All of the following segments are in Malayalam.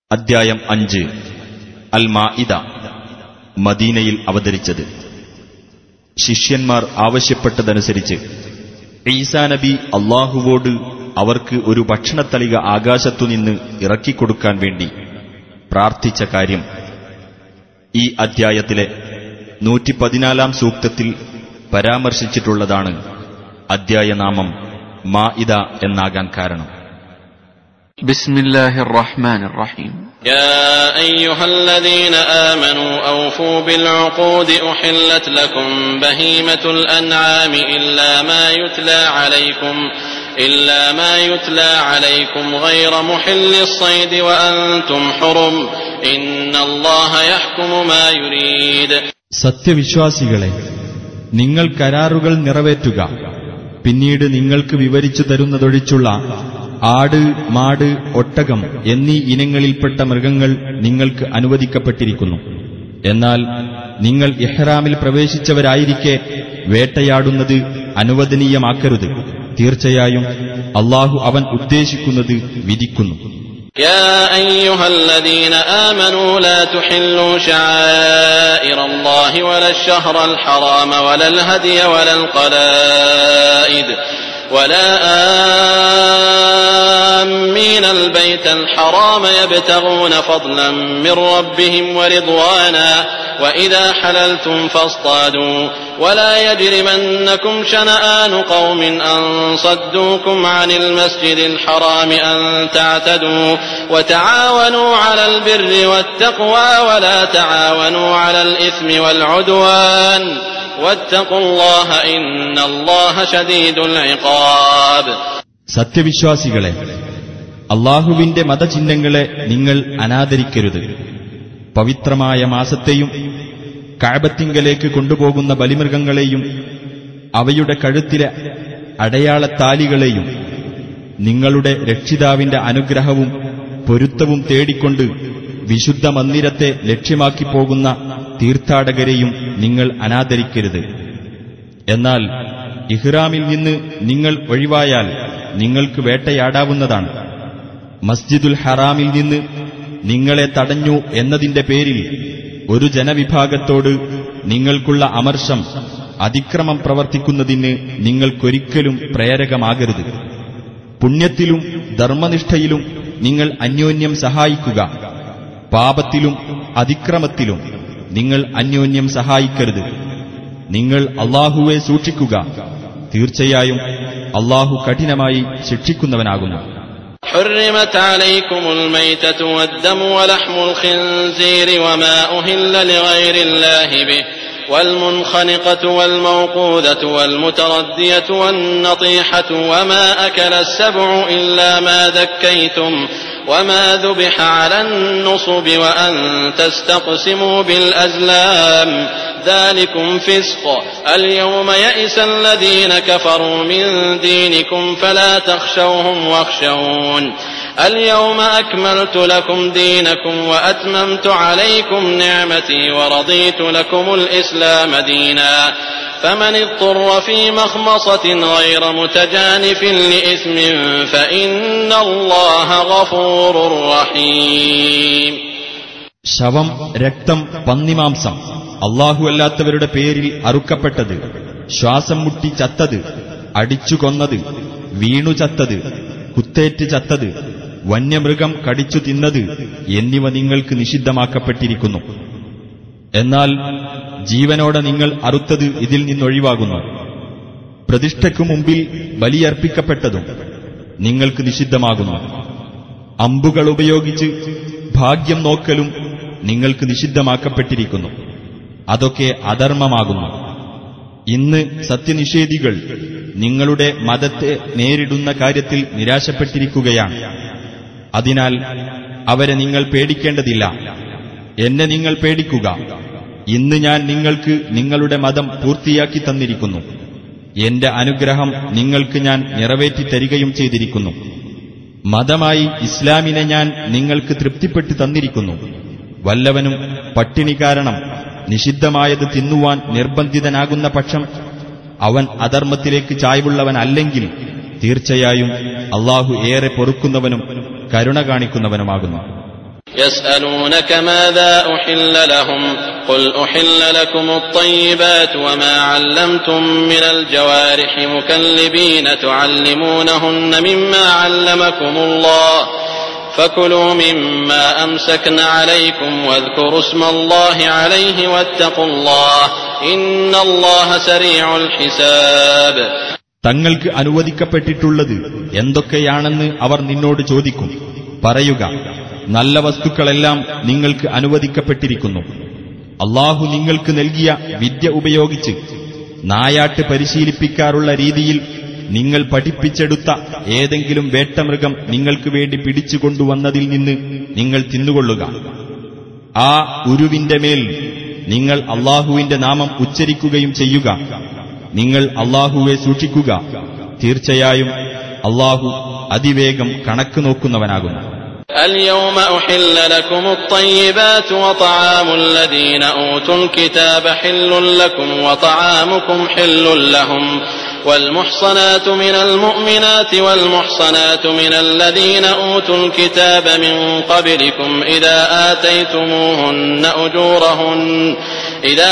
അദ്ധ്യായം അഞ്ച് അൽ മാഇദ മദീനയിൽ അവതരിച്ചത് ശിഷ്യന്മാർ ആവശ്യപ്പെട്ടതനുസരിച്ച് ഈസാ നബി അള്ളാഹുവോട് അവർക്ക് ഒരു ഭക്ഷണത്തളിക ആകാശത്തുനിന്ന് ഇറക്കിക്കൊടുക്കാൻ വേണ്ടി പ്രാർത്ഥിച്ച കാര്യം ഈ അദ്ധ്യായത്തിലെ നൂറ്റി പതിനാലാം സൂക്തത്തിൽ പരാമർശിച്ചിട്ടുള്ളതാണ് അദ്ധ്യായനാമം മാഇദ എന്നാകാൻ കാരണം بسم الله الرحمن الرحيم يا أيها الذين آمنوا أوفوا بالعقود أحلت لكم بهيمة الأنعام إلا ما يتلى عليكم إلا ما يتلى عليكم غير محل الصيد وأنتم حرم إن الله يحكم ما يريد സത്യവിശ്വാസികളെ നിങ്ങൾ കരാറുകൾ നിറവേറ്റുക പിന്നീട് നിങ്ങൾക്ക് വിവരിച്ചു തരുന്നതൊഴിച്ചുള്ള ആട് മാട് ഒട്ടകം എന്നീ ഇനങ്ങളിൽപ്പെട്ട മൃഗങ്ങൾ നിങ്ങൾക്ക് അനുവദിക്കപ്പെട്ടിരിക്കുന്നു എന്നാൽ നിങ്ങൾ ഇഹ്റാമിൽ പ്രവേശിച്ചവരായിരിക്കെ വേട്ടയാടുന്നത് അനുവദനീയമാക്കരുത് തീർച്ചയായും അള്ളാഹു അവൻ ഉദ്ദേശിക്കുന്നത് വിധിക്കുന്നു يا أيها الذين آمنوا لا تحلوا شعائر الله ولا الشهر الحرام ولا الهدي ولا القلائد ولا آمين البيت الحرام يبتغون فضلا من ربهم ورضوانا وإذا حللتم فاصطادوا ولا يجرمنكم شنآن قوم أن صدوكم عن المسجد الحرام أن تعتدوا وتعاونوا على البر والتقوى ولا تعاونوا على الإثم والعدوان واتقوا الله إن الله شديد العقاب സത്യവിശ്വാസികളെ അള്ളാഹുവിന്റെ മതചിഹ്നങ്ങളെ നിങ്ങൾ അനാദരിക്കരുത് പവിത്രമായ മാസത്തെയും കാബത്തിങ്കലേക്ക് കൊണ്ടുപോകുന്ന ബലിമൃഗങ്ങളെയും അവയുടെ കഴുത്തിലെ അടയാളത്താലികളെയും നിങ്ങളുടെ രക്ഷിതാവിന്റെ അനുഗ്രഹവും പൊരുത്തവും തേടിക്കൊണ്ട് വിശുദ്ധ മന്ദിരത്തെ ലക്ഷ്യമാക്കി പോകുന്ന തീർത്ഥാടകരെയും നിങ്ങൾ അനാദരിക്കരുത് എന്നാൽ ഇഹ്റാമിൽ നിന്ന് നിങ്ങൾ ഒഴിവായാൽ നിങ്ങൾക്ക് വേട്ടയാടാവുന്നതാണ് മസ്ജിദുൽ ഹറാമിൽ നിന്ന് നിങ്ങളെ തടഞ്ഞു എന്നതിന്റെ പേരിൽ ഒരു ജനവിഭാഗത്തോട് നിങ്ങൾക്കുള്ള അമർഷം അതിക്രമം പ്രവർത്തിക്കുന്നതിന് നിങ്ങൾക്കൊരിക്കലും പ്രേരകമാകരുത് പുണ്യത്തിലും ധർമ്മനിഷ്ഠയിലും നിങ്ങൾ അന്യോന്യം സഹായിക്കുക പാപത്തിലും അതിക്രമത്തിലും നിങ്ങൾ അന്യോന്യം സഹായിക്കരുത് നിങ്ങൾ അള്ളാഹുവെ സൂക്ഷിക്കുക തീർച്ചയായും അള്ളാഹു കഠിനമായി ശിക്ഷിക്കുന്നവനാകുന്നു حرمت عليكم الميتة والدم ولحم الخنزير وما أهل لغير الله به والمنخنقة والموقوذة والمتردية والنطيحة وما أكل السبع إلا ما ذكيتم وما ذبح على النصب وأن تستقسموا بالأزلام ذلكم فسق اليوم يئس الذين كفروا من دينكم فلا تخشوهم واخشون اليوم أكملت لكم دينكم وأتممت عليكم نعمتي ورضيت لكم الإسلام دينا فمن اضطر في مخمصة غير متجانف لإثم فإن الله غفور رحيم ശവം രക്തം പന്നിമാംസം അല്ലാഹുവല്ലാത്തവരുടെ പേരിൽ അറുക്കപ്പെട്ടത് ശ്വാസം മുട്ടി ചത്തത് അടിച്ചു കൊന്നത് വീണു ചത്തത് കുത്തേറ്റ് ചത്തത് വന്യമൃഗം കടിച്ചു തിന്നത് എന്നിവ നിങ്ങൾക്ക് നിഷിദ്ധമാക്കപ്പെട്ടിരിക്കുന്നു എന്നാൽ ജീവനോടെ നിങ്ങൾ അറുത്തത് ഇതിൽ നിന്നൊഴിവാകുന്നു പ്രതിഷ്ഠയ്ക്കു മുമ്പിൽ ബലിയർപ്പിക്കപ്പെട്ടതും നിങ്ങൾക്ക് നിഷിദ്ധമാകുന്നു അമ്പുകൾ ഉപയോഗിച്ച് ഭാഗ്യം നോക്കലും നിങ്ങൾക്ക് നിഷിദ്ധമാക്കപ്പെട്ടിരിക്കുന്നു അതൊക്കെ അധർമ്മമാകുന്നു ഇന്ന് സത്യനിഷേധികൾ നിങ്ങളുടെ മതത്തെ നേരിടുന്ന കാര്യത്തിൽ നിരാശപ്പെട്ടിരിക്കുകയാണ് അതിനാൽ അവരെ നിങ്ങൾ പേടിക്കേണ്ടതില്ല എന്നെ നിങ്ങൾ പേടിക്കുക ഇന്ന് ഞാൻ നിങ്ങൾക്ക് നിങ്ങളുടെ മതം പൂർത്തിയാക്കി തന്നിരിക്കുന്നു എന്റെ അനുഗ്രഹം നിങ്ങൾക്ക് ഞാൻ നിറവേറ്റി തരികയും ചെയ്തിരിക്കുന്നു മതമായി ഇസ്ലാമിനെ ഞാൻ നിങ്ങൾക്ക് തൃപ്തിപ്പെട്ട് തന്നിരിക്കുന്നു വല്ലവനും പട്ടിണി കാരണം നിഷിദ്ധമായത് തിന്നുവാൻ നിർബന്ധിതനാകുന്ന പക്ഷം അവൻ അധർമ്മത്തിലേക്ക് ചായ്വുള്ളവനല്ലെങ്കിൽ തീർച്ചയായും അള്ളാഹു ഏറെ പൊറുക്കുന്നവനും കരുണ കാണിക്കുന്നവനുമാകുന്നു يسألونك ماذا أحل لهم قل أحل لكم الطيبات وما علمتم من الجوارح مكلبين تعلمونهن مما علمكم الله فكلوا مما أمسكن عليكم واذكروا اسم الله عليه واتقوا الله إن الله سريع الحساب തങ്ങൾക്ക് അനുവദിക്കപ്പെട്ടിട്ടുള്ളത് എന്തൊക്കെയാണെന്ന് അവർ നിന്നോട് ചോദിക്കും പറയുക നല്ല വസ്തുക്കളെല്ലാം നിങ്ങൾക്ക് അനുവദിക്കപ്പെട്ടിരിക്കുന്നു അള്ളാഹു നിങ്ങൾക്ക് നൽകിയ വിദ്യ ഉപയോഗിച്ച് നായാട്ട് പരിശീലിപ്പിക്കാറുള്ള രീതിയിൽ നിങ്ങൾ പഠിപ്പിച്ചെടുത്ത ഏതെങ്കിലും വേട്ടമൃഗം നിങ്ങൾക്ക് വേണ്ടി പിടിച്ചുകൊണ്ടുവന്നതിൽ നിന്ന് നിങ്ങൾ തിന്നുകൊള്ളുക ആ ഉരുവിന്റെ മേൽ നിങ്ങൾ അള്ളാഹുവിന്റെ നാമം ഉച്ചരിക്കുകയും ചെയ്യുക നിങ്ങൾ അള്ളാഹുവെ സൂക്ഷിക്കുക തീർച്ചയായും അള്ളാഹു അതിവേഗം കണക്ക് നോക്കുന്നവനാകുന്നു اليوم أحل لكم الطيبات وطعام الذين أوتوا الكتاب حل لكم وطعامكم حل لهم والمحصنات من المؤمنات والمحصنات من الذين أوتوا الكتاب من قبلكم إذا آتيتموهن أجورهن إذا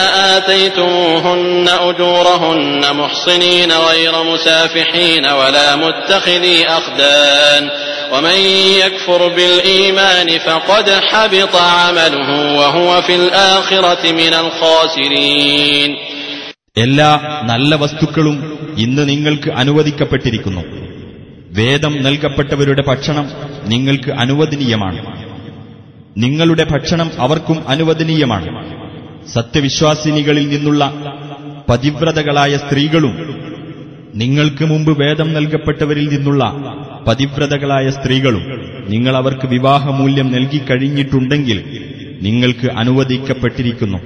آتيتموهن أجورهن محصنين غير مسافحين ولا متخذي أخدان ومن يكفر بالإيمان فقد حبط عمله وهو في الآخرة من الخاسرين എല്ലാ നല്ല വസ്തുക്കളും ഇന്ന് നിങ്ങൾക്ക് അനുവദിക്കപ്പെട്ടിരിക്കുന്നു വേദം നൽകപ്പെട്ടവരുടെ ഭക്ഷണം നിങ്ങൾക്ക് അനുവദനീയമാണ് നിങ്ങളുടെ ഭക്ഷണം അവർക്കും അനുവദനീയമാണ് സത്യവിശ്വാസിനികളിൽ നിന്നുള്ള പതിവ്രതകളായ സ്ത്രീകളും നിങ്ങൾക്ക് മുമ്പ് വേദം നൽകപ്പെട്ടവരിൽ നിന്നുള്ള പതിവ്രതകളായ സ്ത്രീകളും നിങ്ങൾ അവർക്ക് വിവാഹമൂല്യം നൽകിക്കഴിഞ്ഞിട്ടുണ്ടെങ്കിൽ നിങ്ങൾക്ക് അനുവദിക്കപ്പെട്ടിരിക്കുന്നു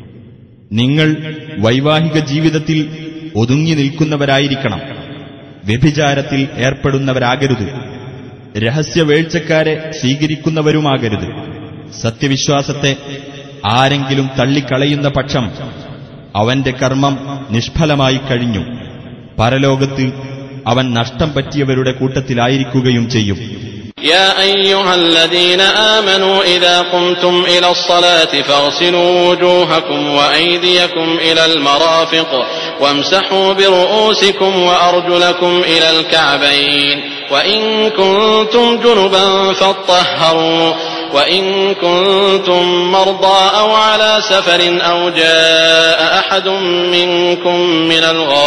നിങ്ങൾ വൈവാഹിക ജീവിതത്തിൽ ഒതുങ്ങി നിൽക്കുന്നവരായിരിക്കണം വ്യഭിചാരത്തിൽ ഏർപ്പെടുന്നവരാകരുത് രഹസ്യവേഴ്ചക്കാരെ സ്വീകരിക്കുന്നവരുമാകരുത് സത്യവിശ്വാസത്തെ ആരെങ്കിലും തള്ളിക്കളയുന്ന പക്ഷം അവന്റെ കർമ്മം നിഷ്ഫലമായി കഴിഞ്ഞു പരലോകത്ത് അവൻ നഷ്ടം പറ്റിയവരുടെ കൂട്ടത്തിലായിരിക്കുകയും ചെയ്യും يا أيها الذين آمنوا إذا قمتم إلى الصلاة فاغسلوا وجوهكم وأيديكم إلى المرافق وامسحوا برؤوسكم وأرجلكم إلى الكعبين وإن كنتم جنبا فاطهروا وإن كنتم مرضى أو على سفر أو جاء أحد منكم من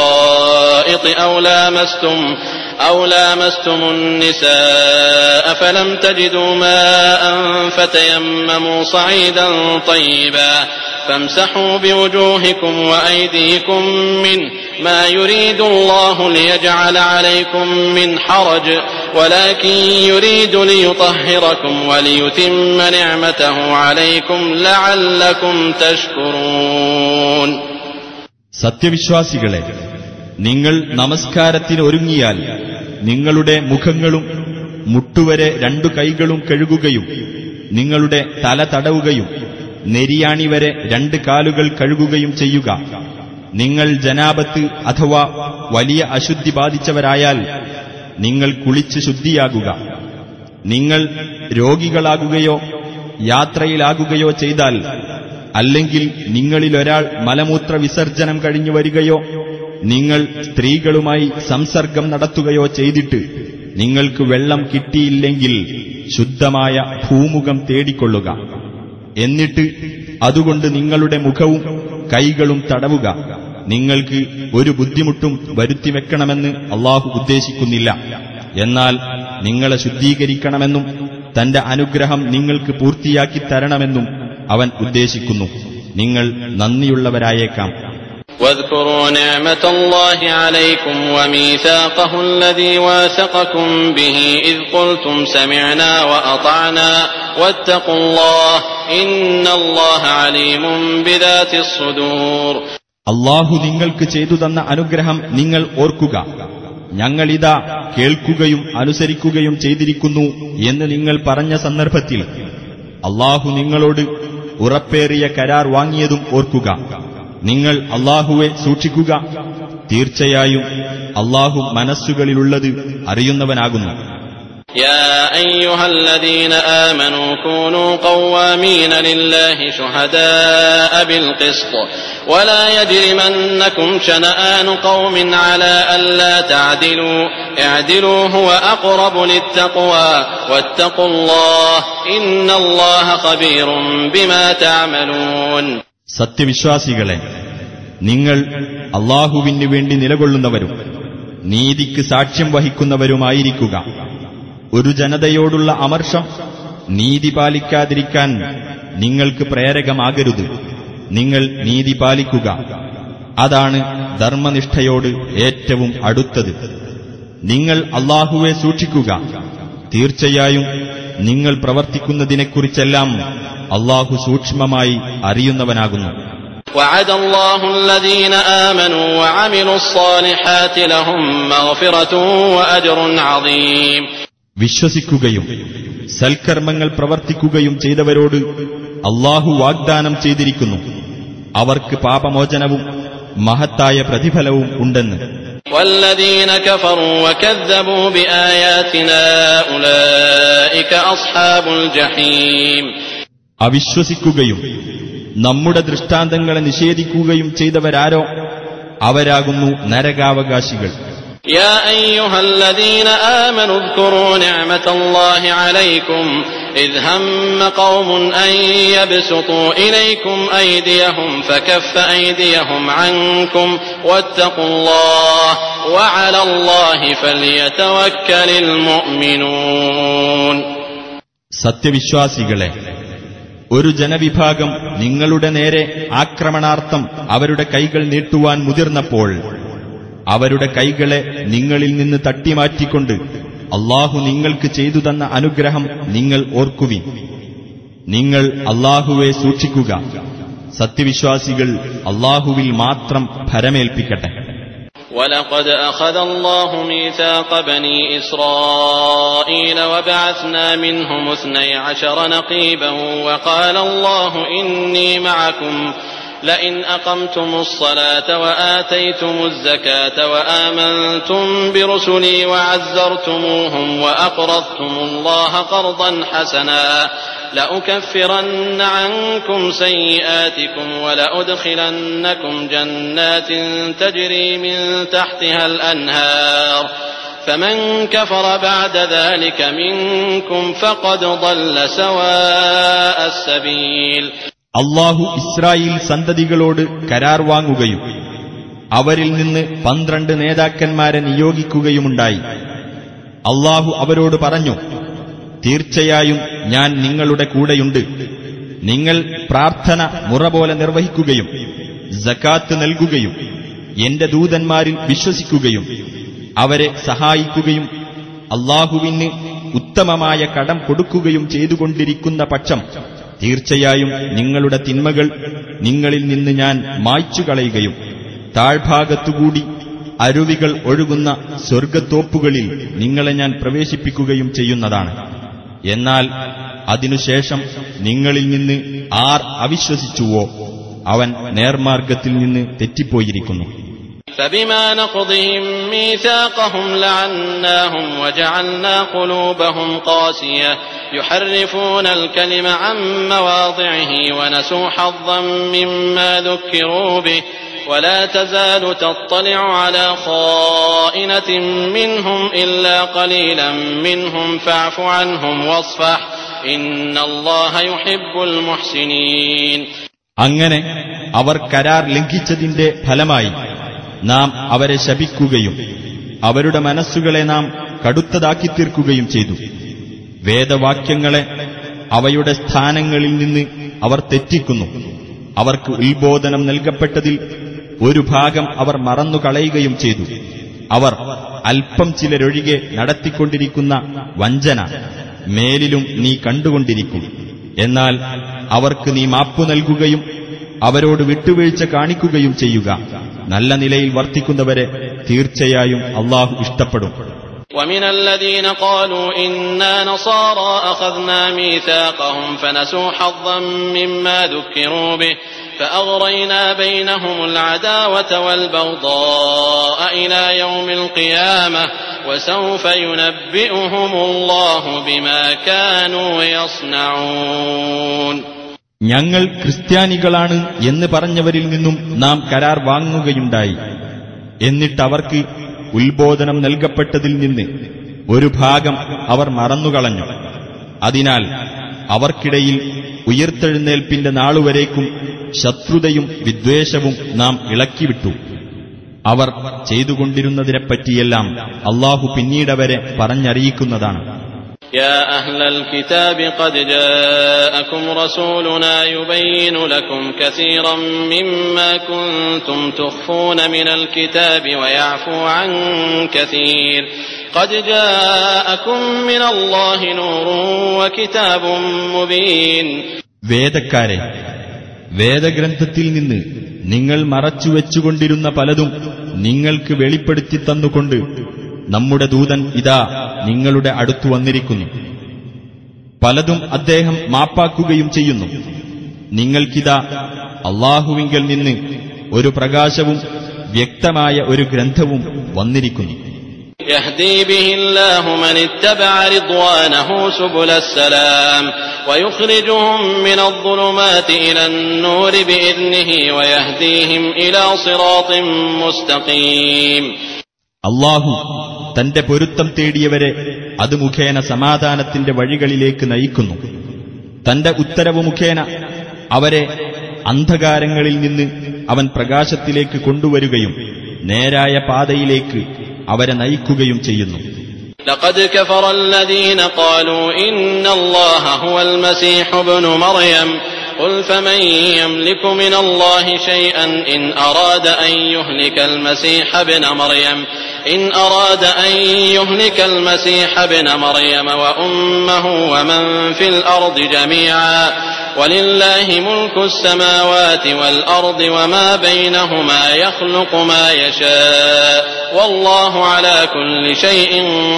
الغائط أو لامستم أو لامستم النساء فلم تجدوا ماء فتيمموا صعيدا طيبا فامسحوا بوجوهكم وأيديكم منه ما يريد الله ليجعل عليكم من حرج ولكن يريد ليطهركم وليتم نعمته عليكم لعلكم تشكرون സത്യവിശ്വാസികളെ നിങ്ങൾ നമസ്കാരത്തിന് ഒരുങ്ങിയാൽ നിങ്ങളുടെ മുഖങ്ങളും മുട്ടുവരെ രണ്ടു കൈകളും കഴുകുകയും നിങ്ങളുടെ തല തടവുകയും നെരിയാണി വരെ രണ്ട് കാലുകൾ കഴുകുകയും ചെയ്യുക നിങ്ങൾ ജനാപത്ത് അഥവാ വലിയ അശുദ്ധി ബാധിച്ചവരായാൽ നിങ്ങൾ കുളിച്ച് ശുദ്ധിയാകുക നിങ്ങൾ രോഗികളാകുകയോ യാത്രയിലാകുകയോ ചെയ്താൽ അല്ലെങ്കിൽ നിങ്ങളിലൊരാൾ മലമൂത്ര വിസർജനം കഴിഞ്ഞു വരികയോ നിങ്ങൾ സ്ത്രീകളുമായി സംസർഗം നടത്തുകയോ ചെയ്തിട്ട് നിങ്ങൾക്ക് വെള്ളം കിട്ടിയില്ലെങ്കിൽ ശുദ്ധമായ ഭൂമുഖം തേടിക്കൊള്ളുക എന്നിട്ട് അതുകൊണ്ട് നിങ്ങളുടെ മുഖവും കൈകളും തടവുക നിങ്ങൾക്ക് ഒരു ബുദ്ധിമുട്ടും വരുത്തിവെക്കണമെന്ന് അള്ളാഹു ഉദ്ദേശിക്കുന്നില്ല എന്നാൽ നിങ്ങളെ ശുദ്ധീകരിക്കണമെന്നും തന്റെ അനുഗ്രഹം നിങ്ങൾക്ക് പൂർത്തിയാക്കി തരണമെന്നും അവൻ ഉദ്ദേശിക്കുന്നു നിങ്ങൾ നന്ദിയുള്ളവരായേക്കാം واذكروا نعمة الله عليكم وميثاقه الذي واثقكم به إذ قلتم سمعنا وأطعنا واتقوا الله إن الله عليم بذات الصدور അള്ളാഹു നിങ്ങൾക്ക് ചെയ്തു തന്ന അനുഗ്രഹം നിങ്ങൾ ഓർക്കുക ഞങ്ങളിതാ കേൾക്കുകയും അനുസരിക്കുകയും ചെയ്തിരിക്കുന്നു എന്ന് നിങ്ങൾ പറഞ്ഞ സന്ദർഭത്തിൽ അള്ളാഹു നിങ്ങളോട് ഉറപ്പേറിയ കരാർ വാങ്ങിയതും ഓർക്കുക നിങ്ങൾ അള്ളാഹുവെ സൂക്ഷിക്കുക തീർച്ചയായും അള്ളാഹു മനസ്സുകളിലുള്ളത് അറിയുന്നവനാകുന്നു يا أيها الذين آمنوا كونوا قوامين لله شهداء بالقسط ولا يجرمنكم شنآن قوم على ألا تعدلوا اعدلوا هو أقرب للتقوى واتقوا الله إن الله خبير بما تعملون സത്യവിശ്വാസികളെ നിങ്ങൾ അള്ളാഹുവിന് വേണ്ടി നിലകൊള്ളുന്നവരും നീതിക്ക് സാക്ഷ്യം വഹിക്കുന്നവരുമായിരിക്കുക ഒരു ജനതയോടുള്ള അമർഷം നീതി പാലിക്കാതിരിക്കാൻ നിങ്ങൾക്ക് പ്രേരകമാകരുത് നിങ്ങൾ നീതി പാലിക്കുക അതാണ് ധർമ്മനിഷ്ഠയോട് ഏറ്റവും അടുത്തത് നിങ്ങൾ അള്ളാഹുവെ സൂക്ഷിക്കുക തീർച്ചയായും നിങ്ങൾ പ്രവർത്തിക്കുന്നതിനെക്കുറിച്ചെല്ലാം അള്ളാഹു സൂക്ഷ്മമായി അറിയുന്നവനാകുന്നു وعد الله الذين آمنوا وعملوا الصالحات لهم مغفرة وأجر عظيم വിശ്വസിക്കുകയും സൽക്കർമ്മങ്ങൾ പ്രവർത്തിക്കുകയും ചെയ്തവരോട് അള്ളാഹു വാഗ്ദാനം ചെയ്തിരിക്കുന്നു അവർക്ക് പാപമോചനവും മഹത്തായ പ്രതിഫലവും ഉണ്ടെന്ന് والذين كفروا وكذبوا بآياتنا أولئك أصحاب الجحيم അവിശ്വസിക്കുകയും നമ്മുടെ ദൃഷ്ടാന്തങ്ങളെ നിഷേധിക്കുകയും ചെയ്തവരാരോ അവരാകുന്നു നരകാവകാശികൾ يا أيها الذين آمنوا اذكروا نعمة الله عليكم إذ هم قوم أن يبسطوا إليكم أيديهم فكف أيديهم عنكم واتقوا الله وعلى الله فليتوكل المؤمنون സത്യവിശ്വാസികളെ ഒരു ജനവിഭാഗം നിങ്ങളുടെ നേരെ ആക്രമണാർത്ഥം അവരുടെ കൈകൾ നീട്ടുവാൻ മുതിർന്നപ്പോൾ അവരുടെ കൈകളെ നിങ്ങളിൽ നിന്ന് തട്ടിമാറ്റിക്കൊണ്ട് അള്ളാഹു നിങ്ങൾക്ക് ചെയ്തു തന്ന അനുഗ്രഹം നിങ്ങൾ ഓർക്കുവിൻ നിങ്ങൾ അള്ളാഹുവെ സൂക്ഷിക്കുക സത്യവിശ്വാസികൾ അള്ളാഹുവിൽ മാത്രം ഭരമേൽപ്പിക്കട്ടെ ولقد أخذ الله ميثاق بني إسرائيل وبعثنا منهم اثني عشر نقيبا وقال الله إني معكم لئن أقمتم الصلاة وآتيتم الزكاة وآمنتم برسلي وعزرتموهم وأقرضتم الله قرضا حسنا لأكفرن عنكم سيئاتكم ولأدخلنكم جنات تجري من تحتها الأنهار فمن كفر بعد ذلك منكم فقد ضل سواء السبيل അള്ളാഹു ഇസ്രായേൽ സന്തതികളോട് കരാർ വാങ്ങുകയും അവരിൽ നിന്ന് പന്ത്രണ്ട് നേതാക്കന്മാരെ നിയോഗിക്കുകയുമുണ്ടായി അള്ളാഹു അവരോട് പറഞ്ഞു തീർച്ചയായും ഞാൻ നിങ്ങളുടെ കൂടെയുണ്ട് നിങ്ങൾ പ്രാർത്ഥന മുറ പോലെ നിർവഹിക്കുകയും ജക്കാത്ത് നൽകുകയും എന്റെ ദൂതന്മാരിൽ വിശ്വസിക്കുകയും അവരെ സഹായിക്കുകയും അള്ളാഹുവിന് ഉത്തമമായ കടം കൊടുക്കുകയും ചെയ്തുകൊണ്ടിരിക്കുന്ന പക്ഷം തീർച്ചയായും നിങ്ങളുടെ തിന്മകൾ നിങ്ങളിൽ നിന്ന് ഞാൻ മായ്ച്ചു കളയുകയും താഴ്ഭാഗത്തുകൂടി അരുവികൾ ഒഴുകുന്ന സ്വർഗത്തോപ്പുകളിൽ നിങ്ങളെ ഞാൻ പ്രവേശിപ്പിക്കുകയും ചെയ്യുന്നതാണ് എന്നാൽ അതിനുശേഷം നിങ്ങളിൽ നിന്ന് ആർ അവിശ്വസിച്ചുവോ അവൻ നേർമാർഗത്തിൽ നിന്ന് തെറ്റിപ്പോയിരിക്കുന്നു فبما نقضهم ميثاقهم لعناهم وجعلنا قلوبهم قاسية يحرفون الكلم عن مواضعه ونسوا حظا مما ذكروا به ولا تزال تطلع على خائنة منهم إلا قليلا منهم فاعف عنهم واصفح إن الله يحب المحسنين അങ്ങനെ അവർ കരാർ ലംഘിച്ചതിന്റെ ഫലമായി നാം അവരെ ശപിക്കുകയും അവരുടെ മനസ്സുകളെ നാം കടുത്തതാക്കി തീർക്കുകയും ചെയ്തു വേദവാക്യങ്ങളെ അവയുടെ സ്ഥാനങ്ങളിൽ നിന്ന് അവർ തെറ്റിക്കുന്നു അവർക്ക് ഉത്ബോധനം നൽകപ്പെട്ടതിൽ ഒരു ഭാഗം അവർ മറന്നുകളയുകയും ചെയ്തു അവർ അല്പം ചിലരൊഴികെ നടത്തിക്കൊണ്ടിരിക്കുന്ന വഞ്ചന മേലിലും നീ കണ്ടുകൊണ്ടിരിക്കും എന്നാൽ അവർക്ക് നീ മാപ്പു നൽകുകയും അവരോട് വിട്ടുവീഴ്ച കാണിക്കുകയും ചെയ്യുക നല്ല നിലയിൽ വർത്തിക്കുന്നവരെ തീർച്ചയായും അള്ളാഹു ഇഷ്ടപ്പെടും ومن الذين قالوا إنا نصارى أخذنا ميثاقهم فنسوا حظا مما ذكروا به فأغرينا بينهم العداوة والبغضاء إلى يوم القيامة وسوف ينبئهم الله بما كانوا يصنعون ഞങ്ങൾ ക്രിസ്ത്യാനികളാണ് എന്ന് പറഞ്ഞവരിൽ നിന്നും നാം കരാർ വാങ്ങുകയുണ്ടായി എന്നിട്ടവർക്ക് ഉത്ബോധനം നൽകപ്പെട്ടതിൽ നിന്ന് ഒരു ഭാഗം അവർ മറന്നുകളഞ്ഞു അതിനാൽ അവർക്കിടയിൽ ഉയർത്തെഴുന്നേൽപ്പിന്റെ നാളുവരേക്കും ശത്രുതയും വിദ്വേഷവും നാം ഇളക്കിവിട്ടു അവർ ചെയ്തുകൊണ്ടിരുന്നതിനെപ്പറ്റിയെല്ലാം അള്ളാഹു പിന്നീടവരെ പറഞ്ഞറിയിക്കുന്നതാണ് يا أهل الكتاب قد جاءكم رسولنا يبين لكم كثيرا مما كنتم تخفون من الكتاب ويعفو عن كثير قد جاءكم من الله نور وكتاب مبين വേദക്കാരെ വേദഗ്രന്ഥത്തിൽ നിന്ന് നിങ്ങൾ മറച്ചുവെച്ചുകൊണ്ടിരുന്ന പലതും നിങ്ങൾക്ക് വെളിപ്പെടുത്തി തന്നുകൊണ്ട് നമ്മുടെ ദൂതൻ ഇതാ നിങ്ങളുടെ അടുത്തു വന്നിരിക്കുന്നു പലതും അദ്ദേഹം മാപ്പാക്കുകയും ചെയ്യുന്നു നിങ്ങൾക്കിതാ അള്ളാഹുവിങ്കൽ നിന്ന് ഒരു പ്രകാശവും വ്യക്തമായ ഒരു ഗ്രന്ഥവും വന്നിരിക്കുന്നു يهدي به الله من اتبع رضوانه سبل السلام ويخرجهم من الظلمات إلى النور بإذنه ويهديهم إلى صراط مستقيم അള്ളാഹു തന്റെ പൊരുത്തം തേടിയവരെ അത് മുഖേന സമാധാനത്തിന്റെ വഴികളിലേക്ക് നയിക്കുന്നു തന്റെ ഉത്തരവ് മുഖേന അവരെ അന്ധകാരങ്ങളിൽ നിന്ന് അവൻ പ്രകാശത്തിലേക്ക് കൊണ്ടുവരികയും നേരായ പാതയിലേക്ക് അവരെ നയിക്കുകയും ചെയ്യുന്നു لقد كفر الذين قالوا إن الله هو المسيح ابن مريم قل فمن يملك من الله شيئا إن أراد أن يهلك المسيح ابن مريم إن أراد أن يهلك المسيح ابن مريم وأمه ومن في الأرض جميعا ولله ملك السماوات والأرض وما بينهما يخلق ما يشاء والله على كل شيء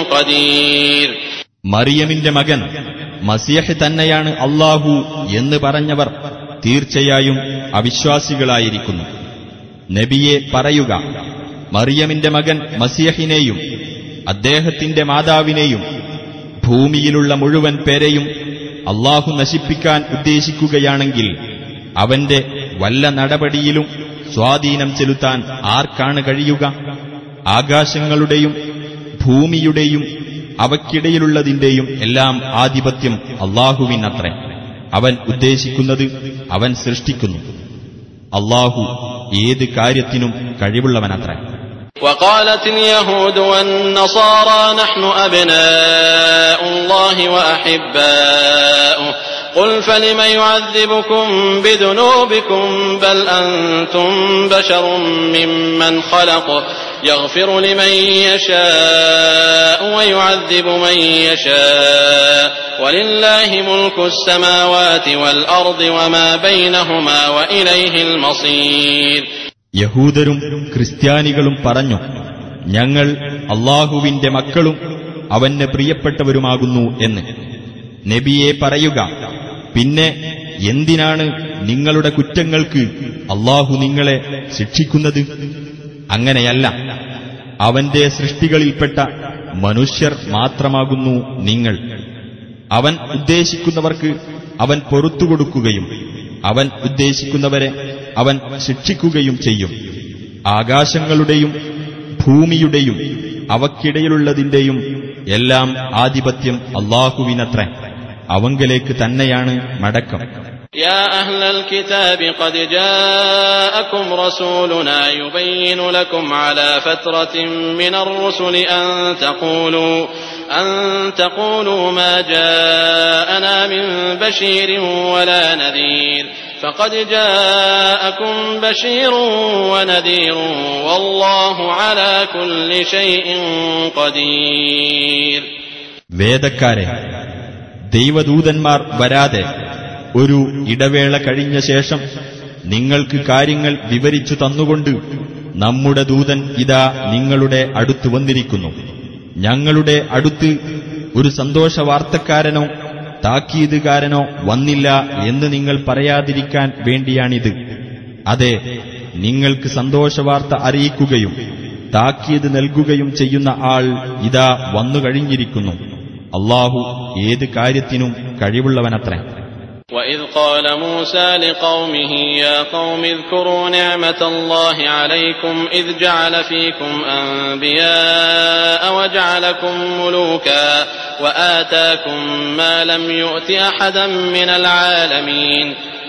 قدير മറിയമിന്റെ മകൻ മസിയഹ് തന്നെയാണ് അള്ളാഹു എന്ന് പറഞ്ഞവർ തീർച്ചയായും അവിശ്വാസികളായിരിക്കുന്നു നബിയെ പറയുക മറിയമിന്റെ മകൻ മസിയഹിനെയും അദ്ദേഹത്തിന്റെ മാതാവിനെയും ഭൂമിയിലുള്ള മുഴുവൻ പേരെയും അള്ളാഹു നശിപ്പിക്കാൻ ഉദ്ദേശിക്കുകയാണെങ്കിൽ അവന്റെ വല്ല നടപടിയിലും സ്വാധീനം ചെലുത്താൻ ആർക്കാണ് കഴിയുക ആകാശങ്ങളുടെയും ഭൂമിയുടെയും അവയ്ക്കിടയിലുള്ളതിന്റെയും എല്ലാം ആധിപത്യം അള്ളാഹുവിനത്രേ അവൻ ഉദ്ദേശിക്കുന്നത് അവൻ സൃഷ്ടിക്കുന്നു അള്ളാഹു ഏത് കാര്യത്തിനും കഴിവുള്ളവനത്രേ وقالت اليهود والنصارى نحن أبناء الله وأحباؤه قل فلم يعذبكم بذنوبكم بل أنتم بشر ممن خلق يغفر لمن يشاء ويعذب من يشاء ولله ملك السماوات والأرض وما بينهما وإليه المصير യഹൂദരും ക്രിസ്ത്യാനികളും പറഞ്ഞു ഞങ്ങൾ അള്ളാഹുവിന്റെ മക്കളും അവന് പ്രിയപ്പെട്ടവരുമാകുന്നു എന്ന് നബിയെ പറയുക പിന്നെ എന്തിനാണ് നിങ്ങളുടെ കുറ്റങ്ങൾക്ക് അള്ളാഹു നിങ്ങളെ ശിക്ഷിക്കുന്നത് അങ്ങനെയല്ല അവന്റെ സൃഷ്ടികളിൽപ്പെട്ട മനുഷ്യർ മാത്രമാകുന്നു നിങ്ങൾ അവൻ ഉദ്ദേശിക്കുന്നവർക്ക് അവൻ പൊറത്തുകൊടുക്കുകയും അവൻ ഉദ്ദേശിക്കുന്നവരെ അവൻ ശിക്ഷിക്കുകയും ചെയ്യും ആകാശങ്ങളുടെയും ഭൂമിയുടെയും അവക്കിടയിലുള്ളതിന്റെയും എല്ലാം ആധിപത്യം അള്ളാഹുവിനത്രേ അവങ്കലേക്ക് തന്നെയാണ് മടക്കം يا أهل الكتاب قد جاءكم رسولنا يبين لكم على فترة من الرسل أن تقولوا أن تقولوا ما جاءنا من بشير ولا نذير فقد جاءكم بشير ونذير والله على كل شيء قدير വേദക്കാരെ ദൈവദൂതന്മാർ വരാതെ ഒരു ഇടവേള കഴിഞ്ഞ ശേഷം നിങ്ങൾക്ക് കാര്യങ്ങൾ വിവരിച്ചു തന്നുകൊണ്ട് നമ്മുടെ ദൂതൻ ഇതാ നിങ്ങളുടെ അടുത്ത് വന്നിരിക്കുന്നു ഞങ്ങളുടെ അടുത്ത് ഒരു സന്തോഷവാർത്തക്കാരനോ താക്കീതുകാരനോ വന്നില്ല എന്ന് നിങ്ങൾ പറയാതിരിക്കാൻ വേണ്ടിയാണിത് അതെ നിങ്ങൾക്ക് സന്തോഷവാർത്ത അറിയിക്കുകയും താക്കീത് നൽകുകയും ചെയ്യുന്ന ആൾ ഇതാ വന്നുകഴിഞ്ഞിരിക്കുന്നു അള്ളാഹു ഏത് കാര്യത്തിനും കഴിവുള്ളവനത്രേ وإذ قال موسى لقومه يا قوم اذكروا نعمة الله عليكم إذ جعل فيكم أنبياء وجعلكم ملوكا وآتاكم ما لم يؤت أحدا من العالمين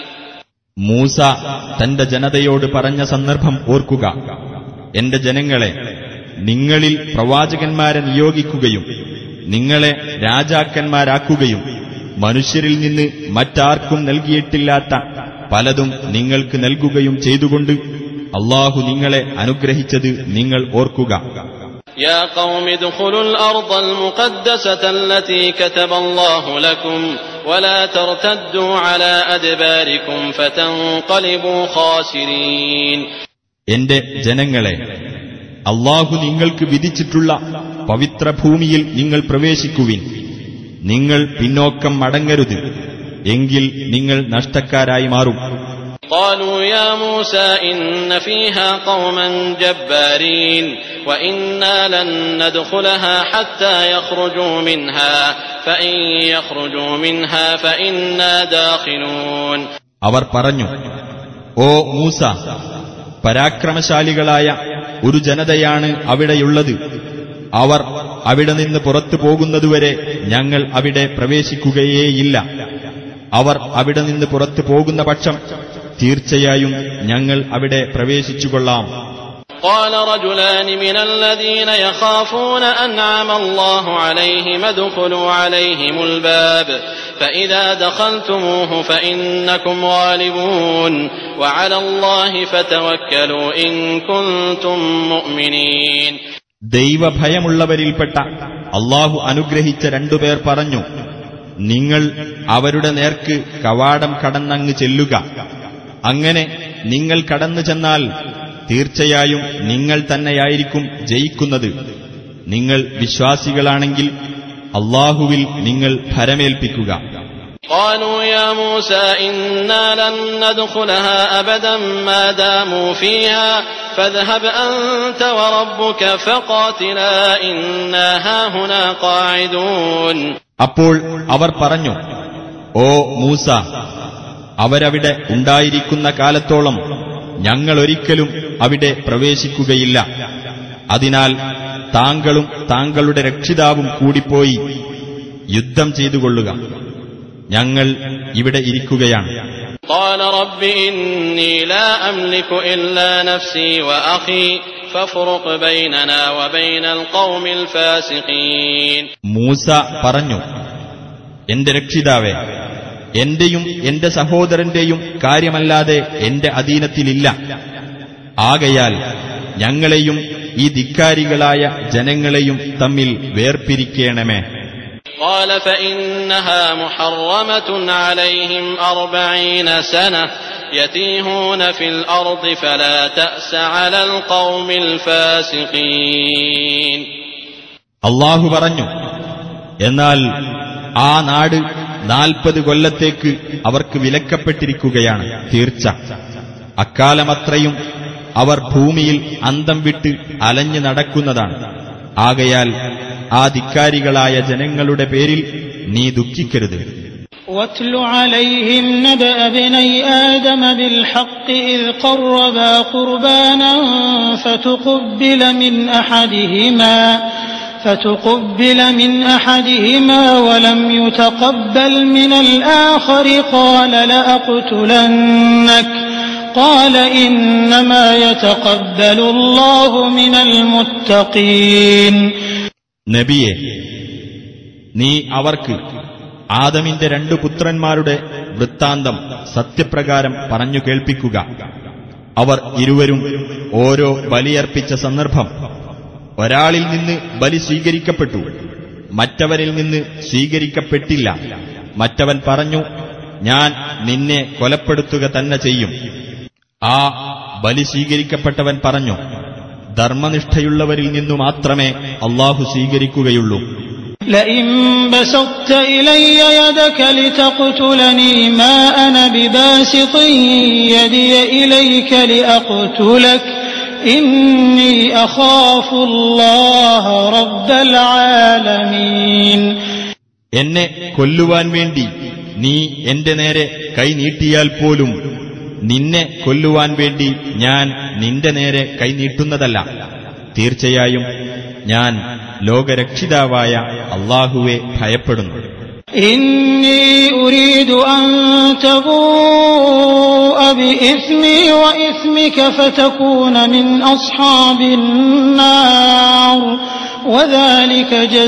മൂസ തന്റെ ജനതയോട് പറഞ്ഞ സന്ദർഭം ഓർക്കുക എന്റെ ജനങ്ങളെ നിങ്ങളിൽ പ്രവാചകന്മാരെ നിയോഗിക്കുകയും നിങ്ങളെ രാജാക്കന്മാരാക്കുകയും മനുഷ്യരിൽ നിന്ന് മറ്റാർക്കും നൽകിയിട്ടില്ലാത്ത പലതും നിങ്ങൾക്ക് നൽകുകയും ചെയ്തുകൊണ്ട് അള്ളാഹു നിങ്ങളെ അനുഗ്രഹിച്ചത് നിങ്ങൾ ഓർക്കുക يا قوم ادخلوا الأرض المقدسة التي كتب الله لكم ولا ترتدوا على أدباركم فتنقلبوا خاسرين എന്റെ ജനങ്ങളെ അള്ളാഹു നിങ്ങൾക്ക് വിധിച്ചിട്ടുള്ള പവിത്ര ഭൂമിയിൽ നിങ്ങൾ പ്രവേശിക്കുവിൻ നിങ്ങൾ പിന്നോക്കം മടങ്ങരുത് എങ്കിൽ നിങ്ങൾ നഷ്ടക്കാരായി മാറും قالوا يا موسى إن فيها قوما جبارين وإنا لن ندخلها حتى يخرجوا منها فإن يخرجوا منها فإنا داخلون അവർ പറഞ്ഞു ഓ മൂസ പരാക്രമശാലികളായ ഒരു ജനതയാണ് അവിടെയുള്ളത് അവർ അവിടെ നിന്ന് പുറത്തു പോകുന്നതുവരെ ഞങ്ങൾ അവിടെ പ്രവേശിക്കുകയേയില്ല അവർ അവിടെ നിന്ന് പുറത്തു പോകുന്ന പക്ഷം തീർച്ചയായും ഞങ്ങൾ അവിടെ പ്രവേശിച്ചുകൊള്ളാം قال رجلان من الذين يخافون أنعم الله عليهم ادخلوا عليهم الباب فإذا دخلتموه فإنكم غالبون وعلى الله فتوكلوا إن كنتم مؤمنين ദൈവഭയമുള്ളവരിൽപ്പെട്ട അള്ളാഹു അനുഗ്രഹിച്ച രണ്ടുപേർ പറഞ്ഞു നിങ്ങൾ അവരുടെ നേർക്ക് കവാടം കടന്നങ്ങ് ചെല്ലുക അങ്ങനെ നിങ്ങൾ കടന്നു ചെന്നാൽ തീർച്ചയായും നിങ്ങൾ തന്നെയായിരിക്കും ജയിക്കുന്നത് നിങ്ങൾ വിശ്വാസികളാണെങ്കിൽ അള്ളാഹുവിൽ നിങ്ങൾ ഭരമേൽപ്പിക്കുക قالوا يا موسى إنا لن ندخلها أبدا ما داموا فيها فاذهب أنت وربك فقاتلا إنا هاهنا قاعدون അപ്പോൾ അവർ പറഞ്ഞു ഓ മൂസ അവരവിടെ ഉണ്ടായിരിക്കുന്ന കാലത്തോളം ഞങ്ങളൊരിക്കലും അവിടെ പ്രവേശിക്കുകയില്ല അതിനാൽ താങ്കളും താങ്കളുടെ രക്ഷിതാവും കൂടിപ്പോയി യുദ്ധം ചെയ്തുകൊള്ളുക ഞങ്ങൾ ഇവിടെ ഇരിക്കുകയാണ് قال رب إني لا أملك إلا نفسي وأخي فافرق بيننا وبين القوم الفاسقين മൂസ പറഞ്ഞു എന്റെ രക്ഷിതാവേ എന്റെയും എന്റെ സഹോദരന്റെയും കാര്യമല്ലാതെ എന്റെ അധീനത്തിലില്ല ആകയാൽ ഞങ്ങളെയും ഈ ധിക്കാരികളായ ജനങ്ങളെയും തമ്മിൽ വേർപിരിക്കണമേ قال فإنها محرمة عليهم أربعين سنة يتيهون في الأرض فلا تأس على القوم الفاسقين അള്ളാഹു പറഞ്ഞു എന്നാൽ ആ നാട് നാൽപ്പത് കൊല്ലത്തേക്ക് അവർക്ക് വിലക്കപ്പെട്ടിരിക്കുകയാണ് തീർച്ച അക്കാലമത്രയും അവർ ഭൂമിയിൽ അന്തം വിട്ട് അലഞ്ഞു നടക്കുന്നതാണ് ആകയാൽ ആ ധിക്കാരികളായ ജനങ്ങളുടെ പേരിൽ നീ ദുഃഖിക്കരുത് واتل عليهم نبأ ابني آدم بالحق إذ قربا قربانا فتقبل من أحدهما فتقبل من أحدهما ولم يتقبل من الآخر قال لأقتلنك قال إنما يتقبل الله من المتقين നബിയെ നീ അവർക്ക് ആദമിന്റെ രണ്ടു പുത്രന്മാരുടെ വൃത്താന്തം സത്യപ്രകാരം പറഞ്ഞു കേൾപ്പിക്കുക അവർ ഇരുവരും ഓരോ ബലിയർപ്പിച്ച സന്ദർഭം ഒരാളിൽ നിന്ന് ബലി സ്വീകരിക്കപ്പെട്ടു മറ്റവരിൽ നിന്ന് സ്വീകരിക്കപ്പെട്ടില്ല മറ്റവൻ പറഞ്ഞു ഞാൻ നിന്നെ കൊലപ്പെടുത്തുക തന്നെ ചെയ്യും ആ ബലി സ്വീകരിക്കപ്പെട്ടവൻ പറഞ്ഞു ധർമ്മനിഷ്ഠയുള്ളവരിൽ നിന്നു മാത്രമേ അള്ളാഹു സ്വീകരിക്കുകയുള്ളൂ لئن بسطت إلي يدك لتقتلني ما أنا بباسط يدي إليك لأقتلك إني أخاف الله رب العالمين എന്നെ കൊല്ലുവാൻ വേണ്ടി നീ എന്റെ നേരെ കൈ നീട്ടിയാൽ പോലും നിന്നെ കൊല്ലുവാൻ വേണ്ടി ഞാൻ നിന്റെ നേരെ കൈ നീട്ടുന്നതല്ല തീർച്ചയായും ഞാൻ ലോകരക്ഷിതാവായ അള്ളാഹുവെ ഭയപ്പെടുന്നു إني أريد أن تبوء بإثمي وإثمك فتكون من أصحاب النار وذلك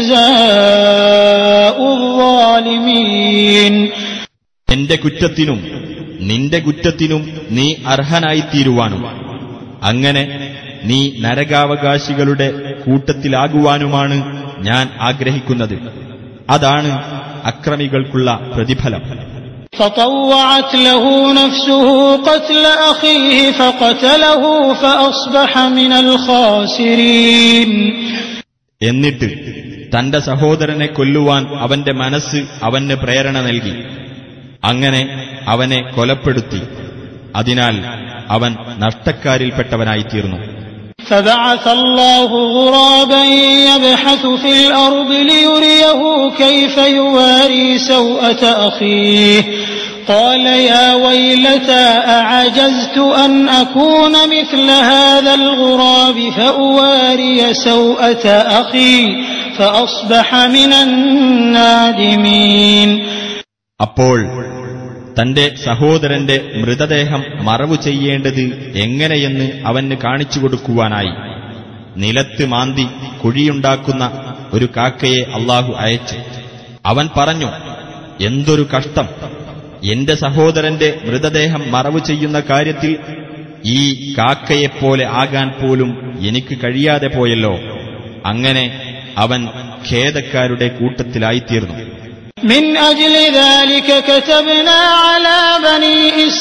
جزاء الظالمين എന്റെ കുറ്റത്തിനും നിന്റെ കുറ്റത്തിനും നീ അർഹനായിത്തീരുവാനും അങ്ങനെ നീ നരകാവകാശികളുടെ കൂട്ടത്തിലാകുവാനുമാണ് ഞാൻ ആഗ്രഹിക്കുന്നത് അതാണ് അക്രമികൾക്കുള്ള പ്രതിഫലം فطوعت له نفسه قتل أخيه فقتله فأصبح من الخاسرين എന്നിട്ട് തന്റെ സഹോദരനെ കൊല്ലുവാൻ അവന്റെ മനസ്സ് അവന് പ്രേരണ നൽകി അങ്ങനെ അവനെ കൊലപ്പെടുത്തി അതിനാൽ അവൻ നഷ്ടക്കാരിൽപ്പെട്ടവനായിത്തീർന്നു فبعث الله غرابا يبحث في الأرض ليريه كيف يواري سوءة أخيه قال يا ويلتى أعجزت أن أكون مثل هذا الغراب فأواري سوءة أخي فأصبح من النادمين അപ്പോൾ തന്റെ സഹോദരന്റെ മൃതദേഹം മറവു ചെയ്യേണ്ടത് എങ്ങനെയെന്ന് അവന് കാണിച്ചു കൊടുക്കുവാനായി നിലത്ത് മാന്തി കുഴിയുണ്ടാക്കുന്ന ഒരു കാക്കയെ അള്ളാഹു അയച്ചു അവൻ പറഞ്ഞു എന്തൊരു കഷ്ടം എന്റെ സഹോദരന്റെ മൃതദേഹം മറവു ചെയ്യുന്ന കാര്യത്തിൽ ഈ കാക്കയെപ്പോലെ ആകാൻ പോലും എനിക്ക് കഴിയാതെ പോയല്ലോ അങ്ങനെ അവൻ ഖേദക്കാരുടെ കൂട്ടത്തിലായിത്തീർന്നു من أجل ذلك كتبنا على بني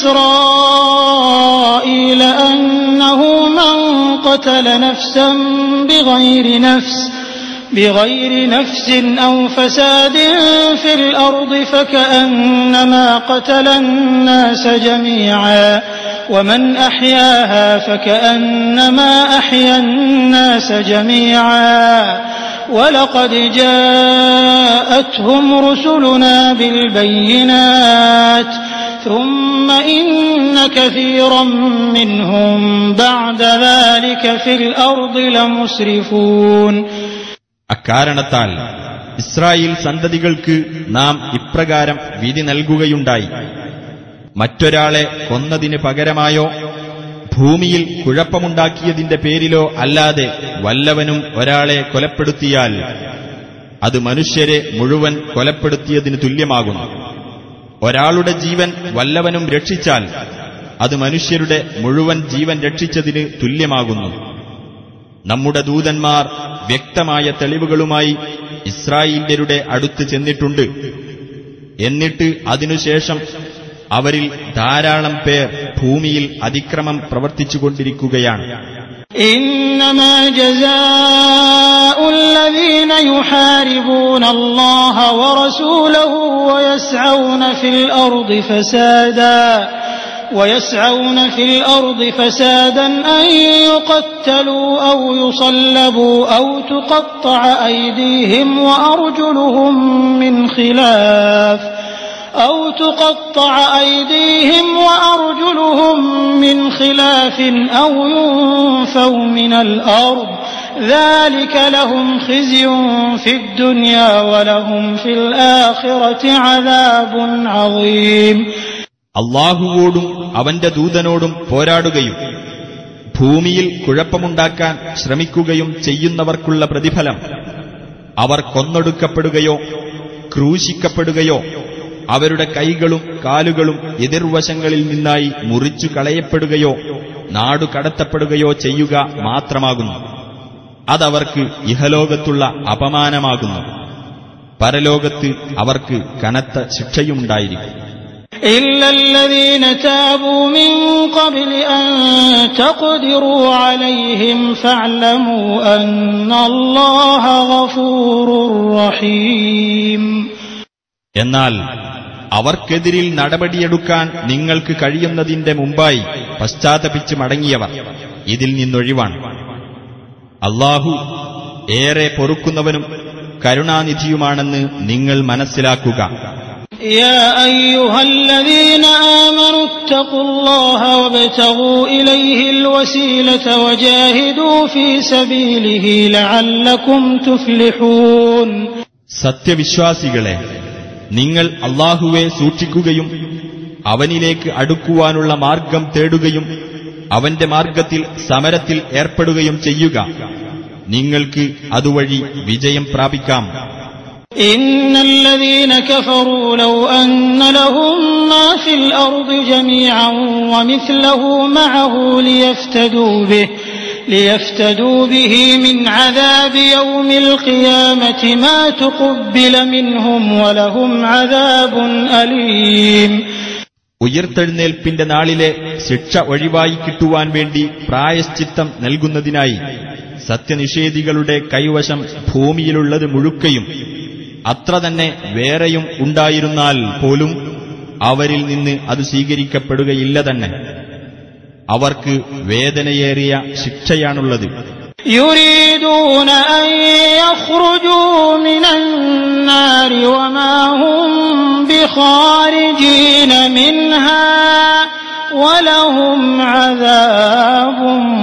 إسرائيل أنه من قتل نفسا بغير نفس بغير نفس أو فساد في الأرض فكأنما قتل الناس جميعا ومن أحياها فكأنما أحيا الناس جميعا ولقد جاءتهم رسلنا بالبينات ثم إن كثيرا منهم بعد ذلك في الأرض لمسرفون അക്കാരണത്താൽ ഇസ്രായേൽ സന്തതികൾക്ക് നാം ഇപ്രകാരം വിധി നൽകുകയുണ്ടായി മറ്റൊരാളെ കൊന്നതിന് പകരമായോ ഭൂമിയിൽ കുഴപ്പമുണ്ടാക്കിയതിന്റെ പേരിലോ അല്ലാതെ വല്ലവനും ഒരാളെ കൊലപ്പെടുത്തിയാൽ അത് മനുഷ്യരെ മുഴുവൻ കൊലപ്പെടുത്തിയതിന് തുല്യമാകുന്നു ഒരാളുടെ ജീവൻ വല്ലവനും രക്ഷിച്ചാൽ അത് മനുഷ്യരുടെ മുഴുവൻ ജീവൻ രക്ഷിച്ചതിന് തുല്യമാകുന്നു നമ്മുടെ ദൂതന്മാർ വ്യക്തമായ തെളിവുകളുമായി ഇസ്രായേല്യരുടെ അടുത്ത് ചെന്നിട്ടുണ്ട് എന്നിട്ട് അതിനുശേഷം അവരിൽ ധാരാളം പേർ ഭൂമിയിൽ അതിക്രമം പ്രവർത്തിച്ചുകൊണ്ടിരിക്കുകയാണ് إنما جزاء الذين يحاربون الله ورسوله ويسعون في الأرض فسادا ويسعون في الأرض فسادا أن يقتلوا أو يصلبوا أو تقطع أيديهم وأرجلهم من خلاف أو تقطع أيديهم وأرجلهم من خلاف أو ينفوا من الأرض ذلك لهم خزي في الدنيا ولهم في الآخرة عذاب عظيم അള്ളാഹുവോടും അവന്റെ ദൂതനോടും പോരാടുകയും ഭൂമിയിൽ കുഴപ്പമുണ്ടാക്കാൻ ശ്രമിക്കുകയും ചെയ്യുന്നവർക്കുള്ള പ്രതിഫലം അവർ കൊന്നൊടുക്കപ്പെടുകയോ ക്രൂശിക്കപ്പെടുകയോ അവരുടെ കൈകളും കാലുകളും എതിർവശങ്ങളിൽ നിന്നായി മുറിച്ചു കളയപ്പെടുകയോ നാടു കടത്തപ്പെടുകയോ ചെയ്യുക മാത്രമാകുന്നു അതവർക്ക് ഇഹലോകത്തുള്ള അപമാനമാകുന്നു പരലോകത്ത് അവർക്ക് കനത്ത ശിക്ഷയുണ്ടായിരിക്കും إلا الذين تابوا من قبل أن تقدروا عليهم فاعلموا أن الله غفور رحيم എന്നാൽ അവർക്കെതിരിൽ നടപടിയെടുക്കാൻ നിങ്ങൾക്ക് കഴിയുന്നതിന്റെ മുമ്പായി പശ്ചാത്തപിച്ച് മടങ്ങിയവർ ഇതിൽ നിന്നൊഴിവാണ് അള്ളാഹു ഏറെ പൊറുക്കുന്നവനും കരുണാനിധിയുമാണെന്ന് നിങ്ങൾ മനസ്സിലാക്കുക يا أيها الذين آمنوا اتقوا الله وابتغوا إليه الوسيلة وجاهدوا في سبيله لعلكم تفلحون സത്യവിശ്വാസികളെ നിങ്ങൾ അള്ളാഹുവെ സൂക്ഷിക്കുകയും അവനിലേക്ക് അടുക്കുവാനുള്ള മാർഗം തേടുകയും അവന്റെ മാർഗത്തിൽ സമരത്തിൽ ഏർപ്പെടുകയും ചെയ്യുക നിങ്ങൾക്ക് അതുവഴി വിജയം പ്രാപിക്കാം إن الذين كفروا لو أن لهم ما في الأرض جميعا ومثله معه ليفتدوا به ليفتدوا به من عذاب يوم القيامة ما تقبل منهم ولهم عذاب أليم ഉയർത്തെഴുന്നേൽപ്പിന്റെ നാളിലെ ശിക്ഷ ഒഴിവായി കിട്ടുവാൻ വേണ്ടി പ്രായശ്ചിത്തം നൽകുന്നതിനായി സത്യനിഷേധികളുടെ കൈവശം ഭൂമിയിലുള്ളത് മുഴുക്കയും അത്ര തന്നെ വേറെയും ഉണ്ടായിരുന്നാൽ പോലും അവരിൽ നിന്ന് അത് സ്വീകരിക്കപ്പെടുകയില്ല തന്നെ അവർക്ക് വേദനയേറിയ ശിക്ഷയാണുള്ളത് يريدون أن يخرجوا من النار وما هم بخارجين منها ولهم عذاب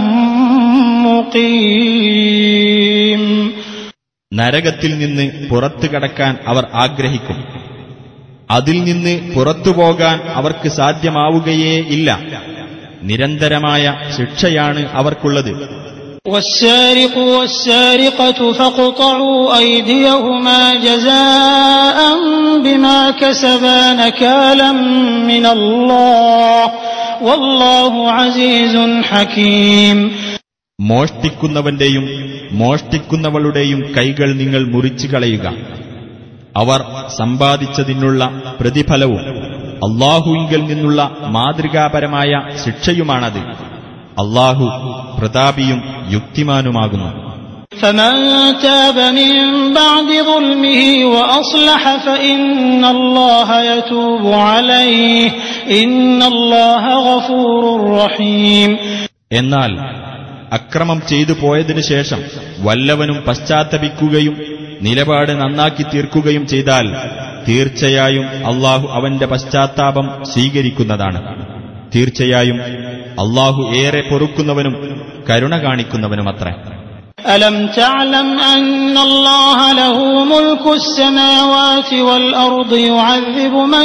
مقيم നരകത്തിൽ നിന്ന് പുറത്തു കടക്കാൻ അവർ ആഗ്രഹിക്കും അതിൽ നിന്ന് പുറത്തു പോകാൻ അവർക്ക് സാധ്യമാവുകയേ ഇല്ല നിരന്തരമായ ശിക്ഷയാണ് അവർക്കുള്ളത് والسارق والسارقة فاقطعوا أيديهما جزاء بما كسبا نكالا من الله والله عزيز حكيم മോഷ്ടിക്കുന്നവന്റെയും മോഷ്ടിക്കുന്നവളുടെയും കൈകൾ നിങ്ങൾ മുറിച്ചു കളയുക അവർ സമ്പാദിച്ചതിനുള്ള പ്രതിഫലവും അള്ളാഹുവിങ്കിൽ നിന്നുള്ള മാതൃകാപരമായ ശിക്ഷയുമാണത് അള്ളാഹു പ്രതാപിയും യുക്തിമാനുമാകുന്നു فمن تاب من بعد ظلمه وأصلح فإن الله يتوب عليه إن الله غفور رحيم എന്നാൽ അക്രമം ചെയ്തു പോയതിനു ശേഷം വല്ലവനും പശ്ചാത്തപിക്കുകയും നിലപാട് നന്നാക്കി തീർക്കുകയും ചെയ്താൽ തീർച്ചയായും അള്ളാഹു അവന്റെ പശ്ചാത്താപം സ്വീകരിക്കുന്നതാണ് തീർച്ചയായും അള്ളാഹു ഏറെ പൊറുക്കുന്നവനും കരുണ കാണിക്കുന്നവനുമത്രേ ألم تعلم أن الله له ملك السماوات والأرض يعذب من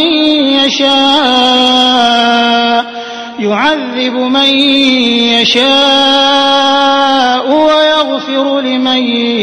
يشاء يعذب من يشاء ويغفر لمن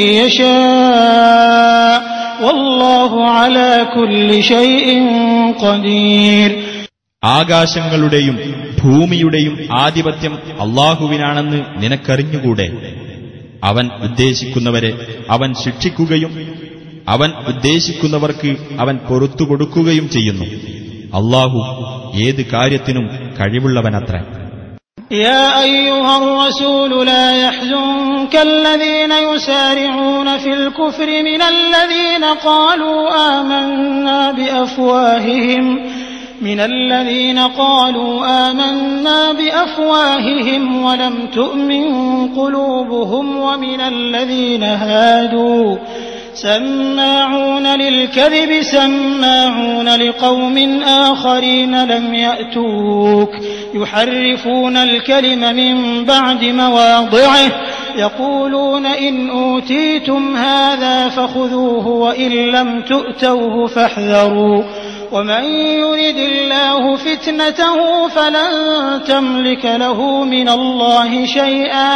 يشاء والله على كل شيء قدير ആകാശങ്ങളുടെയും ഭൂമിയുടെയും ആധിപത്യം അള്ളാഹുവിനാണെന്ന് നിനക്കറിഞ്ഞുകൂടെ അവൻ ഉദ്ദേശിക്കുന്നവരെ അവൻ ശിക്ഷിക്കുകയും അവൻ ഉദ്ദേശിക്കുന്നവർക്ക് അവൻ പൊറത്തു കൊടുക്കുകയും ചെയ്യുന്നു അള്ളാഹു ഏത് കാര്യത്തിനും കഴിവുള്ളവനത്രേ يا أيها الرسول لا يحزنك الذين يسارعون في الكفر من الذين قالوا آمنا بأفواههم من الذين قالوا آمنا بأفواههم ولم تؤمن قلوبهم ومن الذين هادوا سماعون للكذب سماعون لقوم آخرين لم يأتوك يحرفون الكلم من بعد مواضعه يقولون إن أوتيتم هذا فخذوه وإن لم تؤتوه فاحذروا ومن يرد الله فتنته فلن تملك له من الله شيئا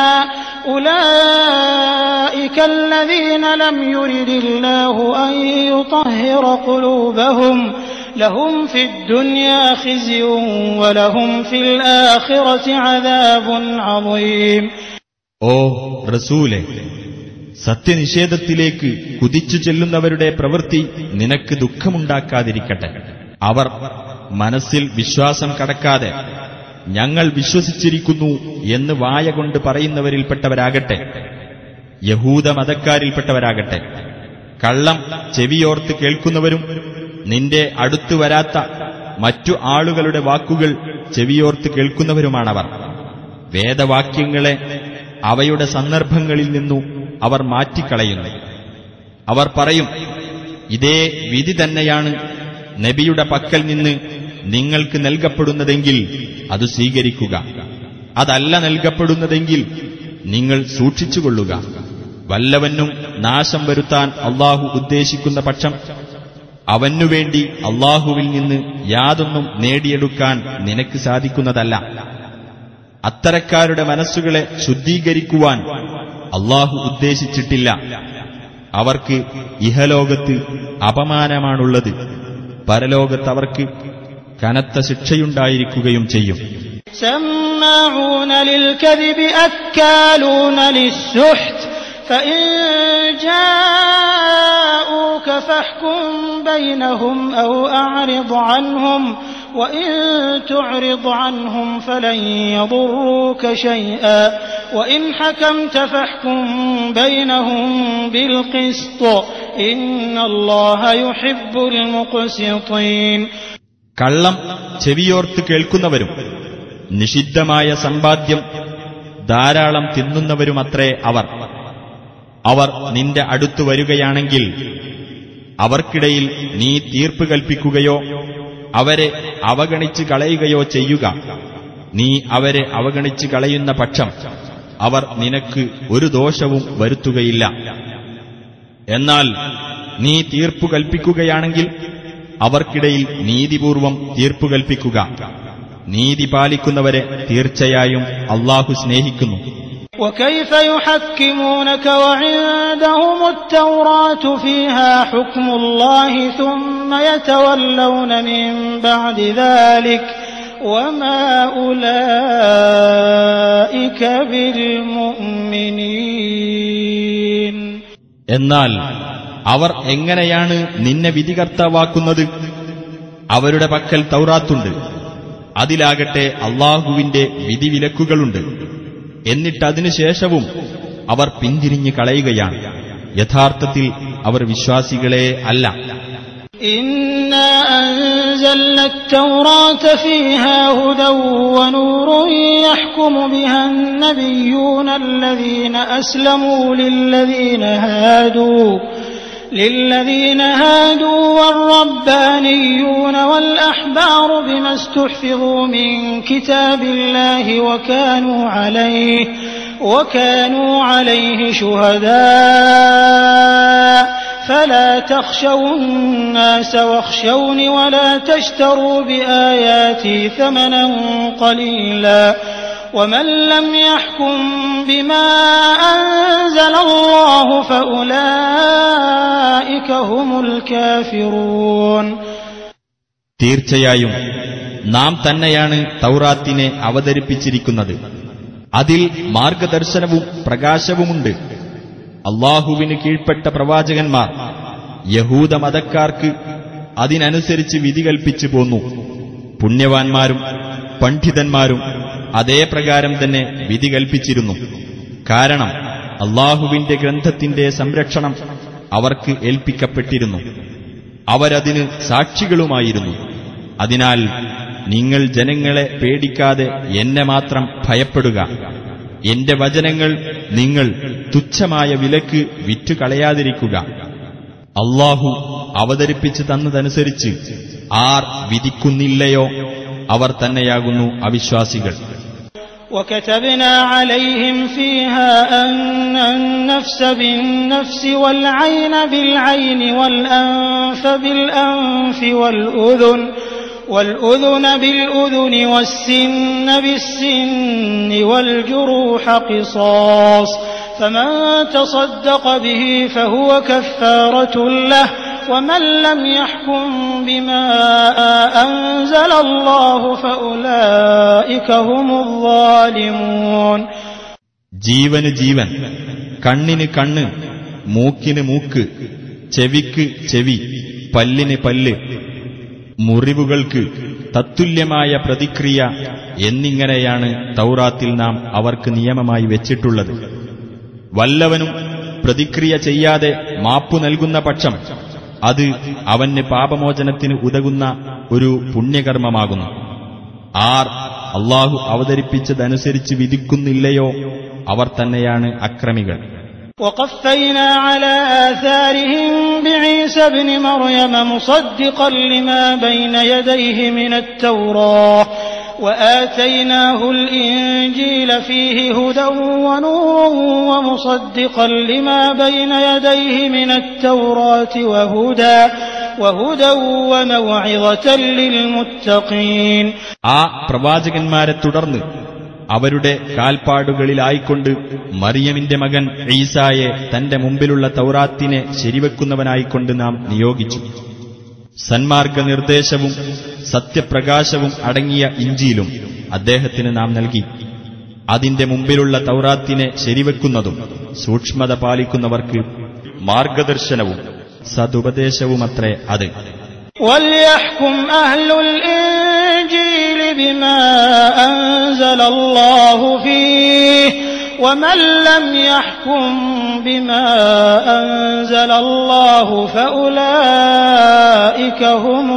أولئك الذين لم يرد الله أن يطهر قلوبهم لهم في الدنيا خزي ولهم في الآخرة عذاب عظيم ഓ റസൂലെ സത്യനിഷേധത്തിലേക്ക് കുതിച്ചു ചെല്ലുന്നവരുടെ പ്രവൃത്തി നിനക്ക് ദുഃഖമുണ്ടാക്കാതിരിക്കട്ടെ അവർ മനസ്സിൽ വിശ്വാസം കടക്കാതെ ഞങ്ങൾ വിശ്വസിച്ചിരിക്കുന്നു എന്ന് വായ കൊണ്ട് പറയുന്നവരിൽപ്പെട്ടവരാകട്ടെ യഹൂദ മതക്കാരിൽപ്പെട്ടവരാകട്ടെ കള്ളം ചെവിയോർത്ത് കേൾക്കുന്നവരും നിന്റെ അടുത്തു വരാത്ത മറ്റു ആളുകളുടെ വാക്കുകൾ ചെവിയോർത്ത് കേൾക്കുന്നവരുമാണവർ വേദവാക്യങ്ങളെ അവയുടെ സന്ദർഭങ്ങളിൽ നിന്നു അവർ മാറ്റിക്കളയുന്നു അവർ പറയും ഇതേ വിധി തന്നെയാണ് നബിയുടെ പക്കൽ നിന്ന് നിങ്ങൾക്ക് നൽകപ്പെടുന്നതെങ്കിൽ അത് സ്വീകരിക്കുക അതല്ല നൽകപ്പെടുന്നതെങ്കിൽ നിങ്ങൾ സൂക്ഷിച്ചുകൊള്ളുക വല്ലവനും നാശം വരുത്താൻ അള്ളാഹു ഉദ്ദേശിക്കുന്ന പക്ഷം അവനുവേണ്ടി അള്ളാഹുവിൽ നിന്ന് യാതൊന്നും നേടിയെടുക്കാൻ നിനക്ക് സാധിക്കുന്നതല്ല അത്തരക്കാരുടെ മനസ്സുകളെ ശുദ്ധീകരിക്കുവാൻ അള്ളാഹു ഉദ്ദേശിച്ചിട്ടില്ല അവർക്ക് ഇഹലോകത്ത് അപമാനമാണുള്ളത് പരലോകത്ത് അവർക്ക് കനത്ത ശിക്ഷയുണ്ടായിരിക്കുകയും ചെയ്യും سماعون للكذب أكالون للسحت فإن جاءوك فاحكم بينهم أو أعرض عنهم وإن تعرض عنهم فلن يضروك شيئا وإن حكمت فاحكم بينهم بالقسط إن الله يحب المقسطين കള്ളം ചെവിയോർത്ത് കേൾക്കുന്നവരും നിഷിദ്ധമായ സമ്പാദ്യം ധാരാളം തിന്നുന്നവരുമത്രേ അവർ അവർ നിന്റെ അടുത്തു വരികയാണെങ്കിൽ അവർക്കിടയിൽ നീ തീർപ്പ് കൽപ്പിക്കുകയോ അവരെ അവഗണിച്ച് കളയുകയോ ചെയ്യുക നീ അവരെ അവഗണിച്ച് കളയുന്ന പക്ഷം അവർ നിനക്ക് ഒരു ദോഷവും വരുത്തുകയില്ല എന്നാൽ നീ തീർപ്പു കൽപ്പിക്കുകയാണെങ്കിൽ അവർക്കിടയിൽ നീതിപൂർവം തീർപ്പു കൽപ്പിക്കുക നീതി പാലിക്കുന്നവരെ തീർച്ചയായും അള്ളാഹു സ്നേഹിക്കുന്നു وكيف يحكمونك وعندهم التوراة فيها حكم الله ثم يتولون من بعد ذلك وما أولئك بالمؤمنين എന്നാൽ അവർ എങ്ങനെയാണ് നിന്നെ വിധികർത്താവാക്കുന്നത് അവരുടെ പക്കൽ തൗറാത്തുണ്ട് അതിലാകട്ടെ അള്ളാഹുവിന്റെ വിധിവിലക്കുകളുണ്ട് എന്നിട്ടതിനുശേഷവും അവർ പിന്തിരിഞ്ഞു കളയുകയാണ് യഥാർത്ഥത്തിൽ അവർ വിശ്വാസികളെ അല്ല إنا أنزلنا التوراة فيها هدى ونور يحكم بها النبيون الذين أسلموا للذين هادوا للذين هادوا والربانيون والأحبار بما استحفظوا من كتاب الله وكانوا عليه وكانوا عليه شهداء فلا تخشوا الناس واخشوني ولا تشتروا بآياتي ثمنا قليلا ومن لم يحكم بما أنزل الله فأولئك هم الكافرون തീർച്ചയായും നാം തന്നെയാണ് തൗറാത്തിനെ അവതരിപ്പിച്ചിരിക്കുന്നത് അതിൽ മാർഗദർശനവും പ്രകാശവുമുണ്ട് അള്ളാഹുവിന് കീഴ്പ്പെട്ട പ്രവാചകന്മാർ യഹൂദ മതക്കാർക്ക് അതിനനുസരിച്ച് വിധി കൽപ്പിച്ചു പോന്നു പുണ്യവാന്മാരും പണ്ഡിതന്മാരും അതേ പ്രകാരം തന്നെ വിധി കൽപ്പിച്ചിരുന്നു കാരണം അള്ളാഹുവിന്റെ ഗ്രന്ഥത്തിന്റെ സംരക്ഷണം അവർക്ക് ഏൽപ്പിക്കപ്പെട്ടിരുന്നു അവരതിന് സാക്ഷികളുമായിരുന്നു അതിനാൽ നിങ്ങൾ ജനങ്ങളെ പേടിക്കാതെ എന്നെ മാത്രം ഭയപ്പെടുക എന്റെ വചനങ്ങൾ നിങ്ങൾ തുച്ഛമായ വിലക്ക് വിറ്റുകളയാതിരിക്കുക അള്ളാഹു അവതരിപ്പിച്ചു തന്നതനുസരിച്ച് ആർ വിധിക്കുന്നില്ലയോ അവർ തന്നെയാകുന്നു അവിശ്വാസികൾ وكتبنا عليهم فيها أن النفس بالنفس والعين بالعين والأنف بالأنف والأذن والأذن بالأذن والسن بالسن والجروح قصاص فمن تصدق به فهو كفارة له ومن لم يحكم بما أنزل الله فأولئك هم الظالمون ജീവന് ജീവൻ കണ്ണിന് കണ്ണ് മൂക്കിന് മൂക്ക് ചെവിക്ക് ചെവി പല്ലിന് പല്ല് മുറിവുകൾക്ക് തത്തുല്യമായ പ്രതിക്രിയ എന്നിങ്ങനെയാണ് തൗറാത്തിൽ നാം അവർക്ക് നിയമമായി വെച്ചിട്ടുള്ളത് വല്ലവനും പ്രതിക്രിയ ചെയ്യാതെ മാപ്പു നൽകുന്ന പക്ഷം അത് അവന് പാപമോചനത്തിന് ഉതകുന്ന ഒരു പുണ്യകർമ്മമാകുന്നു ആർ അള്ളാഹു അവതരിപ്പിച്ചതനുസരിച്ച് വിധിക്കുന്നില്ലയോ അവർ തന്നെയാണ് അക്രമികൾ وقفينا على آثارهم بعيسى ابن مريم مصدقا لما بين يديه من التوراة وآتيناه الإنجيل فيه هدى ونور ومصدقا لما بين يديه من التوراة وهدى وهدى وموعظة للمتقين ആ പ്രവാചകന്മാരെ തുടർന്ന് അവരുടെ കാൽപ്പാടുകളിലായിക്കൊണ്ട് മറിയമിന്റെ മകൻ ഈസായെ തന്റെ മുമ്പിലുള്ള തൗറാത്തിനെ ശരിവെക്കുന്നവനായിക്കൊണ്ട് നാം നിയോഗിച്ചു സന്മാർഗ നിർദ്ദേശവും സത്യപ്രകാശവും അടങ്ങിയ ഇഞ്ചിയിലും അദ്ദേഹത്തിന് നാം നൽകി അതിന്റെ മുമ്പിലുള്ള തൗറാത്തിനെ ശരിവെക്കുന്നതും സൂക്ഷ്മത പാലിക്കുന്നവർക്ക് മാർഗദർശനവും സതുപദേശവുമത്രേ അത് وليحكم أهل الإنجيل بما أنزل الله فيه ومن لم يحكم بما أنزل الله فأولئك هم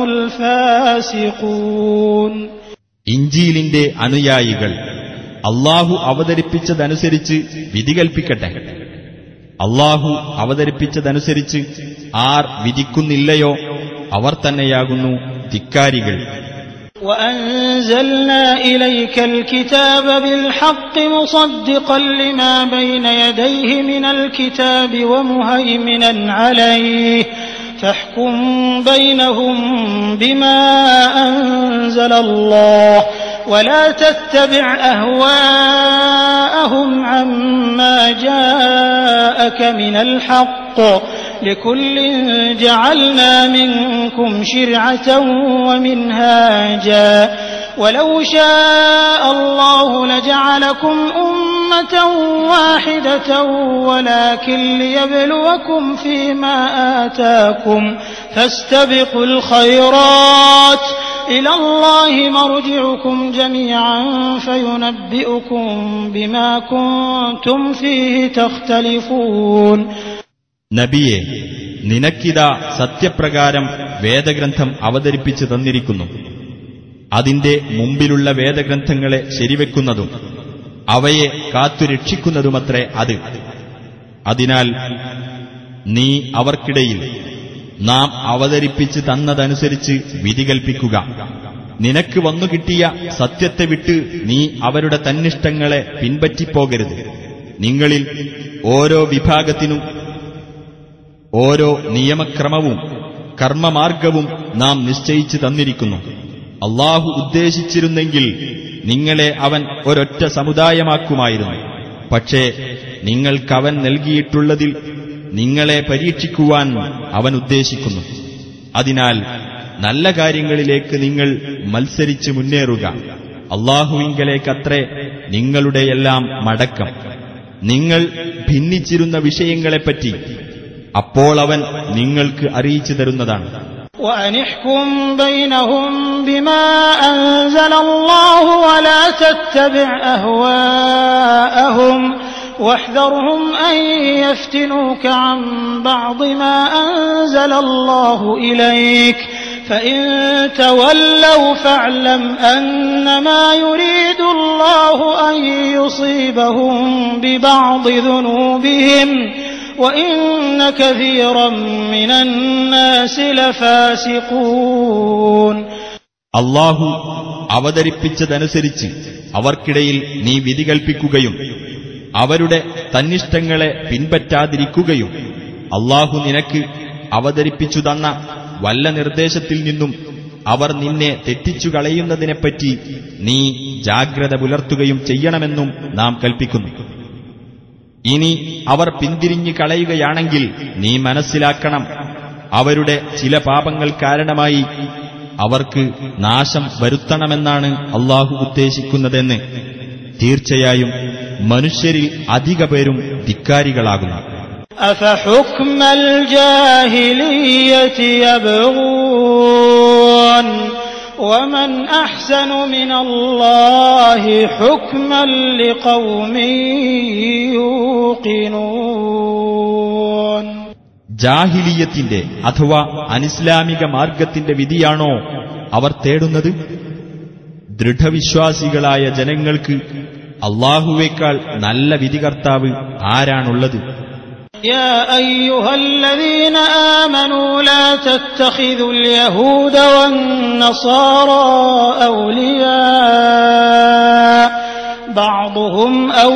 الفاسقون ഇഞ്ചീലിന്റെ അനുയായികൾ അള്ളാഹു അവതരിപ്പിച്ചതനുസരിച്ച് വിധി കൽപ്പിക്കട്ടെ അള്ളാഹു അവതരിപ്പിച്ചതനുസരിച്ച് ആർ വിധിക്കുന്നില്ലയോ അവർ തന്നെയാകുന്നു ധിക്കാരികൾ وأنزلنا إليك الكتاب بالحق مصدقا لما بين يديه من الكتاب ومهيمنا عليه فاحكم بينهم بما أنزل الله ولا تتبع أهواءهم عما جاءك من الحق لكل جعلنا منكم شرعة ومنهاجا ولو شاء الله لجعلكم أمة واحدة ولكن ليبلوكم فيما آتاكم فاستبقوا الخيرات إلى الله مرجعكم جميعا فينبئكم بما كنتم فيه تختلفون നബിയെ നിനക്കിതാ സത്യപ്രകാരം വേദഗ്രന്ഥം അവതരിപ്പിച്ചു തന്നിരിക്കുന്നു അതിന്റെ മുമ്പിലുള്ള വേദഗ്രന്ഥങ്ങളെ ശരിവെക്കുന്നതും അവയെ കാത്തുരക്ഷിക്കുന്നതുമത്രേ അത് അതിനാൽ നീ അവർക്കിടയിൽ നാം അവതരിപ്പിച്ച് തന്നതനുസരിച്ച് വിധി കൽപ്പിക്കുക നിനക്ക് വന്നുകിട്ടിയ സത്യത്തെ വിട്ട് നീ അവരുടെ തന്നിഷ്ടങ്ങളെ പിൻപറ്റിപ്പോകരുത് നിങ്ങളിൽ ഓരോ വിഭാഗത്തിനും ഓരോ നിയമക്രമവും കർമ്മമാർഗവും നാം നിശ്ചയിച്ചു തന്നിരിക്കുന്നു അള്ളാഹു ഉദ്ദേശിച്ചിരുന്നെങ്കിൽ നിങ്ങളെ അവൻ ഒരൊറ്റ സമുദായമാക്കുമായിരുന്നു പക്ഷേ നിങ്ങൾക്കവൻ നൽകിയിട്ടുള്ളതിൽ നിങ്ങളെ പരീക്ഷിക്കുവാൻ അവൻ ഉദ്ദേശിക്കുന്നു അതിനാൽ നല്ല കാര്യങ്ങളിലേക്ക് നിങ്ങൾ മത്സരിച്ച് മുന്നേറുക അള്ളാഹുവിങ്കലേക്കത്രേ നിങ്ങളുടെയെല്ലാം മടക്കം നിങ്ങൾ ഭിന്നിച്ചിരുന്ന വിഷയങ്ങളെപ്പറ്റി അപ്പോൾ അവൻ നിങ്ങൾക്ക് അറിയിച്ചു തരുന്നതാണ് وأن احكم بينهم بما أنزل الله ولا تتبع أهواءهم واحذرهم أن يفتنوك عن بعض ما أنزل الله إليك فإن تولوا فاعلم أنما يريد الله أن يصيبهم ببعض ذنوبهم وإن كثيرا من الناس لفاسقون അള്ളാഹു അവതരിപ്പിച്ചതനുസരിച്ച് അവർക്കിടയിൽ നീ വിധി കൽപ്പിക്കുകയും അവരുടെ തന്നിഷ്ടങ്ങളെ പിൻപറ്റാതിരിക്കുകയും അള്ളാഹു നിനക്ക് അവതരിപ്പിച്ചു തന്ന വല്ല നിർദ്ദേശത്തിൽ നിന്നും അവർ നിന്നെ തെറ്റിച്ചു കളയുന്നതിനെപ്പറ്റി നീ ജാഗ്രത പുലർത്തുകയും ചെയ്യണമെന്നും നാം കൽപ്പിക്കുന്നു ഇനി അവർ പിന്തിരിഞ്ഞു കളയുകയാണെങ്കിൽ നീ മനസ്സിലാക്കണം അവരുടെ ചില പാപങ്ങൾ കാരണമായി അവർക്ക് നാശം വരുത്തണമെന്നാണ് അള്ളാഹു ഉദ്ദേശിക്കുന്നതെന്ന് തീർച്ചയായും മനുഷ്യരിൽ അധിക പേരും ധിക്കാരികളാകുന്നു أفحكم الجاهلية يبغون ومن أحسن من الله حكما لقوم يوقنون ജാഹിലീയത്തിന്റെ അഥവാ അനിസ്ലാമിക മാർഗത്തിന്റെ വിധിയാണോ അവർ തേടുന്നത് ദൃഢവിശ്വാസികളായ ജനങ്ങൾക്ക് അള്ളാഹുവേക്കാൾ നല്ല വിധികർത്താവ് ആരാണുള്ളത് يا أيها الذين آمنوا لا تتخذوا اليهود والنصارى أولياء بعضهم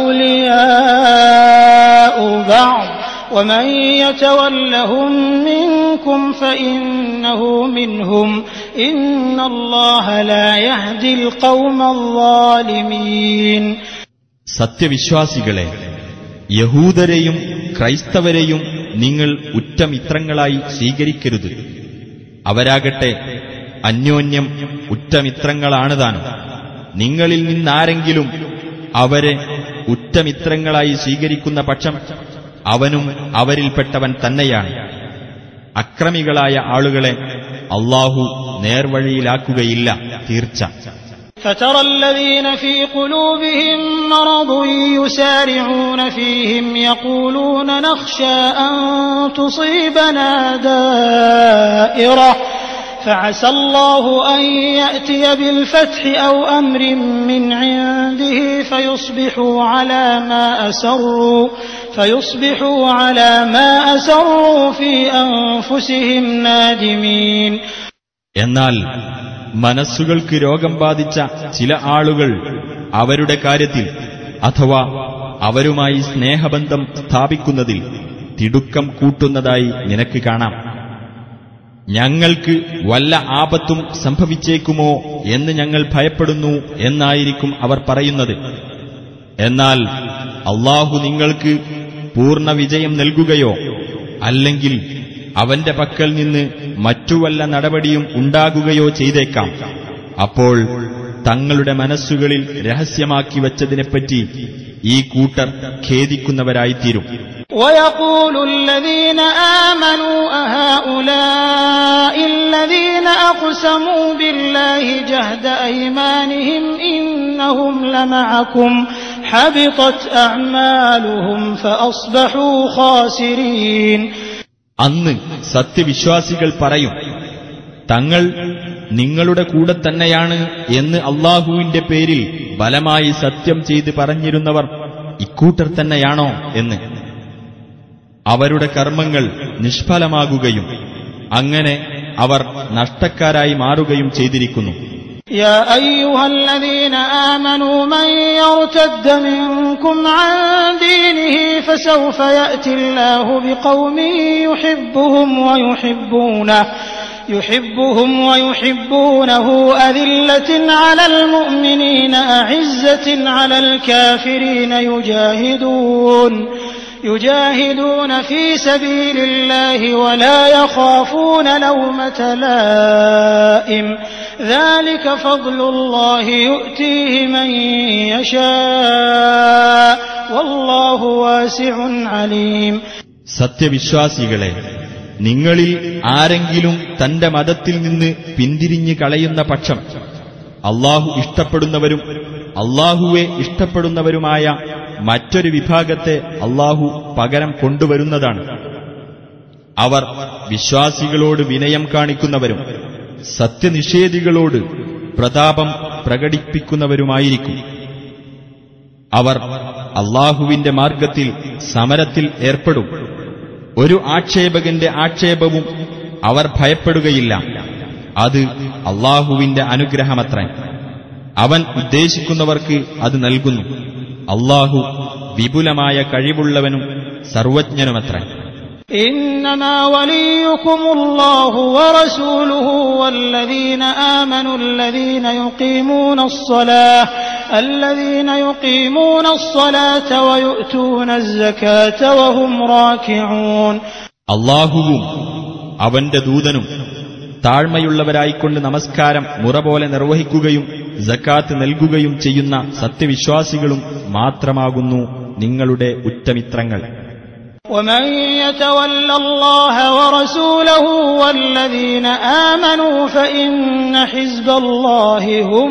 أولياء بعض ومن يتولهم منكم فإنه منهم إن الله لا يهدي القوم الظالمين സത്യവിശ്വാസികളെ യഹൂദരെയും ക്രൈസ്തവരെയും നിങ്ങൾ ഉറ്റമിത്രങ്ങളായി സ്വീകരിക്കരുത് അവരാകട്ടെ അന്യോന്യം ഉറ്റമിത്രങ്ങളാണ് താനും നിങ്ങളിൽ നിന്നാരെങ്കിലും അവരെ ഉറ്റമിത്രങ്ങളായി സ്വീകരിക്കുന്ന പക്ഷം അവനും അവരിൽപ്പെട്ടവൻ തന്നെയാണ് അക്രമികളായ ആളുകളെ അള്ളാഹു നേർവഴിയിലാക്കുകയില്ല തീർച്ച فترى الذين في قلوبهم مرض يسارعون فيهم يقولون نخشى أن تصيبنا دائرة فعسى الله أن يأتي بالفتح أو أمر من عنده فيصبحوا على ما أسروا فيصبحوا على ما أسروا في أنفسهم نادمين എന്നാൽ മനസ്സുകൾക്ക് രോഗം ബാധിച്ച ചില ആളുകൾ അവരുടെ കാര്യത്തിൽ അഥവാ അവരുമായി സ്നേഹബന്ധം സ്ഥാപിക്കുന്നതിൽ തിടുക്കം കൂട്ടുന്നതായി നിനക്ക് കാണാം ഞങ്ങൾക്ക് വല്ല ആപത്തും സംഭവിച്ചേക്കുമോ എന്ന് ഞങ്ങൾ ഭയപ്പെടുന്നു എന്നായിരിക്കും അവർ പറയുന്നത് എന്നാൽ അള്ളാഹു നിങ്ങൾക്ക് പൂർണ്ണ വിജയം നൽകുകയോ അല്ലെങ്കിൽ അവന്റെ പക്കൽ നിന്ന് മറ്റു വല്ല നടപടിയും ഉണ്ടാകുകയോ ചെയ്തേക്കാം അപ്പോൾ തങ്ങളുടെ മനസ്സുകളിൽ രഹസ്യമാക്കി വച്ചതിനെപ്പറ്റി ഈ കൂട്ടർ ഖേദിക്കുന്നവരായിത്തീരും ويقول الذين آمنوا أهؤلاء الذين أقسموا بالله جهد أيمانهم إنهم لمعكم حبطت أعمالهم فأصبحوا خاسرين അന്ന് സത്യവിശ്വാസികൾ പറയും തങ്ങൾ നിങ്ങളുടെ കൂടെ തന്നെയാണ് എന്ന് അള്ളാഹുവിന്റെ പേരിൽ ബലമായി സത്യം ചെയ്ത് പറഞ്ഞിരുന്നവർ ഇക്കൂട്ടർ തന്നെയാണോ എന്ന് അവരുടെ കർമ്മങ്ങൾ നിഷ്ഫലമാകുകയും അങ്ങനെ അവർ നഷ്ടക്കാരായി മാറുകയും ചെയ്തിരിക്കുന്നു يا أيها الذين آمنوا من يرتد منكم عن دينه فسوف يأتي الله بقوم يحبهم ويحبونه يحبهم ويحبونه أذلة على المؤمنين أعزة على الكافرين يجاهدون يجاهدون في سبيل الله ولا يخافون لومة لائم ذلك فضل الله يؤتيه من يشاء والله واسع عليم സത്യവിശ്വാസികളെ നിങ്ങളിൽ ആരെങ്കിലും തന്റെ മതത്തിൽ നിന്ന് പിന്തിരിഞ്ഞു കളയുന്ന പക്ഷം അള്ളാഹു ഇഷ്ടപ്പെടുന്നവരും അള്ളാഹുവെ ഇഷ്ടപ്പെടുന്നവരുമായ മറ്റൊരു വിഭാഗത്തെ അള്ളാഹു പകരം കൊണ്ടുവരുന്നതാണ് അവർ വിശ്വാസികളോട് വിനയം കാണിക്കുന്നവരും സത്യനിഷേധികളോട് പ്രതാപം പ്രകടിപ്പിക്കുന്നവരുമായിരിക്കും അവർ അള്ളാഹുവിന്റെ മാർഗത്തിൽ സമരത്തിൽ ഏർപ്പെടും ഒരു ആക്ഷേപകന്റെ ആക്ഷേപവും അവർ ഭയപ്പെടുകയില്ല അത് അള്ളാഹുവിന്റെ അനുഗ്രഹമത്രൻ അവൻ ഉദ്ദേശിക്കുന്നവർക്ക് അത് നൽകുന്നു അള്ളാഹു വിപുലമായ കഴിവുള്ളവനും സർവജ്ഞനുമത്രൻ إنما وليكم الله ورسوله والذين آمنوا الذين يقيمون الصلاة الذين يقيمون الصلاة ويؤتون الزكاة وهم راكعون അള്ളാഹുവും അവന്റെ ദൂതനും താഴ്മയുള്ളവരായിക്കൊണ്ട് നമസ്കാരം മുറ പോലെ നിർവഹിക്കുകയും ജക്കാത്ത് നൽകുകയും ചെയ്യുന്ന സത്യവിശ്വാസികളും മാത്രമാകുന്നു നിങ്ങളുടെ ഉറ്റമിത്രങ്ങൾ ومن يتول الله ورسوله والذين آمنوا فإن حزب الله هم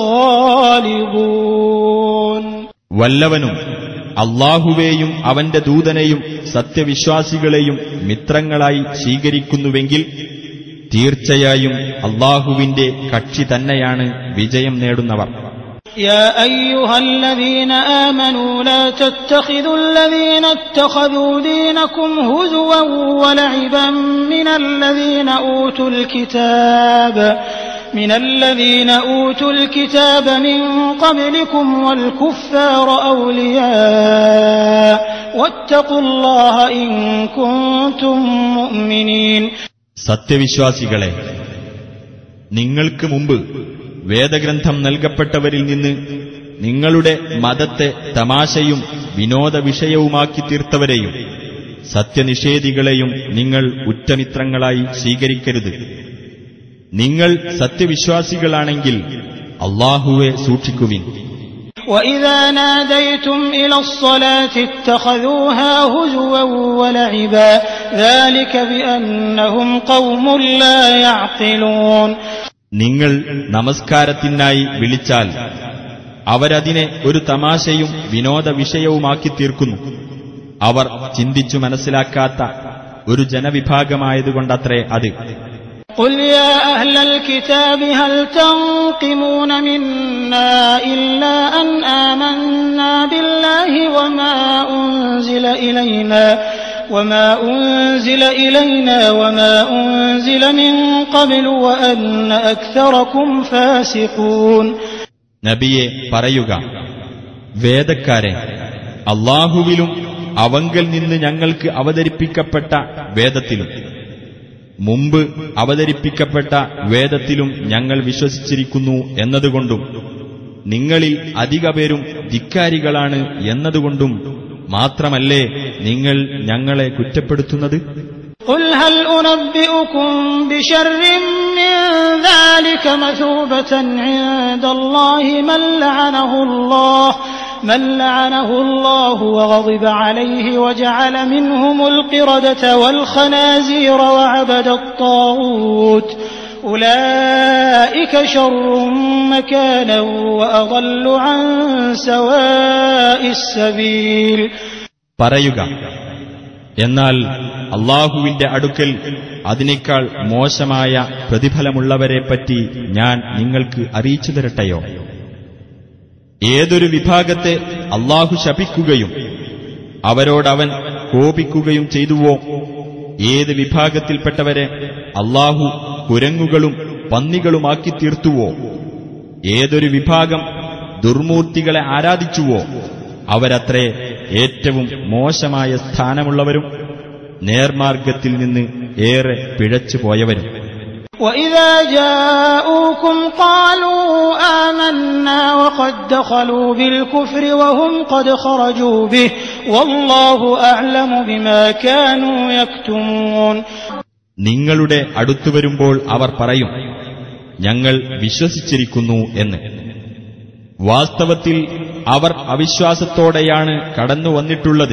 الغالبون വല്ലവനും അള്ളാഹുവേയും അവന്റെ ദൂതനെയും സത്യവിശ്വാസികളെയും മിത്രങ്ങളായി സ്വീകരിക്കുന്നുവെങ്കിൽ തീർച്ചയായും അള്ളാഹുവിന്റെ കക്ഷി തന്നെയാണ് വിജയം നേടുന്നവർ يا أيها الذين آمنوا لا تتخذوا الذين اتخذوا دينكم هزوا ولعبا من الذين أوتوا الكتاب من الذين أوتوا الكتاب من قبلكم والكفار أولياء واتقوا الله إن كنتم مؤمنين സത്യവിശ്വാസികളെ നിങ്ങൾക്ക് മുമ്പ് വേദഗ്രന്ഥം നൽകപ്പെട്ടവരിൽ നിന്ന് നിങ്ങളുടെ മതത്തെ തമാശയും വിനോദ വിഷയവുമാക്കി തീർത്തവരെയും സത്യനിഷേധികളെയും നിങ്ങൾ ഉറ്റമിത്രങ്ങളായി സ്വീകരിക്കരുത് നിങ്ങൾ സത്യവിശ്വാസികളാണെങ്കിൽ അള്ളാഹുവെ സൂക്ഷിക്കുവിൻ وإذا ناديتم إلى الصلاة اتخذوها هزوا ولعبا ذلك بأنهم قوم لا يعقلون നിങ്ങൾ നമസ്കാരത്തിനായി വിളിച്ചാൽ അവരതിനെ ഒരു തമാശയും വിനോദ വിഷയവുമാക്കി തീർക്കുന്നു അവർ ചിന്തിച്ചു മനസ്സിലാക്കാത്ത ഒരു ജനവിഭാഗമായതുകൊണ്ടത്രേ അത് قل يا أهل الكتاب هل تنقمون منا إلا أن آمنا بالله وما أنزل إلينا وما أنزل إلينا وما أنزل من قبل وأن أكثركم فاسقون നബിയെ പറയുക വേദക്കാരെ അള്ളാഹുവിലും അവങ്കൽ നിന്ന് ഞങ്ങൾക്ക് അവതരിപ്പിക്കപ്പെട്ട വേദത്തിലും മുമ്പ് അവതരിപ്പിക്കപ്പെട്ട വേദത്തിലും ഞങ്ങൾ വിശ്വസിച്ചിരിക്കുന്നു എന്നതുകൊണ്ടും നിങ്ങളിൽ അധിക പേരും ധിക്കാരികളാണ് എന്നതുകൊണ്ടും മാത്രമല്ലേ നിങ്ങൾ ഞങ്ങളെ കുറ്റപ്പെടുത്തുന്നത് قل هل أنبئكم بشر من ذلك مثوبة عند الله من لعنه الله من لعنه الله وغضب عليه وجعل منهم القردة والخنازير وعبد الطاغوت أولئك شر مكانا وأضل عن سواء السبيل പറയുക എന്നാൽ അള്ളാഹുവിന്റെ അടുക്കൽ അതിനേക്കാൾ മോശമായ പ്രതിഫലമുള്ളവരെപ്പറ്റി ഞാൻ നിങ്ങൾക്ക് അറിയിച്ചു തരട്ടെയോ ഏതൊരു വിഭാഗത്തെ അള്ളാഹു ശപിക്കുകയും അവരോടവൻ കോപിക്കുകയും ചെയ്തുവോ ഏത് വിഭാഗത്തിൽപ്പെട്ടവരെ അള്ളാഹു കുരങ്ങുകളും പന്നികളുമാക്കി തീർത്തുവോ ഏതൊരു വിഭാഗം ദുർമൂർത്തികളെ ആരാധിച്ചുവോ അവരത്രേ ഏറ്റവും മോശമായ സ്ഥാനമുള്ളവരും നേർമാർഗത്തിൽ നിന്ന് ഏറെ പിഴച്ചു പോയവരും وإذا جاءوكم قالوا آمنا وقد دخلوا بالكفر وهم قد خرجوا به والله أعلم بما كانوا يكتمون നിങ്ങളുടെ അടുത്തു വരുമ്പോൾ അവർ പറയും ഞങ്ങൾ വിശ്വസിച്ചിരിക്കുന്നു എന്ന് വാസ്തവത്തിൽ അവർ അവിശ്വാസത്തോടെയാണ് കടന്നു വന്നിട്ടുള്ളത്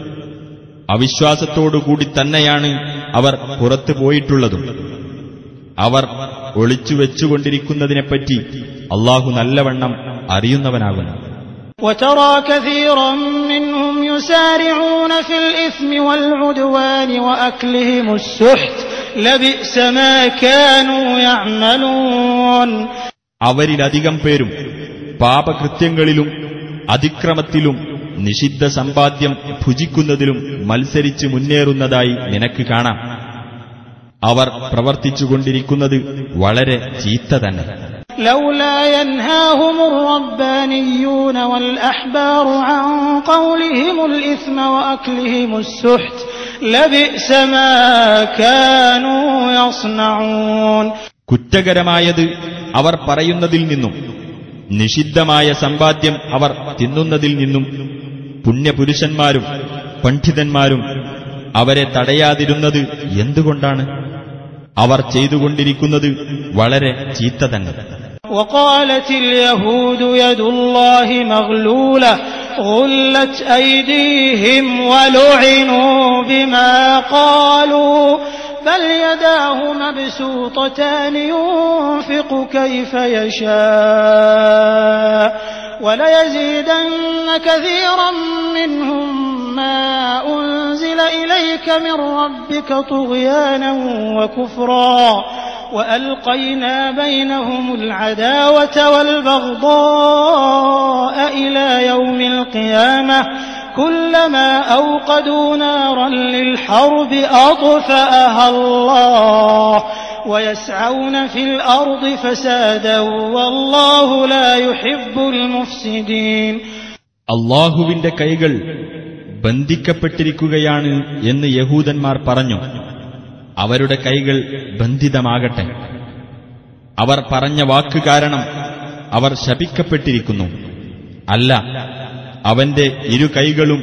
അവിശ്വാസത്തോടുകൂടി തന്നെയാണ് അവർ പുറത്തു പോയിട്ടുള്ളതും അവർ ഒളിച്ചു വെച്ചുകൊണ്ടിരിക്കുന്നതിനെപ്പറ്റി അള്ളാഹു നല്ലവണ്ണം അറിയുന്നവനാകുന്നു وترى كثيرا منهم يسارعون في الإثم والعدوان وأكلهم السحت لبئس ما كانوا يعملون അവരിലധികം പേരും പാപകൃത്യങ്ങളിലും അതിക്രമത്തിലും നിഷിദ്ധ സമ്പാദ്യം ഭുജിക്കുന്നതിലും മത്സരിച്ച് മുന്നേറുന്നതായി നിനക്ക് കാണാം അവർ പ്രവർത്തിച്ചുകൊണ്ടിരിക്കുന്നത് വളരെ ചീത്ത തന്നെ لولا ينهاهم الربانيون والأحبار عن قولهم الإثم وأكلهم السحت لبئس ما كانوا يصنعون കുറ്റകരമായത് അവർ പറയുന്നതിൽ നിന്നും നിഷിദ്ധമായ സമ്പാദ്യം അവർ തിന്നുന്നതിൽ നിന്നും പുണ്യപുരുഷന്മാരും പണ്ഡിതന്മാരും അവരെ തടയാതിരുന്നത് എന്തുകൊണ്ടാണ് അവർ ചെയ്തുകൊണ്ടിരിക്കുന്നത് വളരെ ചീത്ത തന്നെ وقالت اليهود يد الله مغلولة غلت أيديهم ولعنوا بما قالوا بل يداه مبسوطتان ينفق كيف يشاء وليزيدن كثيرا منهم ما أنزل إليك من ربك طغيانا وكفرا وألقينا بينهم العداوة والبغضاء إلى يوم القيامة كلما أوقدوا نارا للحرب أطفأها الله ويسعون في الأرض فسادا والله لا يحب المفسدين അള്ളാഹുവിന്റെ കൈകൾ ബന്ധിക്കപ്പെട്ടിരിക്കുകയാണ് എന്ന് യഹൂദന്മാർ പറഞ്ഞു അവരുടെ കൈകൾ ബന്ധിതമാകട്ടെ അവർ പറഞ്ഞ വാക്ക് കാരണം അവർ ശപിക്കപ്പെട്ടിരിക്കുന്നു അല്ല അവന്റെ ഇരു കൈകളും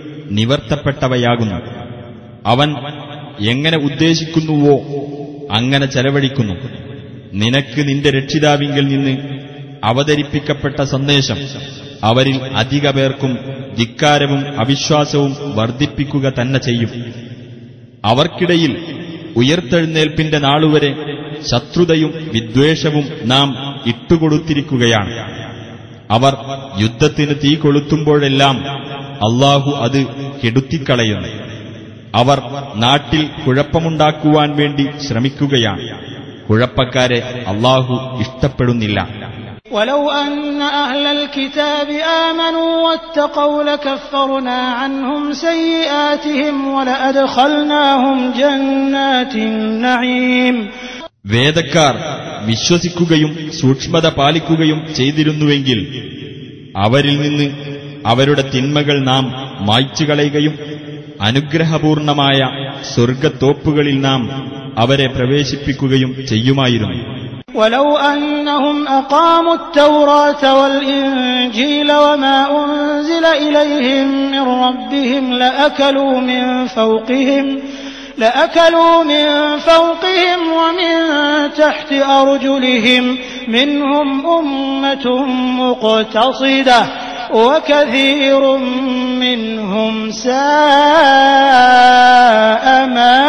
നിവർത്തപ്പെട്ടവയാകുന്നു അവൻ എങ്ങനെ ഉദ്ദേശിക്കുന്നുവോ അങ്ങനെ ചെലവഴിക്കുന്നു നിനക്ക് നിന്റെ രക്ഷിതാവിങ്കിൽ നിന്ന് അവതരിപ്പിക്കപ്പെട്ട സന്ദേശം അവരിൽ അധിക പേർക്കും ധിക്കാരവും അവിശ്വാസവും വർദ്ധിപ്പിക്കുക തന്നെ ചെയ്യും അവർക്കിടയിൽ ഉയർത്തെഴുന്നേൽപ്പിന്റെ നാളുവരെ ശത്രുതയും വിദ്വേഷവും നാം ഇട്ടുകൊടുത്തിരിക്കുകയാണ് അവർ യുദ്ധത്തിന് തീ കൊളുത്തുമ്പോഴെല്ലാം അള്ളാഹു അത് കെടുത്തിക്കളയുന്നു അവർ നാട്ടിൽ കുഴപ്പമുണ്ടാക്കുവാൻ വേണ്ടി ശ്രമിക്കുകയാണ് കുഴപ്പക്കാരെ അള്ളാഹു ഇഷ്ടപ്പെടുന്നില്ല ولو أن أهل الكتاب آمنوا واتقوا لكفرنا عنهم سيئاتهم ولأدخلناهم جنات النعيم വേദക്കാർ വിശ്വസിക്കുകയും സൂക്ഷ്മത പാലിക്കുകയും ചെയ്തിരുന്നുവെങ്കിൽ അവരിൽ നിന്ന് അവരുടെ തിന്മകൾ നാം മായ്ച്ചു കളയുകയും അനുഗ്രഹപൂർണമായ സ്വർഗത്തോപ്പുകളിൽ നാം അവരെ പ്രവേശിപ്പിക്കുകയും ചെയ്യുമായിരുന്നു ولو أنهم أقاموا التوراة والإنجيل وما أنزل إليهم من ربهم لأكلوا من فوقهم لأكلوا من فوقهم ومن تحت أرجلهم منهم أمة مقتصدة وكثير منهم ساء ما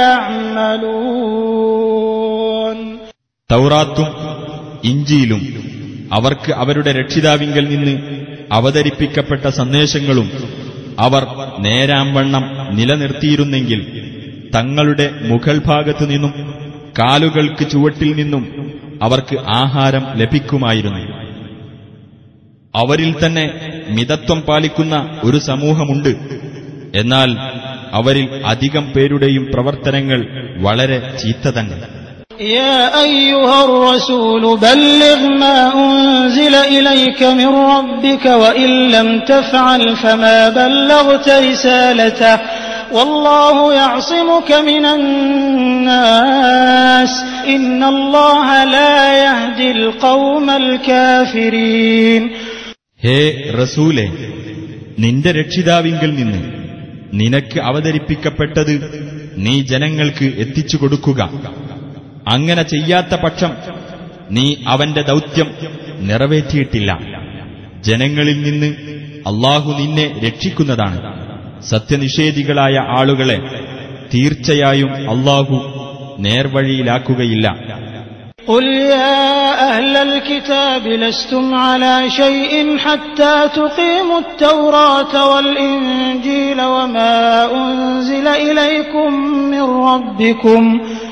يعملون തൗറാത്തും ഇഞ്ചിയിലും അവർക്ക് അവരുടെ രക്ഷിതാവിങ്കൽ നിന്ന് അവതരിപ്പിക്കപ്പെട്ട സന്ദേശങ്ങളും അവർ നേരാംവണ്ണം നിലനിർത്തിയിരുന്നെങ്കിൽ തങ്ങളുടെ മുകൾ ഭാഗത്തു നിന്നും കാലുകൾക്ക് ചുവട്ടിൽ നിന്നും അവർക്ക് ആഹാരം ലഭിക്കുമായിരുന്നു അവരിൽ തന്നെ മിതത്വം പാലിക്കുന്ന ഒരു സമൂഹമുണ്ട് എന്നാൽ അവരിൽ അധികം പേരുടെയും പ്രവർത്തനങ്ങൾ വളരെ ചീത്ത തന്നെ يا أيها الرسول بلغ ما أنزل إليك من ربك وإن لم تفعل فما بلغت رسالته والله يعصمك من الناس إن الله لا يهدي القوم الكافرين ഹേ റസൂലെ നിന്റെ രക്ഷിതാവിങ്കിൽ നിന്ന് നിനക്ക് അവതരിപ്പിക്കപ്പെട്ടത് നീ ജനങ്ങൾക്ക് എത്തിച്ചു കൊടുക്കുക അങ്ങനെ ചെയ്യാത്ത പക്ഷം നീ അവന്റെ ദൗത്യം നിറവേറ്റിയിട്ടില്ല ജനങ്ങളിൽ നിന്ന് അള്ളാഹു നിന്നെ രക്ഷിക്കുന്നതാണ് സത്യനിഷേധികളായ ആളുകളെ തീർച്ചയായും അള്ളാഹു നേർവഴിയിലാക്കുകയില്ല قل يا أهل الكتاب لستم على شيء حتى تقيموا التوراة والإنجيل وما أنزل إليكم من ربكم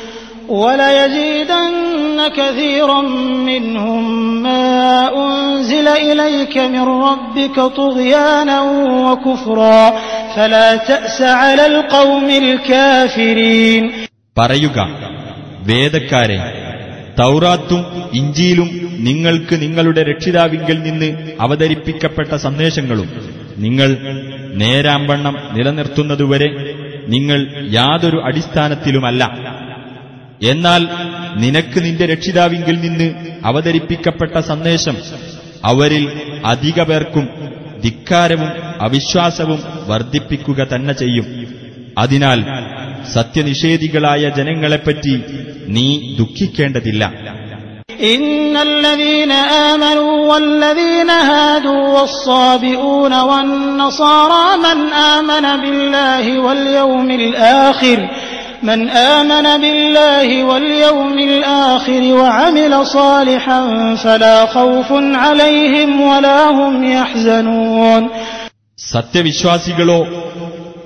وليزيدن كثيرا منهم ما أنزل إليك من ربك طغيانا وكفرا فلا تأس على القوم الكافرين പറയുക വേദക്കാരെ തൗറാത്തും ഇഞ്ചിയിലും നിങ്ങൾക്ക് നിങ്ങളുടെ രക്ഷിതാവിങ്കിൽ നിന്ന് അവതരിപ്പിക്കപ്പെട്ട സന്ദേശങ്ങളും നിങ്ങൾ നേരാമ്പണ്ണം നിലനിർത്തുന്നതുവരെ നിങ്ങൾ യാതൊരു അടിസ്ഥാനത്തിലുമല്ല എന്നാൽ നിനക്ക് നിന്റെ രക്ഷിതാവിങ്കിൽ നിന്ന് അവതരിപ്പിക്കപ്പെട്ട സന്ദേശം അവരിൽ അധിക പേർക്കും ധിക്കാരവും അവിശ്വാസവും വർദ്ധിപ്പിക്കുക തന്നെ ചെയ്യും അതിനാൽ സത്യനിഷേധികളായ ജനങ്ങളെപ്പറ്റി നീ ദുഃഖിക്കേണ്ടതില്ല إن الذين آمنوا والذين هادوا والصابئون والنصارى من آمن بالله واليوم الآخر من آمن بالله واليوم الآخر وعمل صالحا فلا خوف عليهم ولا هم يحزنون സത്യവിശ്വാസികളോ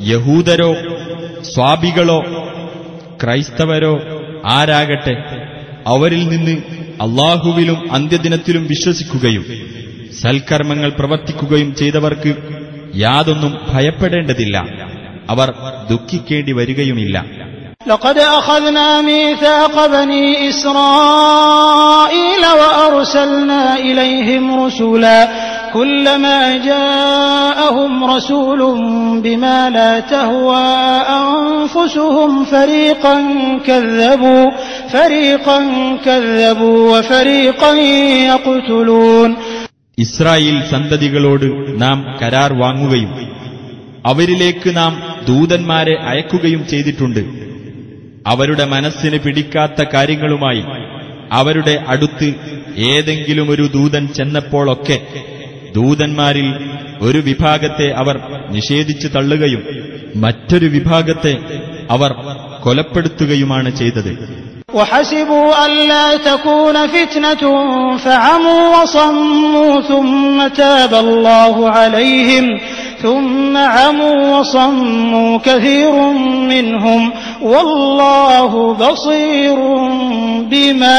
യഹൂദരോ സ്വാബികളോ ക്രൈസ്തവരോ ആരാകട്ടെ അവരിൽ നിന്ന് അള്ളാഹുവിലും അന്ത്യദിനത്തിലും വിശ്വസിക്കുകയും സൽക്കർമ്മങ്ങൾ പ്രവർത്തിക്കുകയും ചെയ്തവർക്ക് യാതൊന്നും ഭയപ്പെടേണ്ടതില്ല അവർ ദുഃഖിക്കേണ്ടി വരികയുമില്ല لقد أخذنا ميثاق بني إسرائيل وأرسلنا إليهم رسلا كلما جاءهم رسول بما لا تهوى أنفسهم فريقا كذبوا فريقا كذبوا وفريقا يقتلون ഇസ്രായേൽ സന്തതികളോട് നാം കരാർ വാങ്ങുകയും അവരിലേക്ക് നാം ദൂതന്മാരെ അയക്കുകയും ചെയ്തിട്ടുണ്ട് അവരുടെ മനസ്സിന് പിടിക്കാത്ത കാര്യങ്ങളുമായി അവരുടെ അടുത്ത് ഏതെങ്കിലും ഒരു ദൂതൻ ചെന്നപ്പോഴൊക്കെ ദൂതന്മാരിൽ ഒരു വിഭാഗത്തെ അവർ നിഷേധിച്ചു തള്ളുകയും മറ്റൊരു വിഭാഗത്തെ അവർ കൊലപ്പെടുത്തുകയുമാണ് ചെയ്തത് وحسبوا ألا تكون فتنة فعموا وصموا ثم تاب الله عليهم ثم عموا وصموا كثير منهم والله بصير بما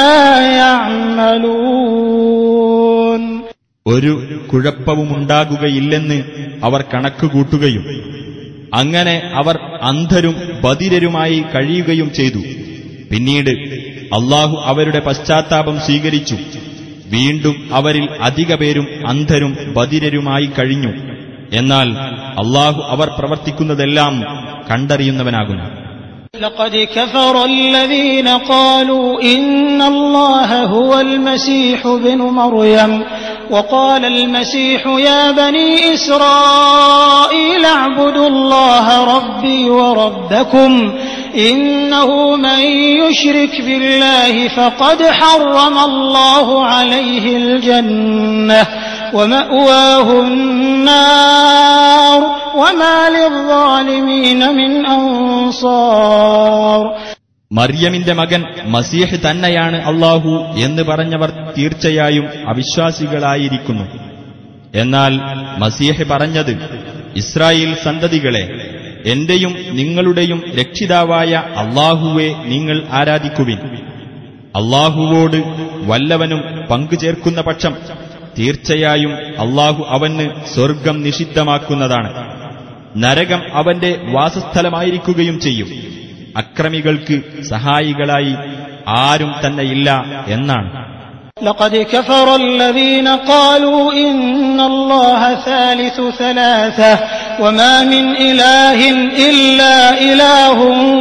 يعملون ഒരു കുഴപ്പവുമുണ്ടാകുകയില്ലെന്ന് അവർ കണക്കുകൂട്ടുകയും അങ്ങനെ അവർ അന്ധരും ബധിരരുമായി കഴിയുകയും ചെയ്തു പിന്നീട് അള്ളാഹു അവരുടെ പശ്ചാത്താപം സ്വീകരിച്ചു വീണ്ടും അവരിൽ അധിക പേരും അന്ധരും ബധിരരുമായി കഴിഞ്ഞു എന്നാൽ അള്ളാഹു അവർ പ്രവർത്തിക്കുന്നതെല്ലാം കണ്ടറിയുന്നവനാകുന്നു لقد كفر الذين قالوا إن الله هو المسيح ابن مريم وقال المسيح يا بني إسرائيل اعبدوا الله ربي وربكم إنه من يشرك بالله فقد حرم الله عليه الجنة ومأواه النار وما للظالمين من أنصار മറിയമിന്റെ മകൻ മസീഹ് തന്നെയാണ് അള്ളാഹു എന്ന് പറഞ്ഞവർ തീർച്ചയായും അവിശ്വാസികളായിരിക്കുന്നു എന്നാൽ മസീഹ് പറഞ്ഞത് ഇസ്രായേൽ സന്തതികളെ എന്റെയും നിങ്ങളുടെയും രക്ഷിതാവായ അള്ളാഹുവെ നിങ്ങൾ ആരാധിക്കുവിൻ അള്ളാഹുവോട് വല്ലവനും പങ്കുചേർക്കുന്ന പക്ഷം തീർച്ചയായും അള്ളാഹു അവന് സ്വർഗം നിഷിദ്ധമാക്കുന്നതാണ് നരകം അവന്റെ വാസസ്ഥലമായിരിക്കുകയും ചെയ്യും അക്രമികൾക്ക് സഹായികളായി ആരും തന്നെയില്ല എന്നാണ് لقد كفر الذين قالوا إن الله ثالث ثلاثة وما من إله إلا إله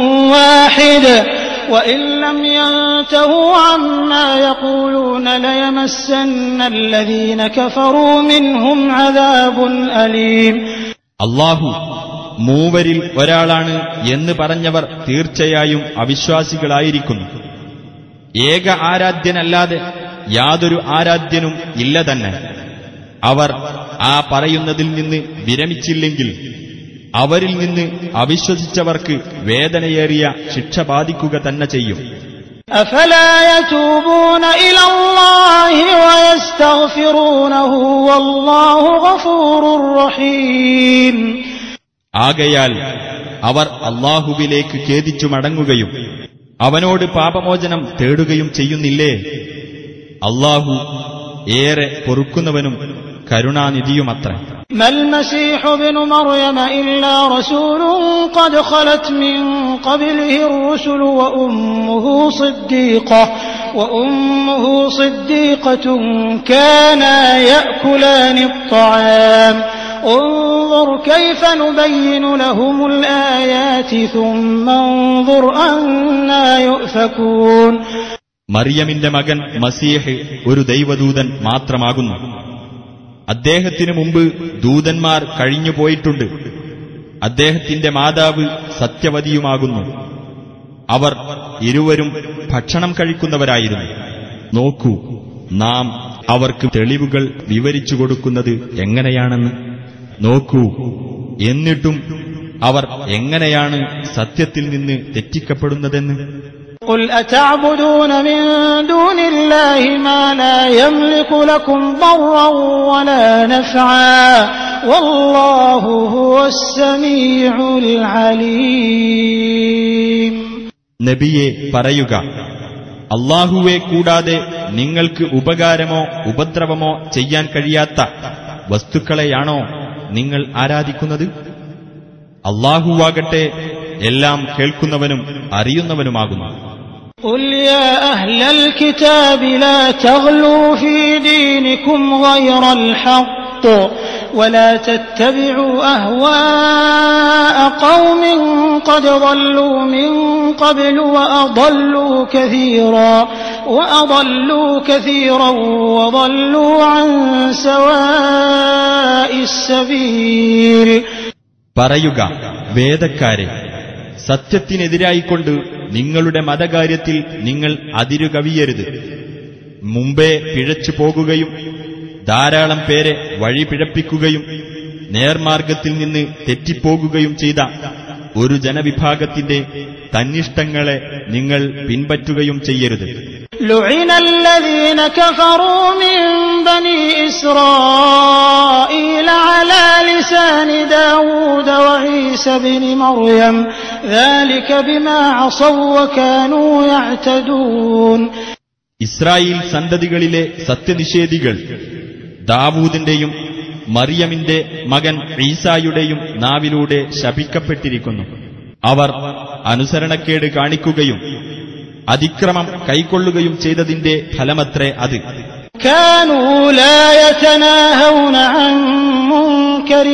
واحد وإن لم ينتهوا عما يقولون ليمسن الذين كفروا منهم عذاب أليم അള്ളാഹു മൂവരിൽ ഒരാളാണ് എന്ന് പറഞ്ഞവർ തീർച്ചയായും അവിശ്വാസികളായിരിക്കുന്നു ഏക ആരാധ്യനല്ലാതെ യാതൊരു ആരാധ്യനും ഇല്ല തന്നെ അവർ ആ പറയുന്നതിൽ നിന്ന് വിരമിച്ചില്ലെങ്കിൽ അവരിൽ നിന്ന് അവിശ്വസിച്ചവർക്ക് വേദനയേറിയ ശിക്ഷ ബാധിക്കുക തന്നെ ചെയ്യും أفلا يتوبون إلى الله ويستغفرونه والله غفور رحيم ആകയാൽ അവർ അള്ളാഹുവിലേക്ക് ഖേദിച്ചു മടങ്ങുകയും അവനോട് പാപമോചനം തേടുകയും ചെയ്യുന്നില്ലേ അള്ളാഹു ഏറെ പൊറുക്കുന്നവനും കരുണാനിധിയുമത്രേ ما المسيح ابن مريم إلا رسول قد خلت من قبله الرسل وأمه صديقة وأمه صديقة كانا يأكلان الطعام انظر كيف نبين لهم الآيات ثم انظر أنا يؤفكون മറിയമിന്റെ മകൻ മസീഹ് ഒരു ദൈവദൂതൻ മാത്രമാകുന്നു അദ്ദേഹത്തിനു മുമ്പ് ദൂതന്മാർ കഴിഞ്ഞുപോയിട്ടുണ്ട് അദ്ദേഹത്തിന്റെ മാതാവ് സത്യവതിയുമാകുന്നു അവർ ഇരുവരും ഭക്ഷണം കഴിക്കുന്നവരായിരുന്നു നോക്കൂ നാം അവർക്ക് തെളിവുകൾ വിവരിച്ചു കൊടുക്കുന്നത് എങ്ങനെയാണെന്ന് നോക്കൂ എന്നിട്ടും അവർ എങ്ങനെയാണ് സത്യത്തിൽ നിന്ന് തെറ്റിക്കപ്പെടുന്നതെന്ന് قل أتعبدون من دون الله ما لا يملك لكم ضرا ولا نفعا والله هو السميع العليم നബിയെ പറയുക അള്ളാഹുവെ കൂടാതെ നിങ്ങൾക്ക് ഉപകാരമോ ഉപദ്രവമോ ചെയ്യാൻ കഴിയാത്ത വസ്തുക്കളെയാണോ നിങ്ങൾ ആരാധിക്കുന്നത് അള്ളാഹുവാകട്ടെ എല്ലാം കേൾക്കുന്നവനും അറിയുന്നവനുമാകുന്നു قل يا أهل الكتاب لا تغلوا في دينكم غير الحق ولا تتبعوا أهواء قوم قد ضلوا من قبل وأضلوا كثيرا وأضلوا كثيرا وضلوا عن سواء السبيل പറയുക വേദക്കാരെ സത്യത്തിനെതിരായിക്കൊണ്ട് നിങ്ങളുടെ മതകാര്യത്തിൽ നിങ്ങൾ അതിരുകവിയരുത് മുമ്പേ പിഴച്ചു പോകുകയും ധാരാളം പേരെ വഴി പിഴപ്പിക്കുകയും നേർമാർഗത്തിൽ നിന്ന് തെറ്റിപ്പോകുകയും ചെയ്ത ഒരു ജനവിഭാഗത്തിന്റെ തന്നിഷ്ടങ്ങളെ നിങ്ങൾ പിൻപറ്റുകയും ചെയ്യരുത് لعن الذين كفروا من بني إسرائيل على لسان داود وعيسى بن مريم ذلك بما عصوا وكانوا يعتدون ഇസ്രായേൽ സന്തതികളിലെ സത്യനിഷേധികൾ ദാവൂദിന്റെയും മറിയമിന്റെ മകൻ ഈസായുടെയും നാവിലൂടെ ശപിക്കപ്പെട്ടിരിക്കുന്നു അവർ അനുസരണക്കേട് കാണിക്കുകയും അതിക്രമം കൈക്കൊള്ളുകയും ചെയ്തതിന്റെ ഫലമത്രേ അത് كانوا لا يتناهون عن منكر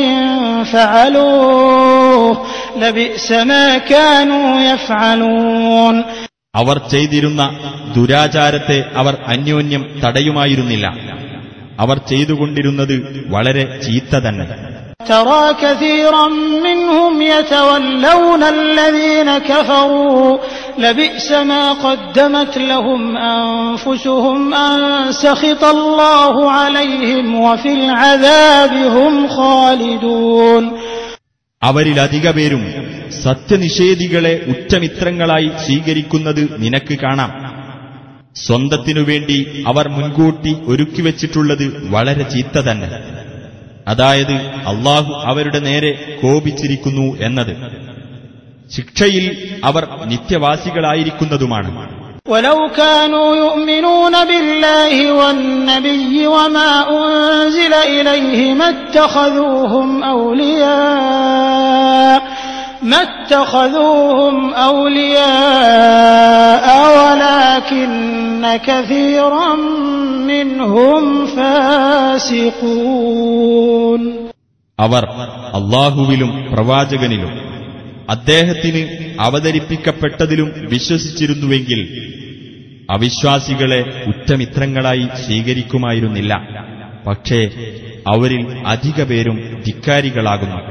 فعلوه لبئس ما كانوا يفعلون അവർ ചെയ്തിരുന്ന ദുരാചാരത്തെ അവർ അന്യോന്യം തടയുമായിരുന്നില്ല അവർ ചെയ്തുകൊണ്ടിരുന്നത് വളരെ ചീത്ത തന്നെ ترى كثيرا منهم يتولون الذين كفروا لبئس ما قدمت لهم أنفسهم أن سخط الله عليهم وفي العذاب هم خالدون അവരിലധിക പേരും സത്യനിഷേധികളെ ഉറ്റമിത്രങ്ങളായി സ്വീകരിക്കുന്നത് നിനക്ക് കാണാം സ്വന്തത്തിനുവേണ്ടി അവർ മുൻകൂട്ടി ഒരുക്കിവെച്ചിട്ടുള്ളത് വളരെ ചീത്ത തന്നെ അതായത് അള്ളാഹു അവരുടെ നേരെ കോപിച്ചിരിക്കുന്നു എന്നത് ശിക്ഷയിൽ അവർ നിത്യവാസികളായിരിക്കുന്നതുമാണ് ولو كانوا يؤمنون بالله والنبي وما أنزل إليه ما اتخذوهم أولياء ما اتخذوهم أولياء ولكن كثيرا منهم فاسقون അവർ അള്ളാഹുവിലും പ്രവാചകനിലും അദ്ദേഹത്തിന് അവതരിപ്പിക്കപ്പെട്ടതിലും വിശ്വസിച്ചിരുന്നുവെങ്കിൽ അവിശ്വാസികളെ ഉറ്റമിത്രങ്ങളായി സ്വീകരിക്കുമായിരുന്നില്ല പക്ഷേ അവരിൽ അധിക പേരും ധിക്കാരികളാകുന്നു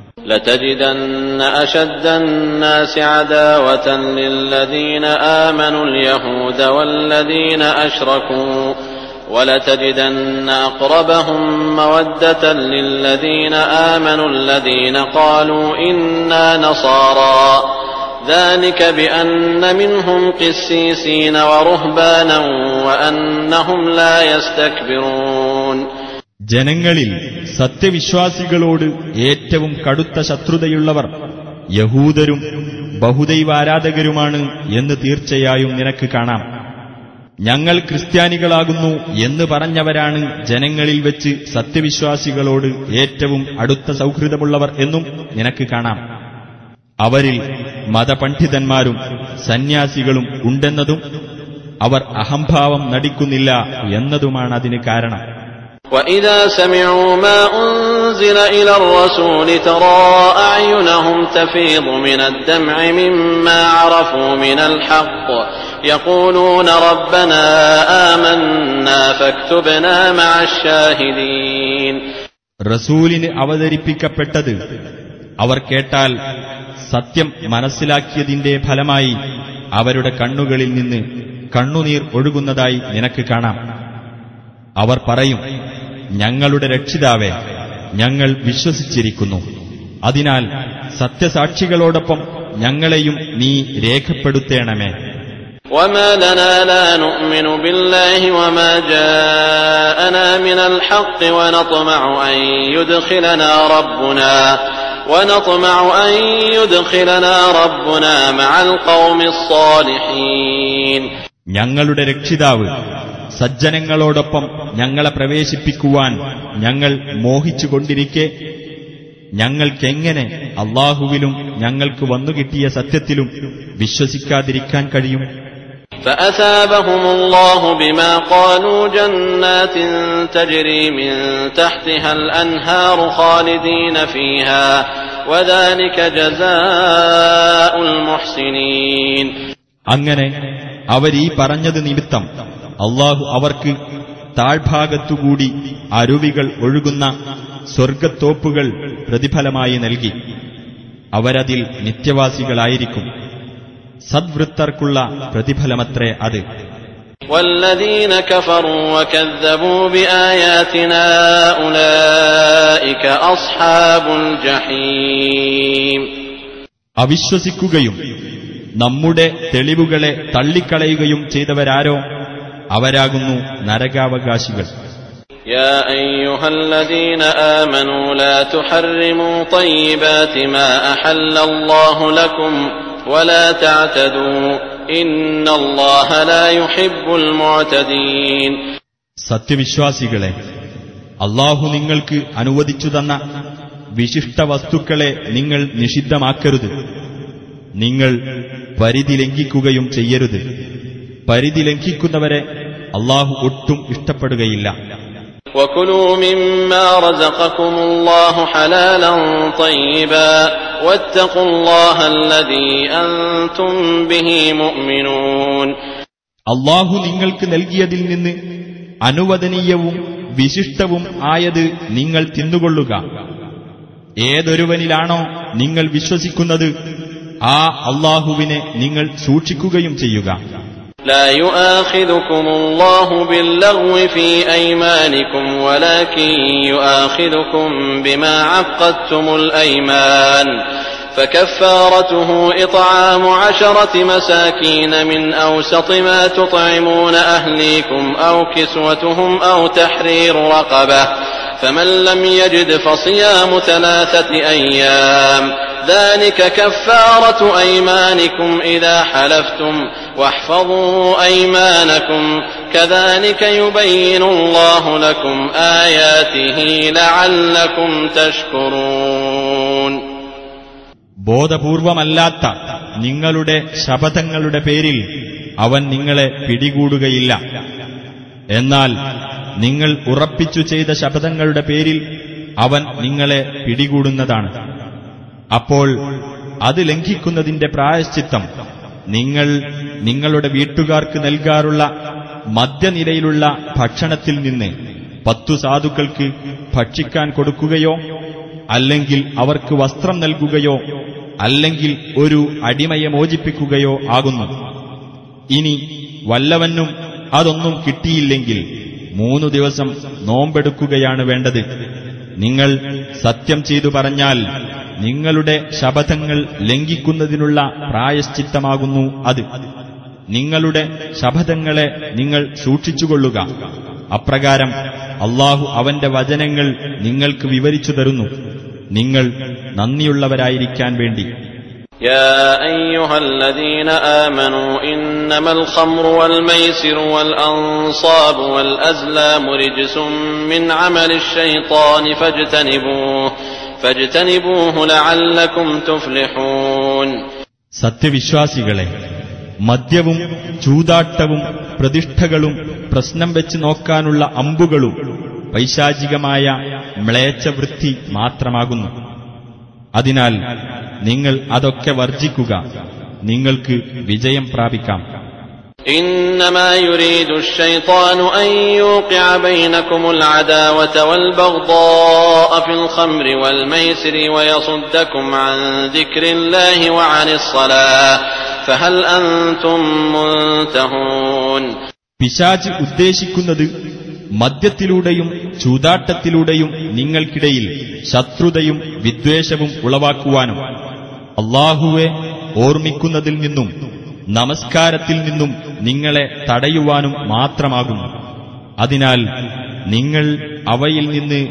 لتجدن أشد الناس عداوة للذين آمنوا اليهود والذين أشركوا ولتجدن أقربهم مودة للذين آمنوا الذين قالوا إنا نصارى ذلك بأن منهم قسيسين ورهبانا وأنهم لا يستكبرون ജനങ്ങളിൽ സത്യവിശ്വാസികളോട് ഏറ്റവും കടുത്ത ശത്രുതയുള്ളവർ യഹൂദരും ബഹുദൈവാരാധകരുമാണ് എന്ന് തീർച്ചയായും നിനക്ക് കാണാം ഞങ്ങൾ ക്രിസ്ത്യാനികളാകുന്നു എന്ന് പറഞ്ഞവരാണ് ജനങ്ങളിൽ വെച്ച് സത്യവിശ്വാസികളോട് ഏറ്റവും അടുത്ത സൗഹൃദമുള്ളവർ എന്നും നിനക്ക് കാണാം അവരിൽ മതപണ്ഡിതന്മാരും സന്യാസികളും ഉണ്ടെന്നതും അവർ അഹംഭാവം നടിക്കുന്നില്ല എന്നതുമാണ് അതിന് കാരണം وإذا سمعوا ما أنزل إلى الرسول ترى أعينهم تفيض من الدمع مما عرفوا من الحق يقولون ربنا آمنا فاكتبنا مع الشاهدين റസൂലിന് അവതരിപ്പിക്കപ്പെട്ടത് അവർ കേട്ടാൽ സത്യം മനസ്സിലാക്കിയതിന്റെ ഫലമായി അവരുടെ കണ്ണുകളിൽ നിന്ന് കണ്ണുനീർ ഒഴുകുന്നതായി നിനക്ക് കാണാം അവർ പറയും ഞങ്ങളുടെ രക്ഷിതാവേ ഞങ്ങൾ വിശ്വസിച്ചിരിക്കുന്നു അതിനാൽ സത്യസാക്ഷികളോടൊപ്പം ഞങ്ങളെയും നീ രേഖപ്പെടുത്തേണമേ وما لنا لا نؤمن بالله وما جاءنا من الحق ونطمع أن يدخلنا ربنا ونطمع أن يدخلنا ربنا مع القوم الصالحين ഞങ്ങളുടെ രക്ഷിതാവ് സജ്ജനങ്ങളോടൊപ്പം ഞങ്ങളെ പ്രവേശിപ്പിക്കുവാൻ ഞങ്ങൾ മോഹിച്ചുകൊണ്ടിരിക്കെ ഞങ്ങൾക്കെങ്ങനെ അള്ളാഹുവിലും ഞങ്ങൾക്ക് വന്നുകിട്ടിയ സത്യത്തിലും വിശ്വസിക്കാതിരിക്കാൻ കഴിയും فأثابهم الله بما قالوا جنات تجري من تحتها الأنهار خالدين فيها وذلك جزاء المحسنين അങ്ങനെ അവരീ പറഞ്ഞത് നിമിത്തം അള്ളാഹു അവർക്ക് താഴ്ഭാഗത്തുകൂടി അരുവികൾ ഒഴുകുന്ന സ്വർഗത്തോപ്പുകൾ പ്രതിഫലമായി നൽകി അവരതിൽ നിത്യവാസികളായിരിക്കും സദ്വൃത്തർക്കുള്ള പ്രതിഫലമത്രേ അത് والذين كفروا وكذبوا بآياتنا أولئك أصحاب الجحيم അവിശ്വസിക്കുകയും നമ്മുടെ തെളിവുകളെ തള്ളിക്കളയുകയും ചെയ്തവരാരോ അവരാകുന്നു നരകാവകാശികൾ يا أيها الذين آمنوا لا تحرموا طيبات ما أحل الله لكم ولا تعتدوا إن الله لا يحب المعتدين സത്യവിശ്വാസികളെ അള്ളാഹു നിങ്ങൾക്ക് അനുവദിച്ചു തന്ന വിശിഷ്ട വസ്തുക്കളെ നിങ്ങൾ നിഷിദ്ധമാക്കരുത് നിങ്ങൾ പരിധി ലംഘിക്കുകയും ചെയ്യരുത് പരിധി ലംഘിക്കുന്നവരെ അള്ളാഹു ഒട്ടും ഇഷ്ടപ്പെടുകയില്ല وكلوا مما رزقكم الله حلالا طيبا واتقوا الله الذي أنتم به مؤمنون അള്ളാഹു നിങ്ങൾക്ക് നൽകിയതിൽ നിന്ന് അനുവദനീയവും വിശിഷ്ടവും ആയത് നിങ്ങൾ തിന്നുകൊള്ളുക ഏതൊരുവനിലാണോ നിങ്ങൾ വിശ്വസിക്കുന്നത് ആ അള്ളാഹുവിനെ നിങ്ങൾ സൂക്ഷിക്കുകയും ചെയ്യുക لا يؤاخذكم الله باللغو في أيمانكم ولكن يؤاخذكم بما عقدتم الأيمان فكفارته إطعام عشرة مساكين من أوسط ما تطعمون أهليكم أو كسوتهم أو تحرير رقبة فمن لم يجد فصيام ثلاثة أيام ذلك كفارة أيمانكم إذا حلفتم واحفظوا أيمانكم كذلك يبين الله لكم آياته لعلكم تشكرون ബോധപൂർവമല്ലാത്ത നിങ്ങളുടെ ശപഥങ്ങളുടെ പേരിൽ അവൻ നിങ്ങളെ പിടികൂടുകയില്ല എന്നാൽ നിങ്ങൾ ഉറപ്പിച്ചു ചെയ്ത ശപഥങ്ങളുടെ പേരിൽ അവൻ നിങ്ങളെ പിടികൂടുന്നതാണ് അപ്പോൾ അത് ലംഘിക്കുന്നതിന്റെ പ്രായശ്ചിത്തം നിങ്ങൾ നിങ്ങളുടെ വീട്ടുകാർക്ക് നൽകാറുള്ള മധ്യനിലയിലുള്ള ഭക്ഷണത്തിൽ നിന്ന് പത്തു സാധുക്കൾക്ക് ഭക്ഷിക്കാൻ കൊടുക്കുകയോ അല്ലെങ്കിൽ അവർക്ക് വസ്ത്രം നൽകുകയോ അല്ലെങ്കിൽ ഒരു അടിമയെ മോചിപ്പിക്കുകയോ ആകുന്നു ഇനി വല്ലവനും അതൊന്നും കിട്ടിയില്ലെങ്കിൽ മൂന്നു ദിവസം നോമ്പെടുക്കുകയാണ് വേണ്ടത് നിങ്ങൾ സത്യം ചെയ്തു പറഞ്ഞാൽ നിങ്ങളുടെ ശപഥങ്ങൾ ലംഘിക്കുന്നതിനുള്ള പ്രായശ്ചിത്തമാകുന്നു അത് നിങ്ങളുടെ ശപഥങ്ങളെ നിങ്ങൾ സൂക്ഷിച്ചുകൊള്ളുക അപ്രകാരം അള്ളാഹു അവന്റെ വചനങ്ങൾ നിങ്ങൾക്ക് വിവരിച്ചു തരുന്നു നിങ്ങൾ നന്ദിയുള്ളവരായിരിക്കാൻ വേണ്ടി يا أيها الذين آمنوا إنما الخمر والميسر والأنصاب والأزلام رجس من عمل الشيطان فاجتنبوه فاجتنبوه لعلكم تفلحون സത്യവിശ്വാസികളെ മദ്യവും ചൂതാട്ടവും പ്രതിഷ്ഠകളും പ്രശ്നം വെച്ച് നോക്കാനുള്ള അമ്പുകളും പൈശാചികമായ മ്ലേച്ഛവൃത്തി മാത്രമാകുന്നു അതിനാൽ നിങ്ങൾ അതൊക്കെ വർജിക്കുക നിങ്ങൾക്ക് വിജയം പ്രാപിക്കാം إنما يريد الشيطان أن يوقع بينكم العداوة والبغضاء في الخمر والميسر ويصدكم عن ذكر الله وعن الصلاة فهل أنتم منتهون പിശാജ് ഉദ്ദേശിക്കുന്നത് മദ്യത്തിലൂടെയും ചൂതാട്ടത്തിലൂടെയും നിങ്ങൾക്കിടയിൽ ശത്രുതയും വിദ്വേഷവും ഉളവാക്കുവാനും അള്ളാഹുവെ ഓർമ്മിക്കുന്നതിൽ നിന്നും നമസ്കാരത്തിൽ നിന്നും നിങ്ങളെ തടയുവാനും മാത്രമാകുന്നു അതിനാൽ നിങ്ങൾ അവയിൽ നിന്ന്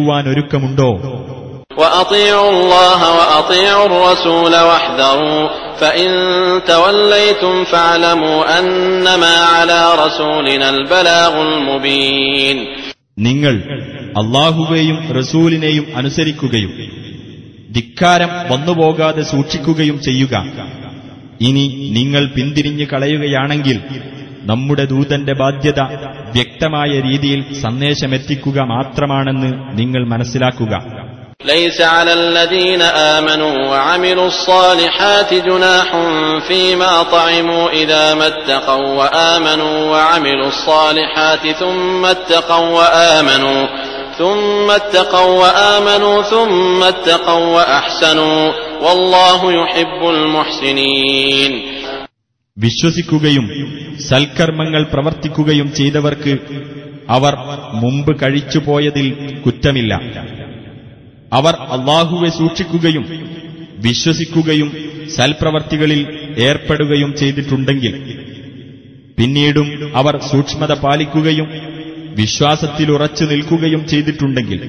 വിരമിക്കുവാനൊരുക്കമുണ്ടോ وأطيعوا الله وأطيعوا الرسول واحذروا فإن توليتم فاعلموا أنما على رسولنا البلاغ المبين നിങ്ങൾ അള്ളാഹുവേയും റസൂലിനെയും അനുസരിക്കുകയും ധിക്കാരം വന്നുപോകാതെ സൂക്ഷിക്കുകയും ചെയ്യുക ഇനി നിങ്ങൾ പിന്തിരിഞ്ഞു കളയുകയാണെങ്കിൽ നമ്മുടെ ദൂതന്റെ ബാധ്യത വ്യക്തമായ രീതിയിൽ സന്ദേശമെത്തിക്കുക മാത്രമാണെന്ന് നിങ്ങൾ മനസ്സിലാക്കുക ليس على الذين آمنوا وعملوا الصالحات جناح فيما طعموا إذا ما اتقوا وآمنوا وعملوا الصالحات ثم اتقوا وآمنوا ثم اتقوا وآمنوا ثم اتقوا وأحسنوا والله يحب المحسنين വിശ്വസിക്കുകയും സൽക്കർമ്മങ്ങൾ പ്രവർത്തിക്കുകയും ചെയ്തവർക്ക് അവർ മുമ്പ് കഴിച്ചുപോയതിൽ കുറ്റമില്ല അവർ അള്ളാഹുവെ സൂക്ഷിക്കുകയും വിശ്വസിക്കുകയും സൽപ്രവർത്തികളിൽ ഏർപ്പെടുകയും ചെയ്തിട്ടുണ്ടെങ്കിൽ പിന്നീടും അവർ സൂക്ഷ്മത പാലിക്കുകയും വിശ്വാസത്തിൽ ഉറച്ചു നിൽക്കുകയും ചെയ്തിട്ടുണ്ടെങ്കിൽ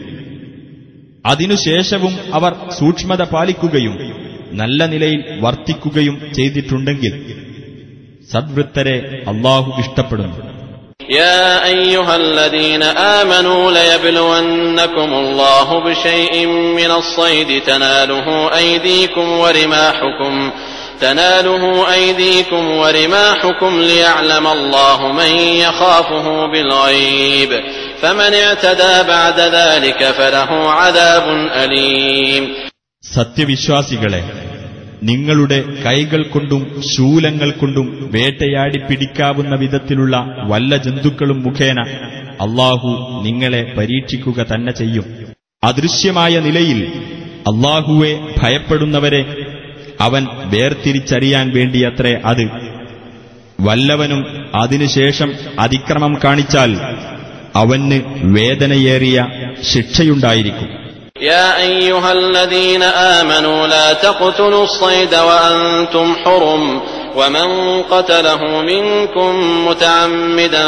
അതിനുശേഷവും അവർ സൂക്ഷ്മത പാലിക്കുകയും നല്ല നിലയിൽ വർത്തിക്കുകയും ചെയ്തിട്ടുണ്ടെങ്കിൽ സദ്വൃത്തരെ അള്ളാഹു ഇഷ്ടപ്പെടുന്നു يا أيها الذين آمنوا ليبلونكم الله بشيء من الصيد تناله أيديكم ورماحكم تناله أيديكم ورماحكم ليعلم الله من يخافه بالغيب فمن اعتدى بعد ذلك فله عذاب أليم സത്യവിശ്വാസികളെ നിങ്ങളുടെ കൈകൾ കൊണ്ടും ശൂലങ്ങൾ കൊണ്ടും വേട്ടയാടി പിടിക്കാവുന്ന വിധത്തിലുള്ള വല്ല ജന്തുക്കളും മുഖേന അള്ളാഹു നിങ്ങളെ പരീക്ഷിക്കുക തന്നെ ചെയ്യും അദൃശ്യമായ നിലയിൽ അള്ളാഹുവെ ഭയപ്പെടുന്നവരെ അവൻ വേർതിരിച്ചറിയാൻ വേണ്ടിയത്രേ അത് വല്ലവനും അതിനുശേഷം അതിക്രമം കാണിച്ചാൽ അവന് വേദനയേറിയ ശിക്ഷയുണ്ടായിരിക്കും يا أيها الذين آمنوا لا تقتلوا الصيد وأنتم حرم ومن قتله منكم متعمدا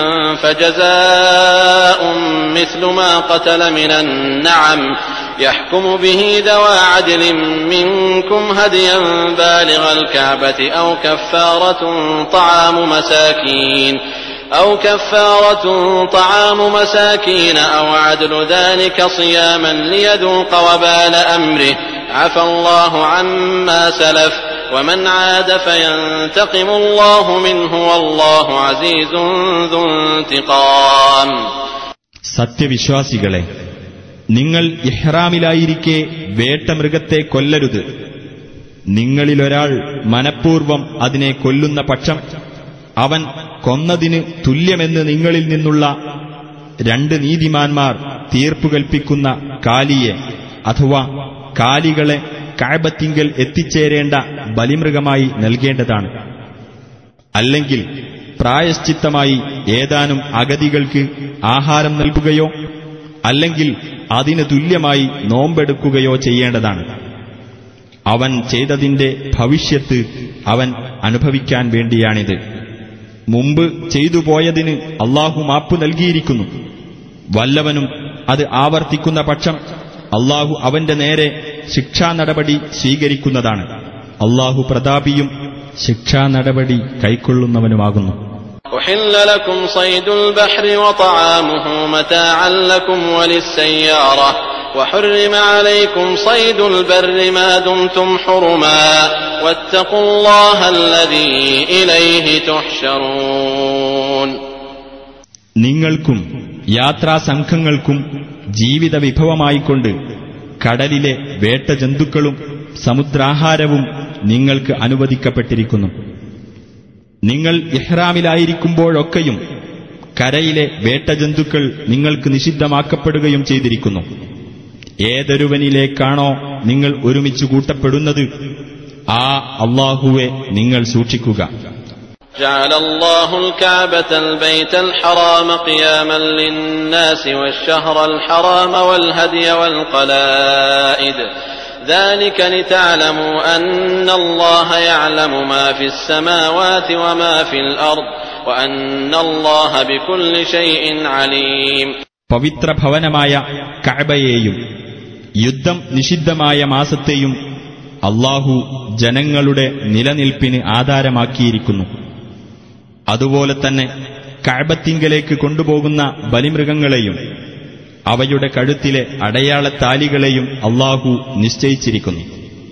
فجزاء مثل ما قتل من النعم يحكم به ذوى عدل منكم هديا بالغ الكعبة أو كفارة طعام مساكين أو كفارة طعام مساكين أو عدل ذلك صياما ليذوق وبال أمره عفى الله عما سلف ومن عاد فينتقم الله منه والله عزيز ذو انتقام സത്യവിശ്വാസികളെ നിങ്ങൾ ഇഹ്റാമിലായിരിക്കെ വേട്ടമൃഗത്തെ കൊല്ലരുത് നിങ്ങളിലൊരാൾ മനഃപൂർവം അതിനെ കൊല്ലുന്ന പക്ഷം അവൻ കൊന്നതിന് തുല്യമെന്ന് നിങ്ങളിൽ നിന്നുള്ള രണ്ട് നീതിമാന്മാർ തീർപ്പു കൽപ്പിക്കുന്ന കാലിയെ അഥവാ കാലികളെ കാഴ്ബത്തിങ്കൽ എത്തിച്ചേരേണ്ട ബലിമൃഗമായി നൽകേണ്ടതാണ് അല്ലെങ്കിൽ പ്രായശ്ചിത്തമായി ഏതാനും അഗതികൾക്ക് ആഹാരം നൽകുകയോ അല്ലെങ്കിൽ അതിന് തുല്യമായി നോമ്പെടുക്കുകയോ ചെയ്യേണ്ടതാണ് അവൻ ചെയ്തതിന്റെ ഭവിഷ്യത്ത് അവൻ അനുഭവിക്കാൻ വേണ്ടിയാണിത് മുമ്പ് ചെയ്തു പോയതിന് അള്ളാഹു മാപ്പു നൽകിയിരിക്കുന്നു വല്ലവനും അത് ആവർത്തിക്കുന്ന പക്ഷം അള്ളാഹു അവന്റെ നേരെ ശിക്ഷാ നടപടി സ്വീകരിക്കുന്നതാണ് അള്ളാഹു പ്രതാപിയും ശിക്ഷാ നടപടി കൈക്കൊള്ളുന്നവനുമാകുന്നു أحل لكم صيد البحر وطعامه متاعا لكم وللسيارة وحرم عليكم صيد البر ما دمتم حرما واتقوا الله الذي إليه تحشرون നിങ്ങൾക്കും യാത്രാസംഘങ്ങൾക്കും ജീവിത വിഭവമായിക്കൊണ്ട് കടലിലെ വേട്ടജന്തുക്കളും സമുദ്രാഹാരവും നിങ്ങൾക്ക് അനുവദിക്കപ്പെട്ടിരിക്കുന്നു നിങ്ങൾ ഇഹ്റാമിലായിരിക്കുമ്പോഴൊക്കെയും കരയിലെ വേട്ടജന്തുക്കൾ നിങ്ങൾക്ക് നിഷിദ്ധമാക്കപ്പെടുകയും ചെയ്തിരിക്കുന്നു ഏതൊരുവനിലേക്കാണോ നിങ്ങൾ ഒരുമിച്ച് കൂട്ടപ്പെടുന്നത് ആ അള്ളാഹുവെ നിങ്ങൾ സൂക്ഷിക്കുക جعل الله الكعبة البيت الحرام قياما للناس والشهر الحرام والهدي والقلائد ذلك لتعلموا أن الله يعلم ما في السماوات وما في الأرض وأن الله بكل شيء عليم പവിത്ര ഭവനമായ കഅബയെയും യുദ്ധം നിഷിദ്ധമായ മാസത്തെയും അള്ളാഹു ജനങ്ങളുടെ നിലനിൽപ്പിന് ആധാരമാക്കിയിരിക്കുന്നു അതുപോലെ തന്നെ കഴബത്തിങ്കലേക്ക് കൊണ്ടുപോകുന്ന ബലിമൃഗങ്ങളെയും അവയുടെ കഴുത്തിലെ അടയാളത്താലികളെയും അള്ളാഹു നിശ്ചയിച്ചിരിക്കുന്നു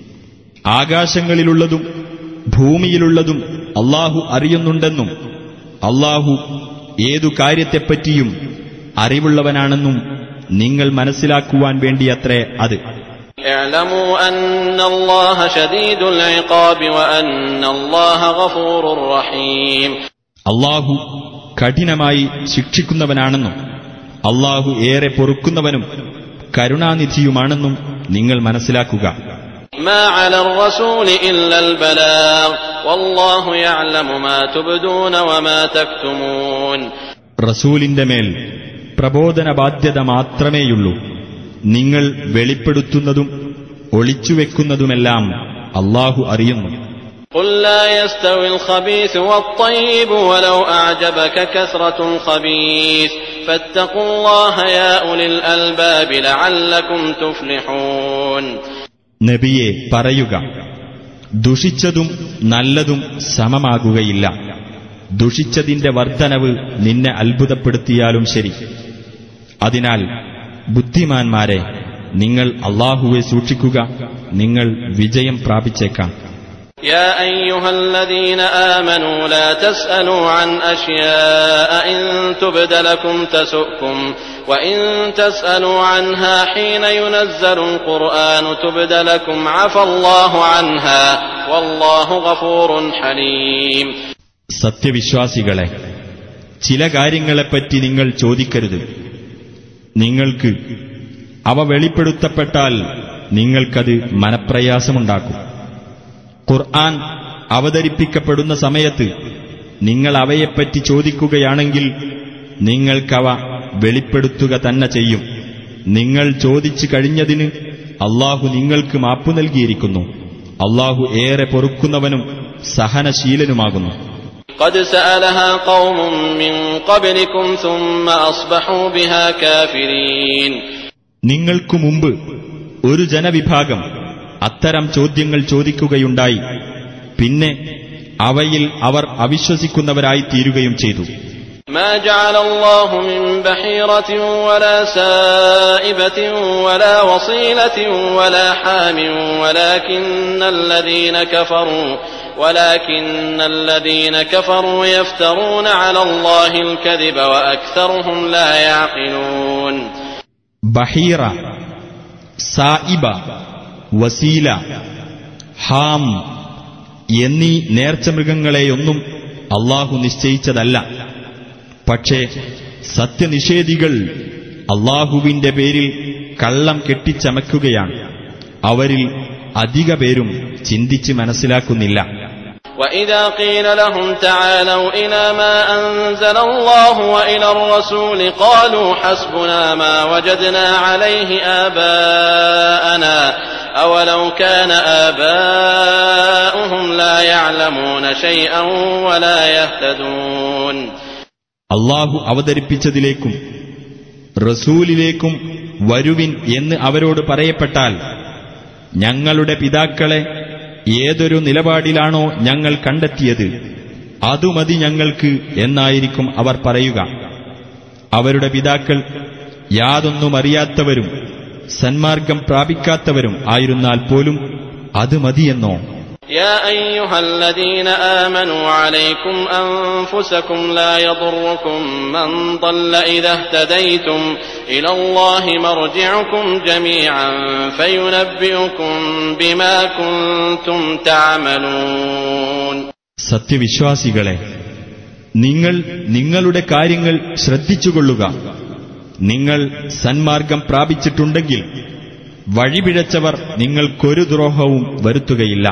ആകാശങ്ങളിലുള്ളതും ഭൂമിയിലുള്ളതും അള്ളാഹു അറിയുന്നുണ്ടെന്നും അള്ളാഹു ഏതു കാര്യത്തെപ്പറ്റിയും അറിവുള്ളവനാണെന്നും നിങ്ങൾ മനസ്സിലാക്കുവാൻ വേണ്ടിയത്രേ അത് اعلموا أن الله شديد العقاب وأن الله غفور رحيم അള്ളാഹു കഠിനമായി ശിക്ഷിക്കുന്നവനാണെന്നും അള്ളാഹു ഏറെ പൊറുക്കുന്നവനും കരുണാനിധിയുമാണെന്നും നിങ്ങൾ മനസ്സിലാക്കുക ما على الرسول إلا البلاغ والله يعلم ما تبدون وما تكتمون റസൂലിന്റെ മേൽ പ്രബോധന ബാധ്യത മാത്രമേയുള്ളൂ നിങ്ങൾ വെളിപ്പെടുത്തുന്നതും ഒളിച്ചുവെക്കുന്നതുമെല്ലാം അള്ളാഹു അറിയുന്നു قل لا يستوي الخبيث والطيب ولو أعجبك كثرة الخبيث فاتقوا الله يا أولي الألباب لعلكم تفلحون നബിയെ പറയുക ദുഷിച്ചതും നല്ലതും സമമാകുകയില്ല ദുഷിച്ചതിന്റെ വർധനവ് നിന്നെ അത്ഭുതപ്പെടുത്തിയാലും ശരി അതിനാൽ ബുദ്ധിമാന്മാരെ നിങ്ങൾ അള്ളാഹുവെ സൂക്ഷിക്കുക നിങ്ങൾ വിജയം പ്രാപിച്ചേക്കാം يا أيها الذين آمنوا لا تسألوا عن أشياء إن تبد لكم تسؤكم وإن تسألوا عنها حين ينزل القرآن تبد لكم عفى الله عنها والله غفور حليم സത്യവിശ്വാസികളെ ചില കാര്യങ്ങളെപ്പറ്റി നിങ്ങൾ ചോദിക്കരുത് നിങ്ങൾക്ക് അവ വെളിപ്പെടുത്തപ്പെട്ടാൽ നിങ്ങൾക്കത് മനപ്രയാസമുണ്ടാക്കും ഖുർആൻ അവതരിപ്പിക്കപ്പെടുന്ന സമയത്ത് നിങ്ങൾ അവയെപ്പറ്റി ചോദിക്കുകയാണെങ്കിൽ നിങ്ങൾക്കവ വെളിപ്പെടുത്തുക തന്നെ ചെയ്യും നിങ്ങൾ ചോദിച്ചു കഴിഞ്ഞതിന് അള്ളാഹു നിങ്ങൾക്ക് മാപ്പു നൽകിയിരിക്കുന്നു അള്ളാഹു ഏറെ പൊറുക്കുന്നവനും സഹനശീലനുമാകുന്നു قد سألها قوم من قبلكم ثم أصبحوا بها كافرين നിങ്ങൾക്കു മുമ്പ് ഒരു ജനവിഭാഗം അത്തരം ചോദ്യങ്ങൾ ചോദിക്കുകയുണ്ടായി പിന്നെ അവയിൽ അവർ അവിശ്വസിക്കുന്നവരായി തീരുകയും ചെയ്തു ما جعل الله من بحيرة ولا سائبة ولا وصيلة ولا حام ولكن الذين كفروا ولكن الذين كفروا يفترون على الله الكذب وأكثرهم لا يعقلون ബഹീറ സായിബ വസീല ഹാം എന്നീ നേർച്ചമൃഗങ്ങളെയൊന്നും അള്ളാഹു നിശ്ചയിച്ചതല്ല പക്ഷേ സത്യനിഷേധികൾ അള്ളാഹുവിന്റെ പേരിൽ കള്ളം കെട്ടിച്ചമക്കുകയാണ് അവരിൽ അധിക പേരും ചിന്തിച്ച് മനസ്സിലാക്കുന്നില്ല وإذا قيل لهم تعالوا إلى ما أنزل الله وإلى الرسول قالوا حسبنا ما وجدنا عليه آباءنا أولو كان آباؤهم لا يعلمون شيئا ولا يهتدون അള്ളാഹു അവതരിപ്പിച്ചതിലേക്കും റസൂലിലേക്കും വരുവിൻ എന്ന് അവരോട് പറയപ്പെട്ടാൽ ഞങ്ങളുടെ പിതാക്കളെ ഏതൊരു നിലപാടിലാണോ ഞങ്ങൾ കണ്ടെത്തിയത് അതുമതി ഞങ്ങൾക്ക് എന്നായിരിക്കും അവർ പറയുക അവരുടെ പിതാക്കൾ യാതൊന്നും അറിയാത്തവരും സന്മാർഗം പ്രാപിക്കാത്തവരും ആയിരുന്നാൽ പോലും അത് മതിയെന്നോ يا أيها الذين آمنوا عليكم أنفسكم لا يضركم من ضل إذا اهتديتم إلى الله مرجعكم جميعا فينبئكم بما كنتم تعملون സത്യവിശ്വാസികളെ നിങ്ങൾ നിങ്ങളുടെ കാര്യങ്ങൾ ശ്രദ്ധിച്ചുകൊള്ളുക നിങ്ങൾ സന്മാർഗം പ്രാപിച്ചിട്ടുണ്ടെങ്കിൽ വഴിപിഴച്ചവർ നിങ്ങൾക്കൊരു ദ്രോഹവും വരുത്തുകയില്ല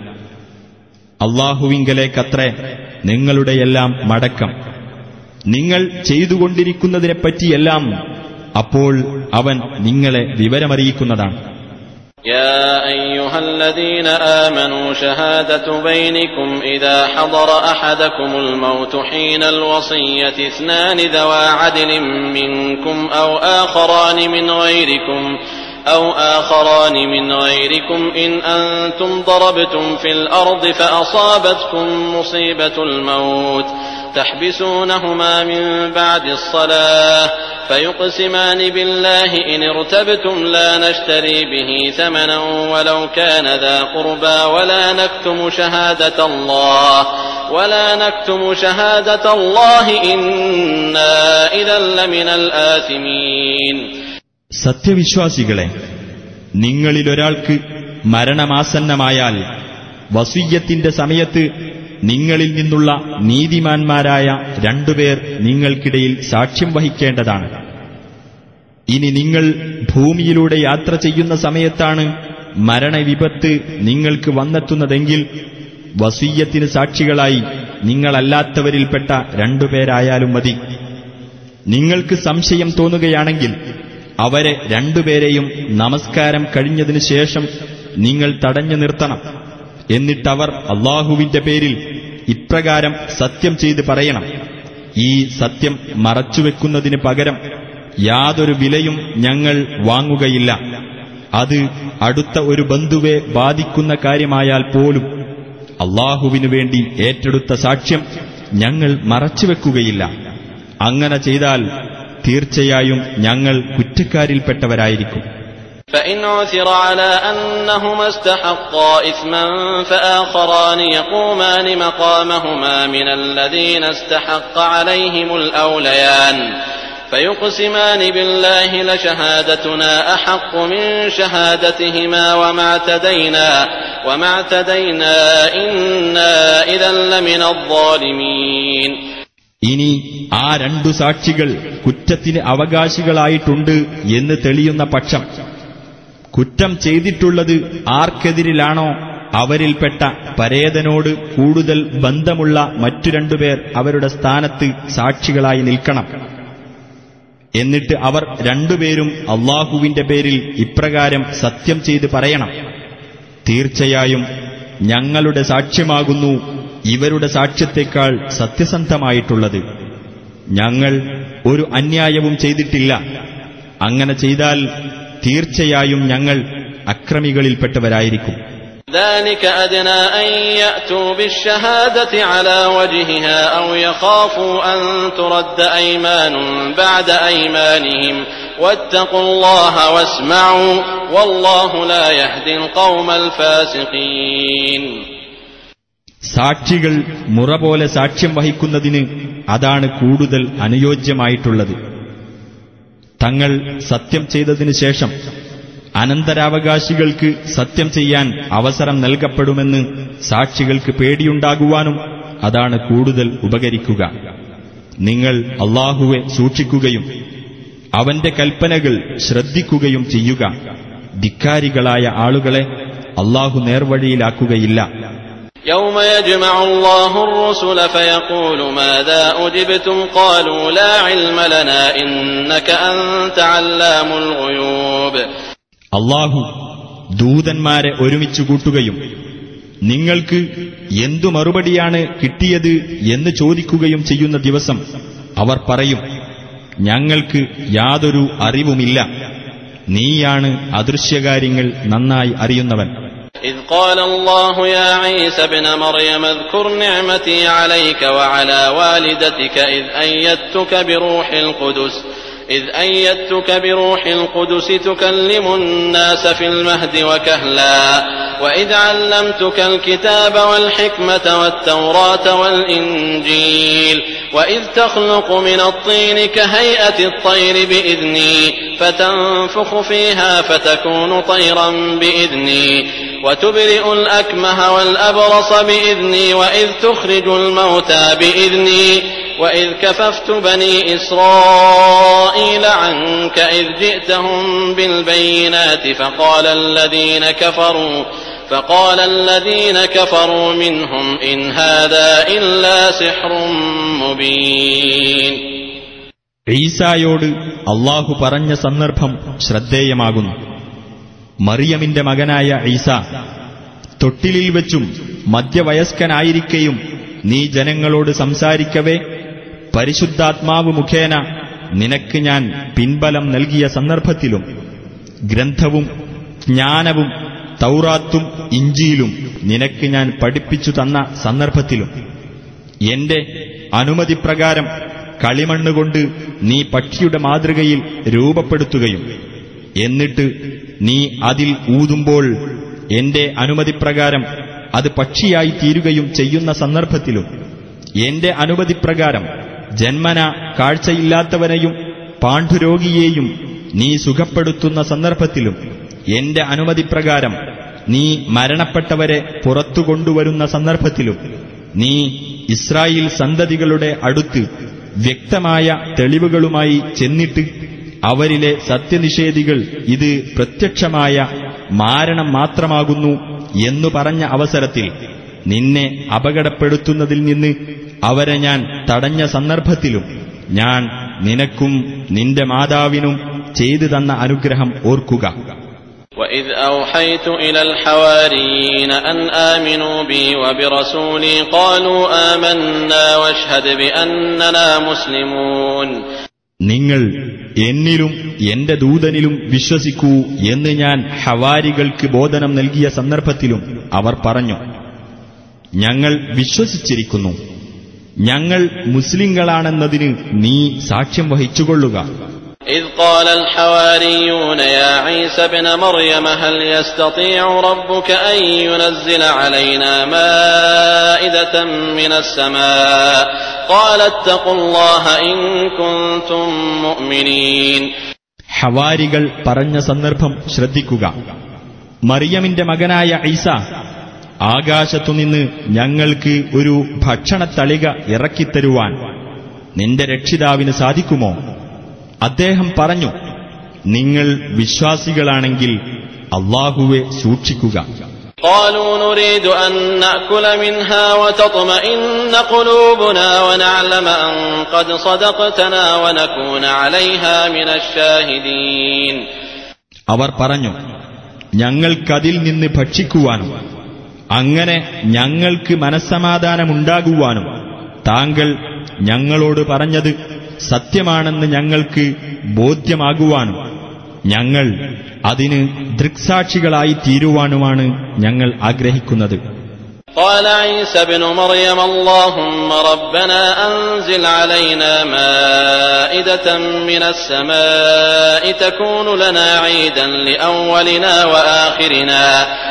അള്ളാഹുവിങ്കലേക്കത്രേ നിങ്ങളുടെയെല്ലാം മടക്കം നിങ്ങൾ ചെയ്തുകൊണ്ടിരിക്കുന്നതിനെപ്പറ്റിയെല്ലാം അപ്പോൾ അവൻ നിങ്ങളെ വിവരമറിയിക്കുന്നതാണ് يا أيها الذين آمنوا شهادة بينكم إذا حضر أحدكم الموت حين الوصية اثنان ذوى عدل منكم أو آخران من غيركم أو آخران من غيركم إن أنتم ضربتم في الأرض فأصابتكم مصيبة الموت تحبسونهما من بعد الصلاة فيقسمان بالله إن ارتبتم لا نشتري به ثمنا ولو كان ذا قربى ولا نكتم شهادة الله ولا نكتم شهادة الله إنا إذا لمن الآثمين സത്യവിശ്വാസികളെ നിങ്ങളിലൊരാൾക്ക് മരണമാസന്നമായാൽ വസീയത്തിന്റെ സമയത്ത് നിങ്ങളിൽ നിന്നുള്ള നീതിമാന്മാരായ രണ്ടുപേർ നിങ്ങൾക്കിടയിൽ സാക്ഷ്യം വഹിക്കേണ്ടതാണ് ഇനി നിങ്ങൾ ഭൂമിയിലൂടെ യാത്ര ചെയ്യുന്ന സമയത്താണ് മരണവിപത്ത് നിങ്ങൾക്ക് വന്നെത്തുന്നതെങ്കിൽ വസീയത്തിന് സാക്ഷികളായി നിങ്ങളല്ലാത്തവരിൽപ്പെട്ട രണ്ടുപേരായാലും മതി നിങ്ങൾക്ക് സംശയം തോന്നുകയാണെങ്കിൽ അവരെ രണ്ടുപേരെയും നമസ്കാരം കഴിഞ്ഞതിനു ശേഷം നിങ്ങൾ തടഞ്ഞു നിർത്തണം എന്നിട്ടവർ അള്ളാഹുവിന്റെ പേരിൽ ഇപ്രകാരം സത്യം ചെയ്ത് പറയണം ഈ സത്യം മറച്ചുവെക്കുന്നതിന് പകരം യാതൊരു വിലയും ഞങ്ങൾ വാങ്ങുകയില്ല അത് അടുത്ത ഒരു ബന്ധുവെ ബാധിക്കുന്ന കാര്യമായാൽ പോലും അള്ളാഹുവിനു വേണ്ടി ഏറ്റെടുത്ത സാക്ഷ്യം ഞങ്ങൾ മറച്ചുവെക്കുകയില്ല അങ്ങനെ ചെയ്താൽ തീർച്ചയായും ഞങ്ങൾ കുറ്റക്കാരിൽപ്പെട്ടവരായിരിക്കും فإن عثر على أنهما استحقا إثما فآخران يقومان مقامهما من الذين استحق عليهم الأوليان فيقسمان بالله لشهادتنا أحق من شهادتهما وما اعتدينا وما اعتدينا إنا إذا لمن الظالمين ഇനി ആ രണ്ടു സാക്ഷികൾ കുറ്റത്തിന് അവകാശികളായിട്ടുണ്ട് എന്ന് തെളിയുന്ന പക്ഷം കുറ്റം ചെയ്തിട്ടുള്ളത് ആർക്കെതിരിലാണോ അവരിൽപ്പെട്ട പരേതനോട് കൂടുതൽ ബന്ധമുള്ള മറ്റു രണ്ടുപേർ അവരുടെ സ്ഥാനത്ത് സാക്ഷികളായി നിൽക്കണം എന്നിട്ട് അവർ രണ്ടുപേരും അള്ളാഹുവിന്റെ പേരിൽ ഇപ്രകാരം സത്യം ചെയ്ത് പറയണം തീർച്ചയായും ഞങ്ങളുടെ സാക്ഷ്യമാകുന്നു ഇവരുടെ സാക്ഷ്യത്തെക്കാൾ സത്യസന്ധമായിട്ടുള്ളത് ഞങ്ങൾ ഒരു അന്യായവും ചെയ്തിട്ടില്ല അങ്ങനെ ചെയ്താൽ തീർച്ചയായും ഞങ്ങൾ അക്രമികളിൽപ്പെട്ടവരായിരിക്കും ذلك أدنى أن يأتوا بالشهادة على وجهها أو يخافوا أن ترد أيمان بعد أيمانهم واتقوا الله واسمعوا والله لا يهدي القوم الفاسقين സാക്ഷികൾ മുറ പോലെ സാക്ഷ്യം വഹിക്കുന്നതിന് അതാണ് കൂടുതൽ അനുയോജ്യമായിട്ടുള്ളത് തങ്ങൾ സത്യം ചെയ്തതിനു ശേഷം അനന്തരാവകാശികൾക്ക് സത്യം ചെയ്യാൻ അവസരം നൽകപ്പെടുമെന്ന് സാക്ഷികൾക്ക് പേടിയുണ്ടാകുവാനും അതാണ് കൂടുതൽ ഉപകരിക്കുക നിങ്ങൾ അള്ളാഹുവെ സൂക്ഷിക്കുകയും അവന്റെ കൽപ്പനകൾ ശ്രദ്ധിക്കുകയും ചെയ്യുക ധിക്കാരികളായ ആളുകളെ അള്ളാഹു നേർവഴിയിലാക്കുകയില്ല يوم يجمع الله الرسل فيقول ماذا أجبتم قالوا لا علم لنا إنك أنت علام الغيوب അള്ളാഹു ദൂതന്മാരെ ഒരുമിച്ചു കൂട്ടുകയും നിങ്ങൾക്ക് എന്തു മറുപടിയാണ് കിട്ടിയത് എന്ന് ചോദിക്കുകയും ചെയ്യുന്ന ദിവസം അവർ പറയും ഞങ്ങൾക്ക് യാതൊരു അറിവുമില്ല നീയാണ് അദൃശ്യകാര്യങ്ങൾ നന്നായി അറിയുന്നവൻ إذ قال الله يا عيسى ابن مريم اذكر نعمتي عليك وعلى والدتك إذ أيدتك بروح القدس إذ أيدتك بروح القدس تكلم الناس في المهد وكهلا وإذ علمتك الكتاب والحكمة والتوراة والإنجيل وإذ تخلق من الطين كهيئة الطير بإذني فتنفخ فيها فتكون طيرا بإذني وتبرئ الأكمه والأبرص بإذني وإذ تخرج الموتى بإذني وإذ كففت بني إسرائيل عنك إذ جئتهم بالبينات فقال الذين كفروا فقال الذين كفروا منهم إن هذا إلا سحر مبين ഈസായോട് അള്ളാഹു പറഞ്ഞ സന്ദർഭം ശ്രദ്ധേയമാകുന്നു മറിയമിന്റെ മകനായ ഈസ തൊട്ടിലിൽ വെച്ചും മധ്യവയസ്കനായിരിക്കെയും നീ ജനങ്ങളോട് സംസാരിക്കവേ പരിശുദ്ധാത്മാവ് മുഖേന നിനക്ക് ഞാൻ പിൻബലം നൽകിയ സന്ദർഭത്തിലും ഗ്രന്ഥവും ജ്ഞാനവും തൗറാത്തും ഇഞ്ചിയിലും നിനക്ക് ഞാൻ പഠിപ്പിച്ചു തന്ന സന്ദർഭത്തിലും എന്റെ അനുമതിപ്രകാരം കളിമണ്ണുകൊണ്ട് നീ പക്ഷിയുടെ മാതൃകയിൽ രൂപപ്പെടുത്തുകയും എന്നിട്ട് നീ അതിൽ ഊതുമ്പോൾ എന്റെ അനുമതിപ്രകാരം അത് പക്ഷിയായി തീരുകയും ചെയ്യുന്ന സന്ദർഭത്തിലും എന്റെ അനുമതിപ്രകാരം ജന്മന കാഴ്ചയില്ലാത്തവനെയും പാണ്ഡുരോഗിയെയും നീ സുഖപ്പെടുത്തുന്ന സന്ദർഭത്തിലും എന്റെ അനുമതിപ്രകാരം നീ മരണപ്പെട്ടവരെ പുറത്തു കൊണ്ടുവരുന്ന സന്ദർഭത്തിലും നീ ഇസ്രായേൽ സന്തതികളുടെ അടുത്ത് വ്യക്തമായ തെളിവുകളുമായി ചെന്നിട്ട് അവരിലെ സത്യനിഷേധികൾ ഇത് പ്രത്യക്ഷമായ മാരണം മാത്രമാകുന്നു എന്നു പറഞ്ഞ അവസരത്തിൽ നിന്നെ അപകടപ്പെടുത്തുന്നതിൽ നിന്ന് അവരെ ഞാൻ തടഞ്ഞ സന്ദർഭത്തിലും ഞാൻ നിനക്കും നിന്റെ മാതാവിനും ചെയ്തു തന്ന അനുഗ്രഹം ഓർക്കുക وإذ أوحيت إلى الحواريين أن آمنوا بي وبرسولي قالوا آمنا واشهد بأننا مسلمون നിങ്ങൾ എന്നിലും എന്റെ ദൂതനിലും വിശ്വസിക്കൂ എന്ന് ഞാൻ ഹവാരികൾക്ക് ബോധനം നൽകിയ സന്ദർഭത്തിലും അവർ പറഞ്ഞു ഞങ്ങൾ വിശ്വസിച്ചിരിക്കുന്നു ഞങ്ങൾ മുസ്ലിങ്ങളാണെന്നതിന് നീ സാക്ഷ്യം വഹിച്ചുകൊള്ളുക إذ قال الحواريون يا عيسى ابن مريم هل يستطيع ربك أن ينزل علينا مائدة من السماء قال اتقوا الله إن كنتم مؤمنين ഹവാരികൾ പറഞ്ഞ സന്ദർഭം ശ്രദ്ധിക്കുക മറിയമിന്റെ മകനായ ഐസ ആകാശത്തുനിന്ന് ഞങ്ങൾക്ക് ഒരു ഭക്ഷണത്തളിക ഇറക്കിത്തരുവാൻ നിന്റെ രക്ഷിതാവിന് സാധിക്കുമോ അദ്ദേഹം പറഞ്ഞു നിങ്ങൾ വിശ്വാസികളാണെങ്കിൽ അള്ളാഹുവെ സൂക്ഷിക്കുക قالوا نريد أن نأكل منها وتطمئن قلوبنا ونعلم أن قد صدقتنا ونكون عليها من الشاهدين അവർ പറഞ്ഞു ഞങ്ങൾക്കതിൽ നിന്ന് ഭക്ഷിക്കുവാനും അങ്ങനെ ഞങ്ങൾക്ക് മനസ്സമാധാനമുണ്ടാകുവാനും താങ്കൾ ഞങ്ങളോട് പറഞ്ഞത് സത്യമാണെന്ന് ഞങ്ങൾക്ക് ബോധ്യമാകുവാനും ഞങ്ങൾ അതിന് ദൃക്സാക്ഷികളായി തീരുവാനുമാണ് ഞങ്ങൾ ആഗ്രഹിക്കുന്നത് قال عيسى ابن مريم اللهم ربنا أنزل علينا مائدة من السماء تكون لنا عيدا لأولنا وآخرنا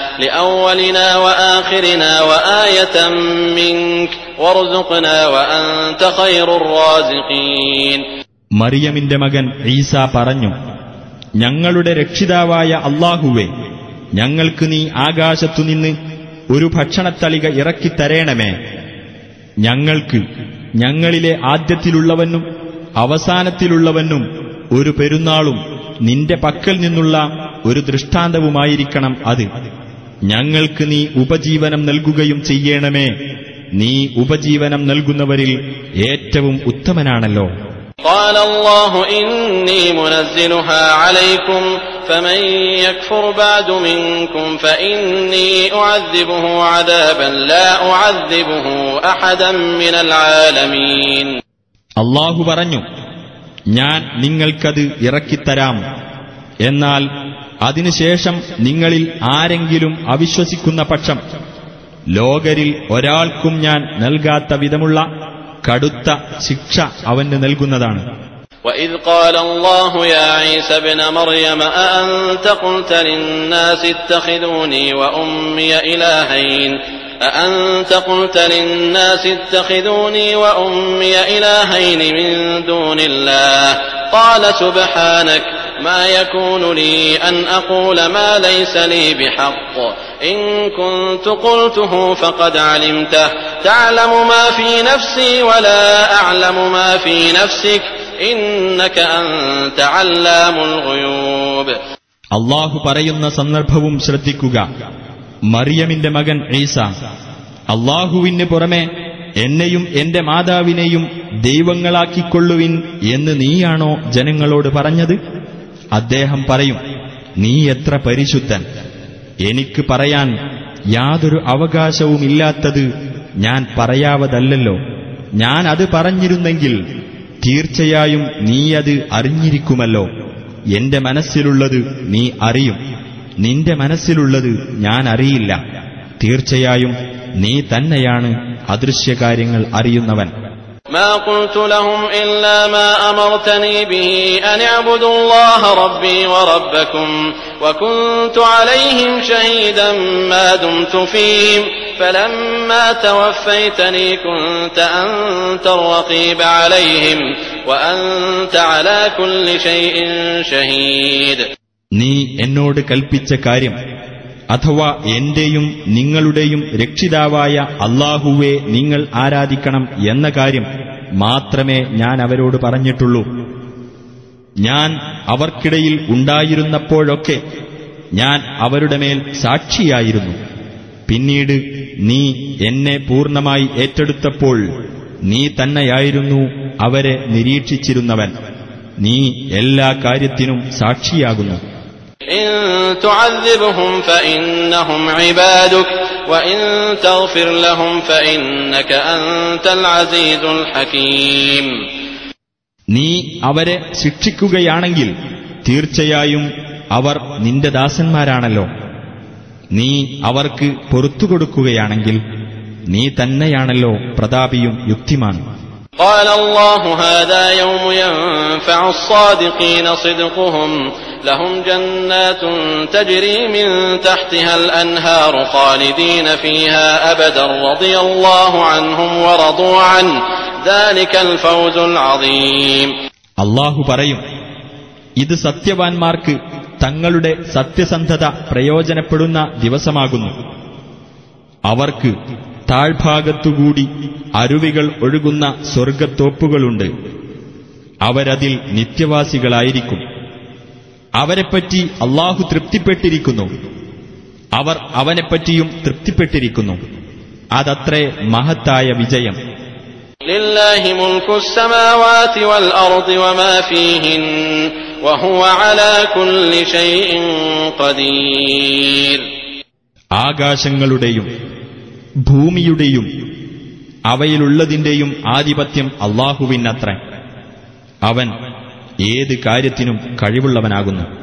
لأولنا وآخرنا وآية منك وارزقنا وأنت خير الرازقين മറിയമിന്റെ മകൻ ഈസ പറഞ്ഞു ഞങ്ങളുടെ രക്ഷിതാവായ അള്ളാഹുവെ ഞങ്ങൾക്ക് നീ ആകാശത്തുനിന്ന് ഒരു ഭക്ഷണത്തളിക ഇറക്കിത്തരേണമേ ഞങ്ങൾക്ക് ഞങ്ങളിലെ ആദ്യത്തിലുള്ളവനും അവസാനത്തിലുള്ളവനും ഒരു പെരുന്നാളും നിന്റെ പക്കൽ നിന്നുള്ള ഒരു ദൃഷ്ടാന്തവുമായിരിക്കണം അത് ഞങ്ങൾക്ക് നീ ഉപജീവനം നൽകുകയും ചെയ്യണമേ നീ ഉപജീവനം നൽകുന്നവരിൽ ഏറ്റവും ഉത്തമനാണല്ലോ قال الله إني منزلها عليكم فمن يكفر بعد منكم فإني أعذبه عذابا لا أعذبه أحدا من العالمين അള്ളാഹു പറഞ്ഞു ഞാൻ നിങ്ങൾക്കത് ഇറക്കിത്തരാം എന്നാൽ അതിനുശേഷം നിങ്ങളിൽ ആരെങ്കിലും അവിശ്വസിക്കുന്ന പക്ഷം ലോകരിൽ ഒരാൾക്കും ഞാൻ നൽകാത്ത വിധമുള്ള കടുത്ത ശിക്ഷ അവന് നൽകുന്നതാണ് وإذ قال الله يا عيسى ابن مريم أأنت قلت للناس اتخذوني وأمي إلهين أأنت قلت للناس اتخذوني وأمي إلهين من دون الله قال سبحانك ما يكون لي أن أقول ما ليس لي بحق إن كنت قلته فقد علمته تعلم ما في نفسي ولا أعلم ما في نفسك إنك أنت علام الغيوب അള്ളാഹു പറയുന്ന സന്ദർഭവും ശ്രദ്ധിക്കുക മറിയമിന്റെ മകൻ ഈസ അള്ളാഹുവിന് പുറമെ എന്നെയും എന്റെ മാതാവിനെയും ദൈവങ്ങളാക്കിക്കൊള്ളുവിൻ എന്ന് നീയാണോ ജനങ്ങളോട് പറഞ്ഞത് അദ്ദേഹം പറയും നീ എത്ര പരിശുദ്ധൻ എനിക്ക് പറയാൻ യാതൊരു അവകാശവുമില്ലാത്തത് ഞാൻ പറയാവതല്ലോ ഞാൻ അത് പറഞ്ഞിരുന്നെങ്കിൽ തീർച്ചയായും നീ അത് അറിഞ്ഞിരിക്കുമല്ലോ എന്റെ മനസ്സിലുള്ളത് നീ അറിയും നിന്റെ മനസ്സിലുള്ളത് ഞാൻ അറിയില്ല തീർച്ചയായും നീ തന്നെയാണ് അദൃശ്യകാര്യങ്ങൾ അറിയുന്നവൻ ما قلت لهم إلا ما أمرتني به أن اعبدوا الله ربي وربكم وكنت عليهم شهيدا ما دمت فيهم فلما توفيتني كنت أنت الرقيب عليهم وأنت على كل شيء شهيد നീ എന്നോട് കൽപ്പിച്ച കാര്യം അഥവാ എന്റെയും നിങ്ങളുടെയും രക്ഷിതാവായ അള്ളാഹുവെ നിങ്ങൾ ആരാധിക്കണം എന്ന കാര്യം മാത്രമേ ഞാൻ അവരോട് പറഞ്ഞിട്ടുള്ളൂ ഞാൻ അവർക്കിടയിൽ ഉണ്ടായിരുന്നപ്പോഴൊക്കെ ഞാൻ അവരുടെ മേൽ സാക്ഷിയായിരുന്നു പിന്നീട് നീ എന്നെ പൂർണ്ണമായി ഏറ്റെടുത്തപ്പോൾ നീ തന്നെയായിരുന്നു അവരെ നിരീക്ഷിച്ചിരുന്നവൻ നീ എല്ലാ കാര്യത്തിനും സാക്ഷിയാകുന്നു إن تعذبهم فإنهم عبادك وإن تغفر لهم فإنك أنت العزيز الحكيم നീ അവരെ ശിക്ഷിക്കുകയാണെങ്കിൽ തീർച്ചയായും അവർ നിന്റെ ദാസന്മാരാണല്ലോ നീ അവർക്ക് പൊറത്തു കൊടുക്കുകയാണെങ്കിൽ നീ തന്നെയാണല്ലോ പ്രതാപിയും യുക്തിമാനും قال الله هذا يوم ينفع الصادقين صدقهم لهم جنات تجري من تحتها الأنهار خالدين فيها أبدا رضي الله عنهم ورضوا عنه ذلك الفوز العظيم അള്ളാഹു പറയും ഇത് സത്യവാൻമാർക്ക് തങ്ങളുടെ സത്യസന്ധത പ്രയോജനപ്പെടുന്ന ദിവസമാകുന്നു അവർക്ക് താഴ്ഭാഗത്തുകൂടി അരുവികൾ ഒഴുകുന്ന സ്വർഗത്തോപ്പുകളുണ്ട് അവരതിൽ നിത്യവാസികളായിരിക്കും അവരെപ്പറ്റി അള്ളാഹു തൃപ്തിപ്പെട്ടിരിക്കുന്നു അവർ അവനെപ്പറ്റിയും തൃപ്തിപ്പെട്ടിരിക്കുന്നു അതത്രേ മഹത്തായ വിജയം لله ملك السماوات والأرض وما فيهن وهو على كل شيء قدير ആകാശങ്ങളുടെയും ഭൂമിയുടെയും അവയിലുള്ളതിന്റെയും ആധിപത്യം അള്ളാഹുവിനത്രേ അവൻ ഏത് കാര്യത്തിനും കഴിവുള്ളവനാകുന്നു